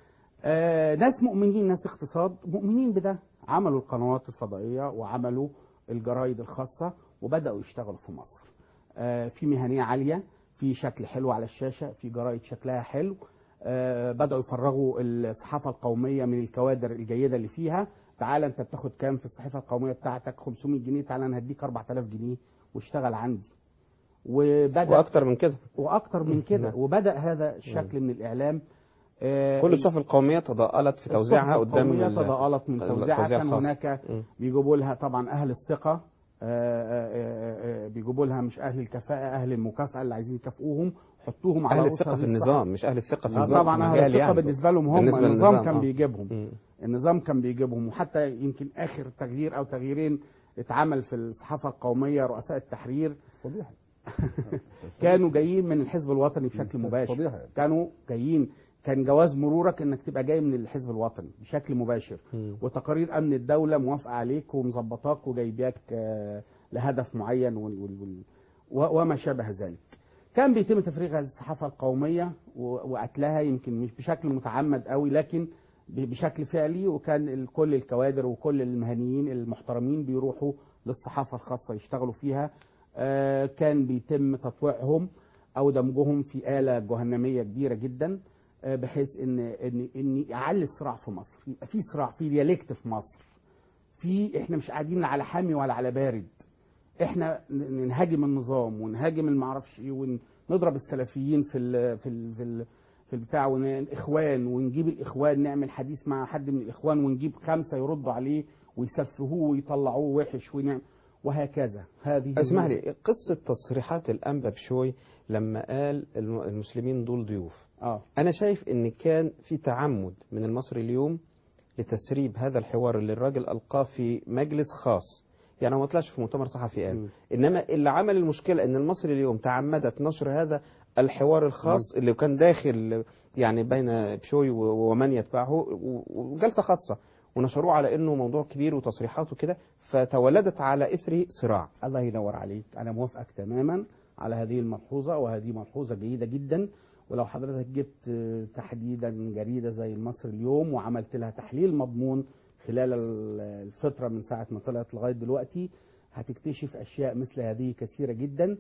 آه، ناس مؤمنين ناس اقتصاد مؤمنين بده عملوا القنوات الفضائية وعملوا الجرايد الخاصة وبدأوا يشتغلوا في مصر آه، في مهنية عالية في شكل حلو على الشاشة في جرايد شكلها حلو آه، بدأوا يفرغوا الصحافة القومية من الكوادر الجيدة اللي فيها تعالى انت بتاخد كام في الصحيفة القومية بتاعتك 500 جنيه تعالى انا هديك 4000 جنيه واشتغل عندي وبدأ وأكتر من كده واكتر من كده نعم. وبدأ هذا الشكل من الإعلام آه، كل الصحف القومية تضاءلت في توزيعها الصحف قدام القومية ال- تضاءلت من توزيعها التوزيع كان الخاص. هناك مم. بيجيبوا لها طبعا اهل الثقه آه، آه، آه، آه، بيجيبوا لها مش اهل الكفاءه اهل المكافاه اللي عايزين يكافئوهم حطوهم على أهل رؤوس الثقة هذه في الصحف. النظام مش أهل الثقة في لا النظام طبعا اهل مجال الثقه يعني. بالنسبه لهم هم بالنسبة النظام للنظام، كان آه. بيجيبهم مم. النظام كان بيجيبهم وحتى يمكن اخر تغيير او تغييرين اتعمل في الصحافه القوميه رؤساء التحرير فضيحه كانوا جايين من الحزب الوطني بشكل مباشر فضيحة يعني. كانوا جايين كان جواز مرورك انك تبقى جاي من الحزب الوطني بشكل مباشر مم. وتقارير امن الدوله موافقه عليك ومظبطاك وجايباك آه، لهدف معين وال وال وال و- وما شابه ذلك كان بيتم تفريغ هذه الصحافه القوميه و- وقتلها يمكن مش بشكل متعمد قوي لكن ب- بشكل فعلي وكان ال- كل الكوادر وكل المهنيين المحترمين بيروحوا للصحافه الخاصه يشتغلوا فيها آه، كان بيتم تطويعهم او دمجهم في اله جهنميه كبيره جدا آه، بحيث ان ان ان يعلي الصراع في مصر يبقى في صراع في ديالكت في مصر في احنا مش قاعدين لا على حامي ولا على بارد احنا ن- نهاجم النظام ونهاجم المعرفش ايه ونضرب السلفيين في ال في ال في, ال في البتاع والاخوان ونجيب الاخوان نعمل حديث مع حد من الاخوان ونجيب خمسه يردوا عليه ويسفهوه ويطلعوه وحش ونعمل وهكذا هذه اسمح لي قصة تصريحات الأنبا بشوي لما قال الم- المسلمين دول ضيوف اه أنا شايف إن كان في تعمد من المصري اليوم لتسريب هذا الحوار اللي الراجل ألقاه في مجلس خاص يعني هو ما طلعش في مؤتمر صحفي قال إنما اللي عمل المشكلة إن المصري اليوم تعمدت نشر هذا الحوار الخاص اللي كان داخل يعني بين بشوي و- ومن يتبعه و- وجلسة خاصة ونشروه على إنه موضوع كبير وتصريحات وكده فتولدت على إثره صراع الله ينور عليك انا موافقك تماما على هذه الملحوظة وهذه ملحوظة جيدة جدا ولو حضرتك جبت آه، تحديدا جريدة زي المصري اليوم وعملت لها تحليل مضمون خلال ال- الفترة من ساعة ما طلعت لغاية دلوقتي هتكتشف أشياء مثل هذه كثيرة جدا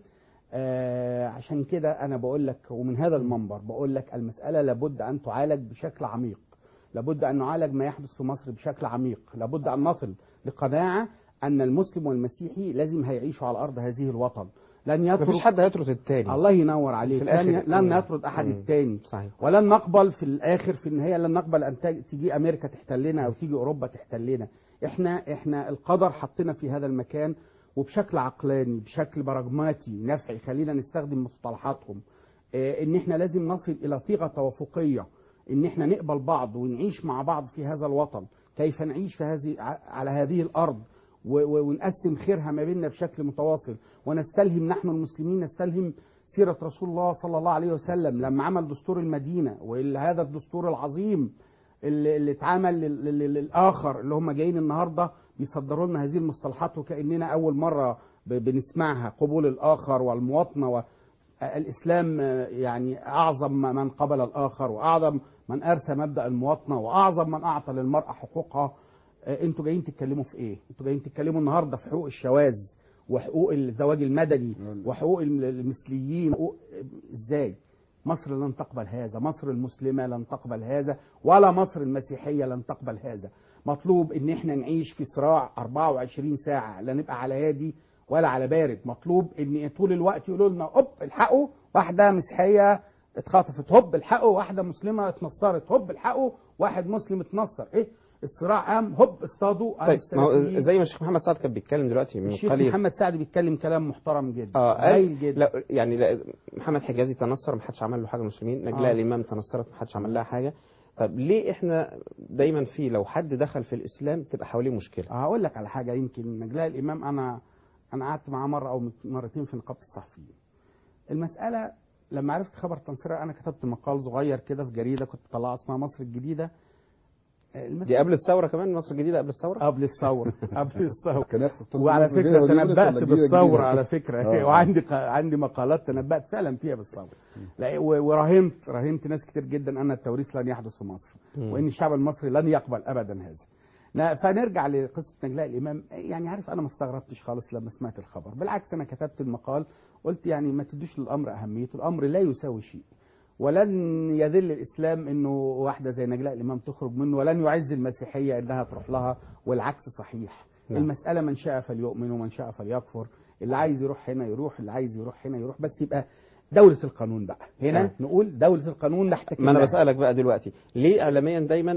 آه، عشان كده أنا بقول لك ومن هذا المنبر بقول لك المسألة لابد أن تعالج بشكل عميق لابد أن نعالج ما يحدث في مصر بشكل عميق لابد أن نصل لقناعة أن المسلم والمسيحي لازم هيعيشوا على أرض هذه الوطن لن يترك مفيش حد هيطرد التاني الله ينور عليك في الآخر. لن, لن مم. يطرد أحد مم. التاني صحيح ولن نقبل في الاخر في النهايه لن نقبل ان تج- تيجي امريكا تحتلنا او تيجي اوروبا تحتلنا احنا احنا القدر حطنا في هذا المكان وبشكل عقلاني بشكل براجماتي نفعي خلينا نستخدم مصطلحاتهم آه، ان احنا لازم نصل الى صيغه توافقيه ان احنا نقبل بعض ونعيش مع بعض في هذا الوطن كيف نعيش في هذه ع- على هذه الارض و- و- ونقسم خيرها ما بيننا بشكل متواصل ونستلهم نحن المسلمين نستلهم سيرة رسول الله صلى الله عليه وسلم لما عمل دستور المدينة وهذا الدستور العظيم اللي, اللي اتعمل لل- لل- للآخر اللي هم جايين النهاردة بيصدروا لنا هذه المصطلحات وكأننا أول مرة ب- بنسمعها قبول الآخر والمواطنة و الإسلام آه، يعني أعظم من قبل الآخر وأعظم من أرسى مبدأ المواطنة وأعظم من أعطى للمرأة حقوقها آه، انتوا جايين تتكلموا في ايه انتوا جايين تتكلموا النهارده في حقوق الشواذ وحقوق الزواج المدني وحقوق الم- المثليين وحقوق- ازاي مصر لن تقبل هذا مصر المسلمة لن تقبل هذا ولا مصر المسيحية لن تقبل هذا مطلوب ان احنا نعيش في صراع 24 ساعة لا نبقى على هادي ولا على بارد مطلوب ان طول الوقت يقولوا لنا هوب الحقوا واحدة مسيحية اتخطفت هوب الحقوا واحدة مسلمة اتنصرت هوب الحقوا واحد مسلم اتنصر ايه الصراع قام هوب اصطادوا طيب ما هو الاستراتيجيين. زي ما الشيخ محمد سعد كان بيتكلم دلوقتي من الشيخ قليل محمد سعد بيتكلم كلام محترم جدا اه هايل قال جدا لا يعني لا محمد حجازي تنصر ما حدش عمل له حاجه المسلمين نجلاء آه. الامام تنصرت ما حدش عمل لها حاجه طب ليه احنا دايما في لو حد دخل في الاسلام تبقى حواليه مشكله هقول لك على حاجه يمكن نجلاء الامام انا انا قعدت معاه مره او مرتين في نقابه الصحفيين المساله لما عرفت خبر تنصيرها انا كتبت مقال صغير كده في جريده كنت طلعها اسمها مصر الجديده المسألة- دي قبل الثوره كمان مصر الجديده قبل الثوره قبل الثوره قبل الثوره كان يحصل تنظيم وعلى مصر الجديدة فكره ولا جديدة تنبأت ولا جديدة بالثوره جديدة؟ على فكره آه. وعندي ق- عندي مقالات تنبأت فعلا فيها بالثوره لا، و- وراهنت راهنت ناس كتير جدا ان التوريث لن يحدث في مصر مم. وان الشعب المصري لن يقبل ابدا هذا لا، فنرجع لقصه نجلاء الامام يعني عارف انا ما استغربتش خالص لما سمعت الخبر بالعكس انا كتبت المقال قلت يعني ما تدوش للامر اهميته الامر لا يساوي شيء ولن يذل الاسلام انه واحده زي نجلاء الامام تخرج منه ولن يعز المسيحيه انها تروح لها والعكس صحيح نعم. المساله من شاء فليؤمن ومن شاء فليكفر اللي عايز يروح هنا يروح اللي عايز يروح هنا يروح بس يبقى دولة القانون بقى هنا نعم. نقول دولة القانون نحتكم ما انا لها. بسالك بقى دلوقتي ليه اعلاميا دايما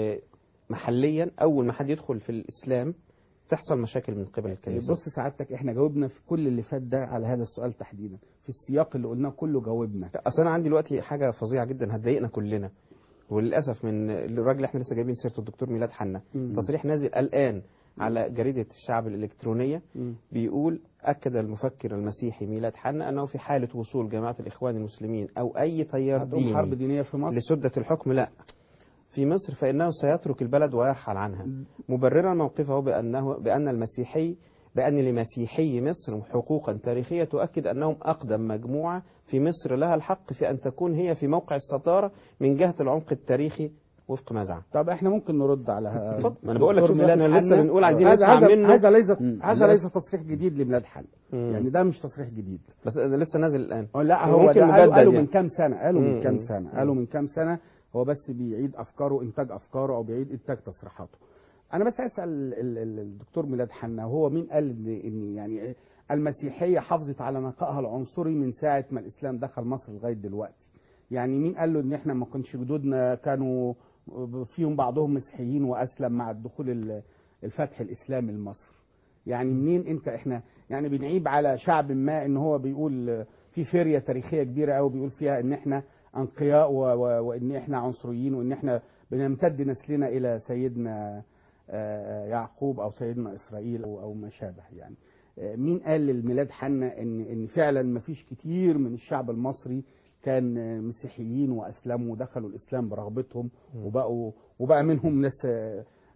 ومحليا اول ما حد يدخل في الاسلام تحصل مشاكل من قبل الكنيسه بص سعادتك احنا جاوبنا في كل اللي فات ده على هذا السؤال تحديدا في السياق اللي قلناه كله جاوبنا اصل انا عندي دلوقتي حاجه فظيعه جدا هتضايقنا كلنا وللاسف من الراجل اللي احنا لسه جايبين سيرته الدكتور ميلاد حنا مم. تصريح نازل الان على جريده الشعب الالكترونيه مم. بيقول اكد المفكر المسيحي ميلاد حنا انه في حاله وصول جماعه الاخوان المسلمين او اي تيار هتقوم حرب ديني دينية في مصر لسده الحكم لا في مصر فانه سيترك البلد ويرحل عنها مبررا موقفه بانه بان المسيحي بأن لمسيحي مصر حقوقا تاريخية تؤكد أنهم أقدم مجموعة في مصر لها الحق في أن تكون هي في موقع الستارة من جهة العمق التاريخي وفق ما زعم طب احنا ممكن نرد على هذا اتفضل. ما أنا بقول لك دكتور شوف، احنا ميلاد لسه حنا. بنقول عايزين هذا نسمع هذا منه. هذا ليس مم. هذا لا. ليس تصريح جديد لميلاد حنا مم. يعني ده مش تصريح جديد بس ده لسه نازل الآن أو لا هو ممكن ده قالوا, مجدد قالوا يعني. من كام سنة قالوا من مم. كام مم. سنة قالوا من كام سنة هو بس بيعيد أفكاره إنتاج أفكاره أو بيعيد إنتاج تصريحاته أنا بس أسأل ال- ال- الدكتور ميلاد حنا هو مين قال إن إن يعني المسيحية حافظت على نقائها العنصري من ساعة ما الإسلام دخل مصر لغاية دلوقتي يعني مين قال له إن إحنا ما كنش جدودنا كانوا فيهم بعضهم مسيحيين وأسلم مع الدخول ال- الفتح الإسلامي لمصر يعني منين انت احنا يعني بنعيب على شعب ما ان هو بيقول في فرية تاريخية كبيرة قوي بيقول فيها ان احنا انقياء و- و- وان احنا عنصريين وان احنا بنمتد نسلنا الى سيدنا آه، يعقوب او سيدنا اسرائيل او او ما شابه يعني آه، مين قال للميلاد حنا ان ان فعلا ما فيش كتير من الشعب المصري كان آه، مسيحيين واسلموا ودخلوا الاسلام برغبتهم وبقوا وبقى منهم ناس آه،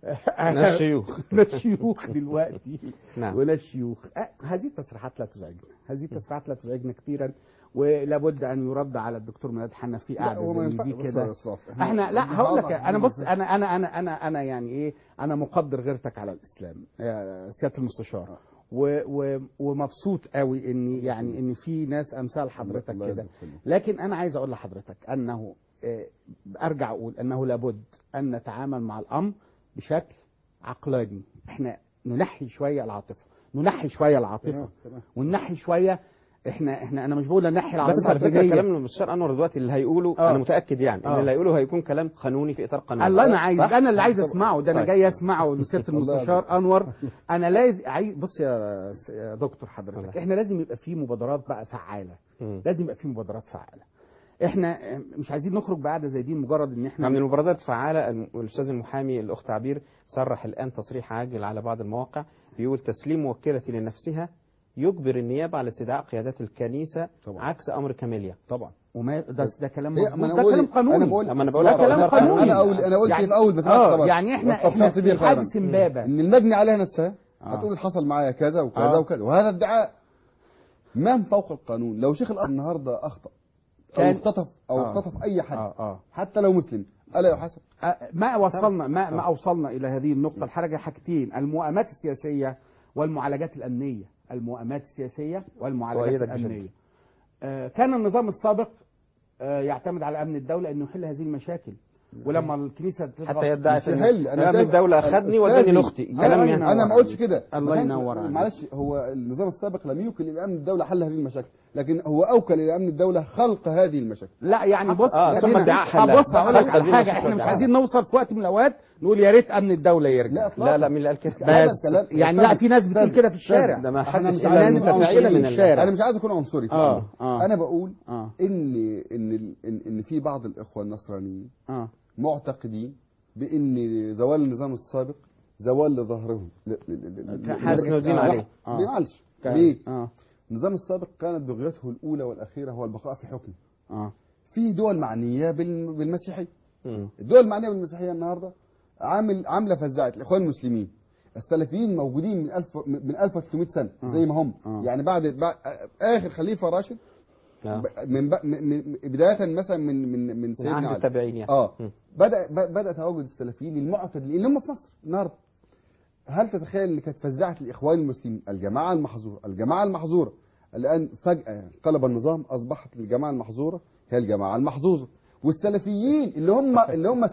ناس شيوخ. ناس شيوخ دلوقتي نعم. وناس شيوخ أه، هذه التصريحات لا تزعجنا هذه التصريحات لا تزعجنا كثيرا ولابد ان يرد على الدكتور مداد حنا في لا، هو ما قاعده زي ينفع- دي بص كده يا أستاذ، إحنا- احنا لا إحنا هقول لك طبعاً انا بص إحنا- انا انا انا انا انا يعني ايه انا مقدر غيرتك على الاسلام يا سياده المستشار و و ومبسوط قوي ان يعني ان في ناس امثال حضرتك الله كده يجزاك خير. لكن انا عايز اقول لحضرتك انه آه، ارجع اقول انه لابد ان نتعامل مع الامر بشكل عقلاني احنا ننحي شويه العاطفه ننحي شويه العاطفه تمام، تمام. وننحي شويه احنا احنا انا مش بقول ننحي العاطفه بس على فكره الدينية. كلام المستشار انور دلوقتي اللي هيقوله آه. انا متاكد يعني ان آه. اللي هيقوله هيكون كلام قانوني في اطار قانوني الله انا عايز صح؟ انا اللي عايز اسمعه ده انا طيب. جاي اسمعه من سياده الله المستشار انور انا لازم عايز بص يا يا دكتور حضرتك احنا لازم يبقى في مبادرات بقى فعاله مم. لازم يبقى في مبادرات فعاله احنا مش عايزين نخرج بعد زي دي مجرد ان احنا من المبادرات الفعالة الم- الأستاذ المحامي الأخت عبير صرح الآن تصريح عاجل على بعض المواقع بيقول تسليم موكلة لنفسها يجبر النيابة على استدعاء قيادات الكنيسة طبعا. عكس أمر كاميليا طبعا وما ده ده كلام هي- مظبوط ما أنا ده بقول- كلام قانوني أنا بقول- أما أنا بقول ده لك كلام ده قانوني انا اقول انا قلت يعني- في اول بس اه طبعا يعني احنا احنا واستبشرت في بيه خيرا. حادث امبابه ان المجني عليها نفسها آه. هتقول حصل معايا كذا وكذا آه. وكذا وهذا ادعاء من فوق القانون لو شيخ الازهر النهارده اخطا او كان- اختطف او آه. اختطف اي حد اه اه حتى لو مسلم الا يحاسب آه، ما وصلنا ما ما اوصلنا الى هذه النقطه الحرجه حاجتين المؤامات السياسيه والمعالجات الامنيه المؤامات السياسيه والمعالجات وأيدك بشدة. الامنيه آه، كان النظام السابق آه، يعتمد على امن الدوله انه يحل هذه المشاكل ولما الكنيسه تضغط- حتى يدعي مش إن يحل انا أمن شايف- الدولة أخذني وداني أستاذي، لأختي لا، كلام الله يعني انا ينور ما قلتش عليك. كده الله ما كان- ينور عليك. معلش هو النظام السابق لم يوكل الى امن الدوله حل هذه المشاكل لكن هو اوكل الى امن الدوله خلق هذه المشاكل لا يعني بص آه، ثم خلينا- ادعاء طب حلال. بص هقول لك خلق على هذه حاجه المشاكل احنا مش وادعاء. عايزين نوصل في وقت من الاوقات نقول يا ريت امن الدوله يرجع لا اطلاقا لا لا مين اللي قال كده هذا بس الكلام- يعني لا في ناس بتقول كده في الشارع ده ما احنا حدش مش إلا عايزين المتفاعلين نكون من في الشارع. انا مش عايز اكون عنصري في آه، الأمر. آه. انا بقول اه ان ان ال- ان, إن في بعض الاخوه النصرانيين اه معتقدين بان زوال النظام السابق زوال لظهرهم ل- ل- ل- ل- كان ل- حاجة مسنودين عليه. آه. معلش كان- ليه؟ اه النظام السابق كانت بغيته الاولى والاخيره هو البقاء في حكمه اه في دول معنيه بال- بالمسيحيه مم. الدول المعنيه بالمسيحيه النهارده عامل عامله فزاعه الاخوان المسلمين السلفيين موجودين من 1000 من 1600 سنه آه. زي ما هم آه. يعني بعد, بعد اخر خليفه راشد آه. ب- من, ب- من من- بدايه مثلا من من من من سيدنا عهد علي التابعين يعني اه مم. بدا ب- بدا تواجد السلفيين المعتدلين اللي هم في مصر النهارده هل تتخيل ان كانت فزعه الاخوان المسلمين الجماعه المحظوره الجماعه المحظوره الان فجاه انقلب النظام اصبحت الجماعه المحظوره هي الجماعه المحظوظه والسلفيين اللي هم اللي هم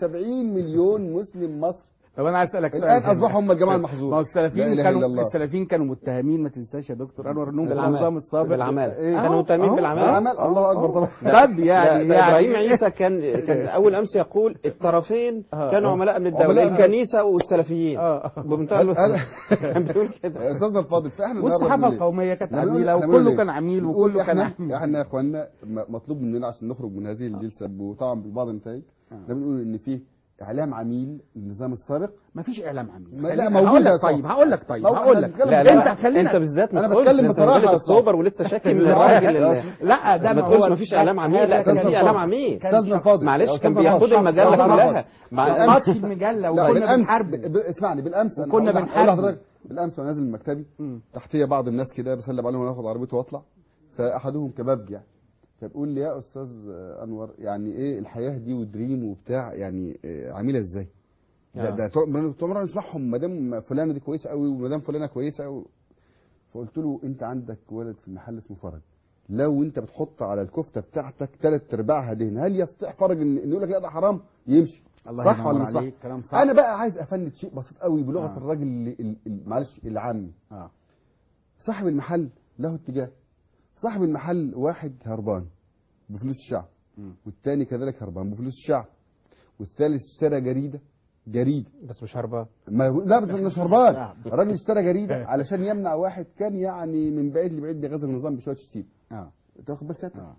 76 مليون مسلم مصر طب انا عايز اسالك سؤال الان هنا. اصبحوا هم الجماعه ما هو المحظوره لا السلفيين إله إلا كانوا الله. السلفيين كانوا متهمين ما تنساش يا دكتور انور انهم في بالعمل. النظام السابق بالعمل. إيه؟ كانوا متهمين أهو. بالعمل العمل الله اكبر طبعا طب يعني لا، ده يعني ابراهيم عيسى كان كان اول امس يقول الطرفين آه، كانوا آه. عملاء من عملاء الدوله من- الكنيسه والسلفيين اه بمنتهى الوسط كان بيقول كده استاذنا الفاضل فاحنا النهارده والصحافه بنقول إيه؟ القوميه كانت إحنا بنقول- عميله إحنا بنقول وكله إيه؟ كان عميل بنقول وكله كان احنا عميل احنا يا اخوانا م- مطلوب مننا عشان نخرج من هذه الجلسه وطبعا ببعض النتائج ده بنقول ان في اعلام عميل للنظام السابق ما فيش اعلام عميل ما- لا، خلينا- موجود هقول يا لك طيب صاحبي. هقول لك طيب موجود، هقول أنا لك بتكلم لا بصراحة. لا انت خلينا انت بالذات ما أنا تقولش بتكلم ده أنت بصراحة مغلق يا السوبر ولسه شاكي من الراجل اللي لا ده ما ما تقولش هو ما فيش اعلام عميل لا كان أستاذنا في اعلام فاضل. عميل استاذنا الفاضل معلش يا كان أستاذنا بياخد فاضل. المجله أستاذنا كلها فاضل. مع ماتش المجله لا وكنا بالامس بنحاربه ب- ب- اسمعني بالامس أنا وكنا هقول لح- بنحاربه. هقول لحضرتك بالامس وانا نازل من مكتبي مم. تحتيه بعض الناس كده بسلم عليهم وانا اخد عربيته واطلع فاحدهم كبابجي يعني فبيقول لي يا استاذ انور يعني ايه الحياه دي ودريم وبتاع يعني إيه عامله ازاي؟ ده آه. ده طول عمرنا نسمعهم مدام فلانه دي كويسه قوي ومدام فلانه كويسه قوي فقلت له انت عندك ولد في المحل اسمه فرج لو انت بتحط على الكفته بتاعتك ثلاث ارباعها دهن هل يستطيع فرج ان إن يقول لك لا ده حرام يمشي الله صح ينور ولا مش صح؟ عليك كلام صح انا بقى عايز افند شيء بسيط قوي بلغه آه. الراجل اللي ال- ال- معلش العامي اه صاحب المحل له اتجاه صاحب المحل واحد هربان بفلوس الشعب مم. والتاني كذلك هربان بفلوس الشعب والثالث اشترى جريده جريده بس مش هربان ما لا بس مش هربان الراجل اشترى جريده علشان يمنع واحد كان يعني من بعيد لبعيد بيغذي النظام بشويه شتيم اه انت واخد بالك سيادتك؟ اه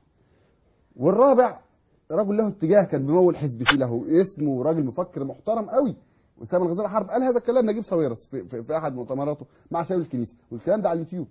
والرابع رجل له اتجاه كان بيمول حزب فيه له اسمه راجل مفكر محترم قوي اسامه الغزالي حرب قال هذا الكلام نجيب ساويرس في, في, في احد مؤتمراته مع شاوي الكنيسه والكلام ده على اليوتيوب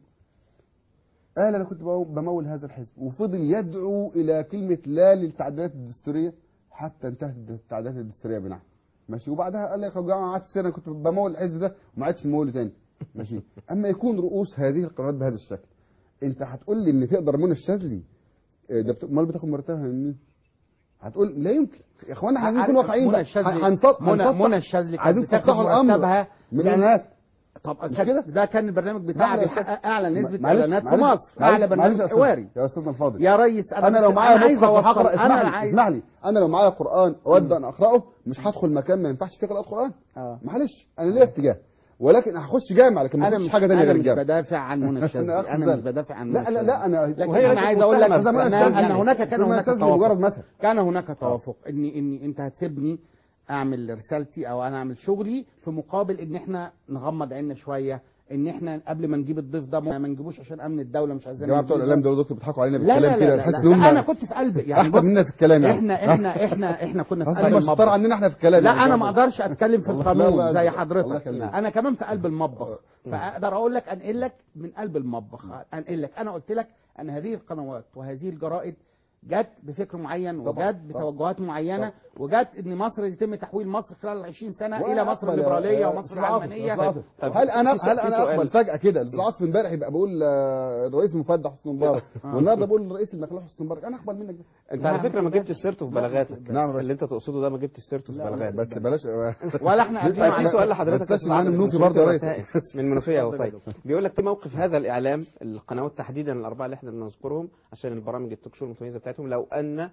قال انا كنت بمو- بمول هذا الحزب وفضل يدعو الى كلمه لا للتعديلات الدستوريه حتى انتهت التعديلات الدستوريه بنعم ماشي وبعدها قال لك يا جماعه قعدت سنه كنت بمول الحزب ده وما عادش مول تاني ماشي اما يكون رؤوس هذه القنوات بهذا الشكل انت هتقول لي ان تقدر منى الشاذلي آه، ده بت- امال بتاخد مرتبها من مين؟ هتقول لا يمكن يا اخوانا عايزين نكون عارف واقعيين منى بقى. الشاذلي هنطط- منى هنطط- منى الشاذلي كانت عايزين بتاخد تفتحوا الامر مرتبها من يعني- الناس طب مش كان- كده؟ ده كان البرنامج بتاعها اسمح لي يا بيحقق أستاذ. اعلى نسبه معلش- اعلانات في معلش- مصر اعلى معلش- معلش برنامج يا أستاذ- حواري يا استاذنا الفاضل يا ريس انا انا لو بس- معايا أنا عايز مصحف أوصل- وهقرا انا اسمح لي عايز اسمح لي انا لو معايا قران اود ان اقراه مش هدخل مكان ما ينفعش فيه قراءه قران آه. معلش انا ليا اتجاه ولكن هخش جامع لكن ما انا اخش مش حاجه ثانيه انا غير مش الجامع بدافع عن منى الشاذلي أخذ انا مش ذلك. بدافع عن منى لا لا لا انا لكن وهي انا عايز اقول لك مستلمة زي ما ان أنا ان يعني. هناك كان زي ما هناك تسلم مجرد توافق مثل كان هناك توافق ان ان انت هتسيبني اعمل رسالتي او انا اعمل شغلي في مقابل ان احنا نغمض عيننا شويه ان احنا قبل ما نجيب الضيف ده ما نجيبوش عشان امن الدوله مش عايزين الجماعه بتوع نجيبه. الاعلام دول دكتور بيضحكوا علينا لا لا بالكلام لا, كده لا, تحس لا, ان هم لا انا كنت في قلبي يعني احسن مننا في الكلام يعني احنا احنا احنا احنا كنا في أصلاً قلب مشطر المطبخ عننا احنا في الكلام لا يعني. انا ما اقدرش اتكلم في الله- القانون لا- لا- زي الله حضرتك يخليك. انا كمان في قلب المطبخ فاقدر اقول لك انقل لك من قلب المطبخ انقل لك انا قلت لك ان هذه القنوات وهذه الجرائد جت بفكر معين طبعاً، وجت بتوجهات معينه وجت ان مصر يتم تحويل مصر خلال 20 سنه الى وأنا مصر أقبل يا- الليبراليه يا ومصر أستاذ عاطف، العلمانيه أستاذ عاطف. طب هل انا في سؤال- هل في انا سؤال. اقبل فجاه كده الاستاذ عاطف امبارح يبقى بقول آه، الرئيس المفدى حسني مبارك آه. والنهارده بقول الرئيس المخلوع حسني مبارك انا اقبل منك ده انت على نعم. فكره ما جبتش سيرته في بلاغاتك نعم بس. اللي انت تقصده ده ما جبتش سيرته في لا، بلاغاتك بس بلاش ولا احنا قاعدين طيب على- في سؤال لحضرتك بس أستاذ معانا عاطف منوفي من برضه يا شركة ريس. الرسائل من منوفيه اهو اتفضل يا طيب دكتور. بيقول لك ايه موقف هذا الاعلام القنوات تحديدا الاربعه اللي احنا بنذكرهم عشان البرامج التوك شو المتميزه بتاعتهم لو ان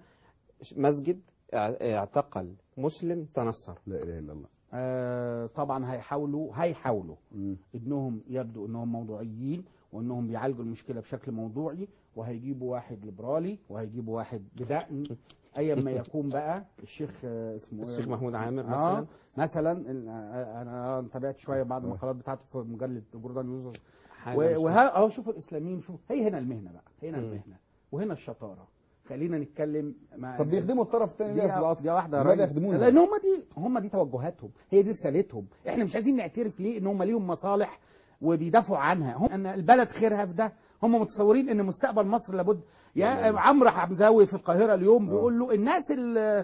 مسجد اعتقل مسلم تنصر لا اله الا الله آه طبعا هيحاولوا هيحاولوا مم. انهم يبدو انهم موضوعيين وانهم بيعالجوا المشكله بشكل موضوعي وهيجيبوا واحد ليبرالي وهيجيبوا واحد بدقن ايا ما يكون بقى الشيخ آه، اسمه إيه؟ الشيخ محمود عامر آه مثلا مثلا ال- آه، انا تابعت شويه بعض المقالات بتاعته في مجله جوردان نيوز حاجة مش- وها اهو شوفوا الاسلاميين شوفوا هي هنا المهنه بقى هنا مم. المهنه وهنا الشطاره خلينا نتكلم مع طب بيخدموا الطرف الثاني ليه يا أستاذ دي, عاطف؟ دي واحده يا لماذا ريس يخدمونا؟ لان هم دي هم دي توجهاتهم هي دي رسالتهم احنا مش عايزين نعترف ليه ان هم ليهم مصالح وبيدافعوا عنها هم ان البلد خيرها في ده هم متصورين ان مستقبل مصر لابد يا عمرو حمزاوي في القاهره اليوم بيقول له الناس اللي,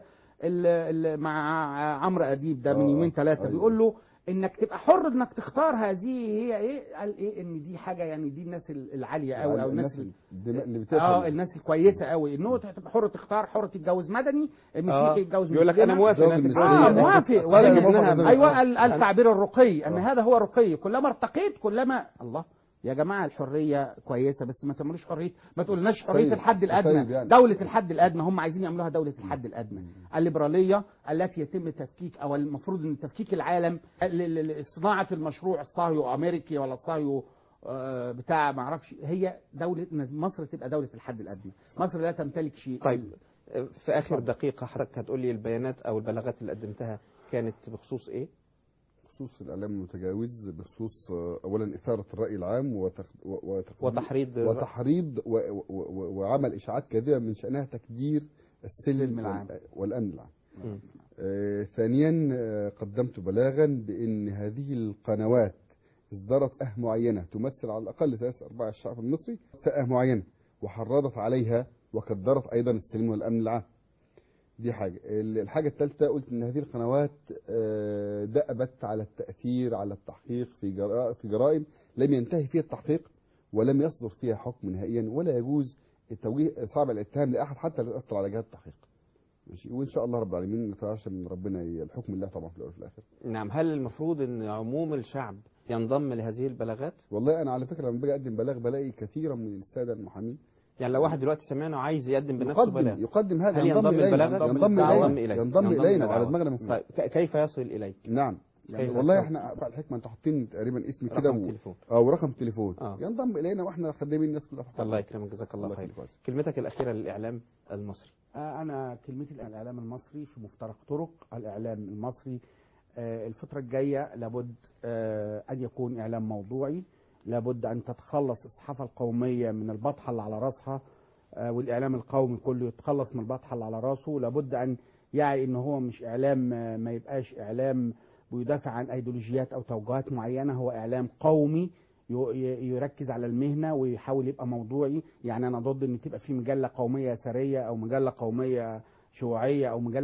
اللي مع عمرو اديب ده من آه، يومين ثلاثه أيوة. بيقول له انك تبقى حر انك تختار هذه هي ايه قال ايه ان دي حاجه يعني دي الناس العاليه قوي او الناس ال- الدماء اللي اه بتفهم الناس الكويسه قوي انه تبقى حر تختار حر تتجوز مدني آه. مسيحي يتجوز بيقول لك انا مسلمة. موافق زوج إنها المثلية. تتجوز اه مسلمة. موافق أصل ولا ابنها موافق. ايوه ال- التعبير الرقي ان هذا هو رقي كلما ارتقيت كلما الله يا جماعه الحريه كويسه بس ما تعملوش حريه ما تقولناش حريه طيب. الحد طيب الادنى يعني. دوله الحد الادنى هم عايزين يعملوها دوله الحد الادنى الليبراليه التي يتم تفكيك او المفروض ان تفكيك العالم ل- ل- ل- صناعه المشروع الصهيو امريكي ولا الصهيو آه، بتاع ما اعرفش هي دوله إن مصر تبقى دوله الحد الادنى مصر لا تمتلك شيء طيب في اخر دقيقه حضرتك هتقول لي البيانات او البلاغات اللي قدمتها كانت بخصوص ايه بخصوص الاعلام المتجاوز بخصوص آه، اولا اثاره الراي العام وتخ... و- وتخدير- وتحريض وتحريض و... و... و... وعمل اشاعات كاذبه من شانها تكدير السلم السلم العام. وال- والامن العام مم. آه، ثانيا آه، قدمت بلاغا بان هذه القنوات اصدرت اه معينه تمثل على الاقل ثلاث ارباع الشعب المصري اه معينه وحرضت عليها وكدرت ايضا السلم والامن العام دي حاجه ال- الحاجه الثالثه قلت ان هذه القنوات آه، دأبت على التاثير على التحقيق في جرا- في جرائم لم ينتهي فيها التحقيق ولم يصدر فيها حكم نهائيا ولا يجوز التوجيه صعب الاتهام لاحد حتى لا يؤثر على جهات التحقيق ماشي وان شاء الله رب العالمين نتعشى من ربنا ي- الحكم لله طبعا في الاول وفي الاخر نعم هل المفروض ان عموم الشعب ينضم لهذه البلاغات والله انا على فكره لما باجي اقدم بلاغ بلاقي كثيرا من الساده المحامين يعني لو واحد دلوقتي سمعنا وعايز يقدم بنفسه يقدم بلاغ يقدم هذا هل ينضم ينضم الينا البلاغ ينضم ينضم الينا إليك. ينضم ينضم الينا إلى وعلى دعوة. دماغنا من فوق طيب ك- كيف يصل اليك نعم كيف والله يصل؟ احنا على الحكمه انتوا حاطين تقريبا اسمي رقم كده و... تليفون. اه ورقم تليفون آه. ينضم الينا واحنا خدامين الناس كلها في الله يكرمك جزاك الله الله خير يكرمك. كلمتك الاخيره للاعلام المصري آه، أنا كلمتي الإعلام المصري في مفترق طرق الإعلام المصري آه، الفترة الجاية لابد آه، أن يكون إعلام موضوعي لابد أن تتخلص الصحافة القومية من البطحة اللي على رأسها آه، والإعلام القومي كله يتخلص من البطحة اللي على رأسه لابد أن يعي إن هو مش إعلام آه، ما يبقاش إعلام بيدافع عن أيديولوجيات أو توجهات معينة هو إعلام قومي ي- ي- يركز على المهنة ويحاول يبقى موضوعي يعني أنا ضد إن تبقى في مجلة قومية يسارية أو مجلة قومية شيوعية أو مجلة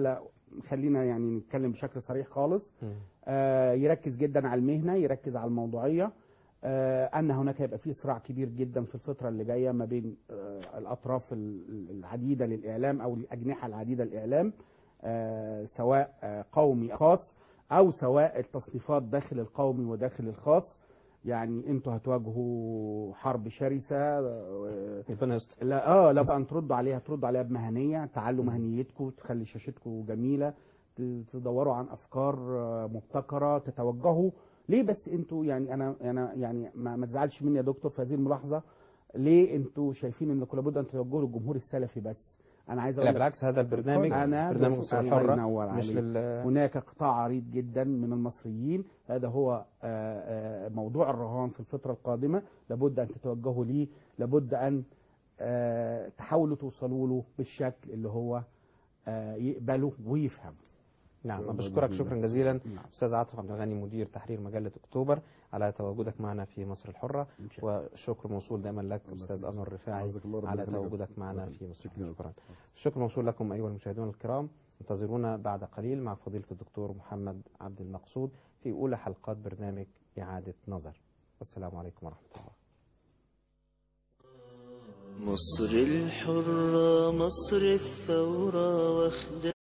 خلينا يعني نتكلم بشكل صريح خالص آه، يركز جدا على المهنه يركز على الموضوعيه آه، ان هناك هيبقى في صراع كبير جدا في الفتره اللي جايه ما بين آه، الاطراف ال- العديده للاعلام او الاجنحه العديده للاعلام آه، سواء آه، قومي خاص او سواء التصنيفات داخل القومي وداخل الخاص يعني انتوا هتواجهوا حرب شرسه آه، ربنا يستر لا اه لابد ان تردوا عليها تردوا عليها بمهنيه تعلوا مهنيتكم تخلي شاشتكم جميله ت- تدوروا عن افكار آه، مبتكره تتوجهوا ليه بس انتوا يعني انا انا يعني ما, ما تزعلش مني يا دكتور في هذه الملاحظه ليه انتوا شايفين انكم لابد ان تتوجهوا للجمهور السلفي بس انا عايز لا اقول لك بالعكس هذا البرنامج انا برنامج بشوف- مصر الله الحرة ينور مش عليك. لل هناك قطاع عريض جدا من المصريين هذا هو آه، آه، موضوع الرهان في الفترة القادمة لابد أن تتوجهوا ليه لابد أن آه، تحاولوا توصلوا له بالشكل اللي هو آه، يقبله ويفهم نعم شكراً بشكرك جزيلاً. شكرا جزيلا نعم. استاذ عاطف عبد الغني مدير تحرير مجله اكتوبر على تواجدك معنا في مصر الحره وشكر موصول دائما لك استاذ انور الرفاعي جزاك الله ربنا على يخليك. تواجدك معنا في مصر الحرة. شكرا الشكر موصول لكم ايها المشاهدون الكرام انتظرونا بعد قليل مع فضيله الدكتور محمد عبد المقصود في اولى حلقات برنامج اعاده نظر والسلام عليكم ورحمه الله مصر الحرة مصر الثورة واخدة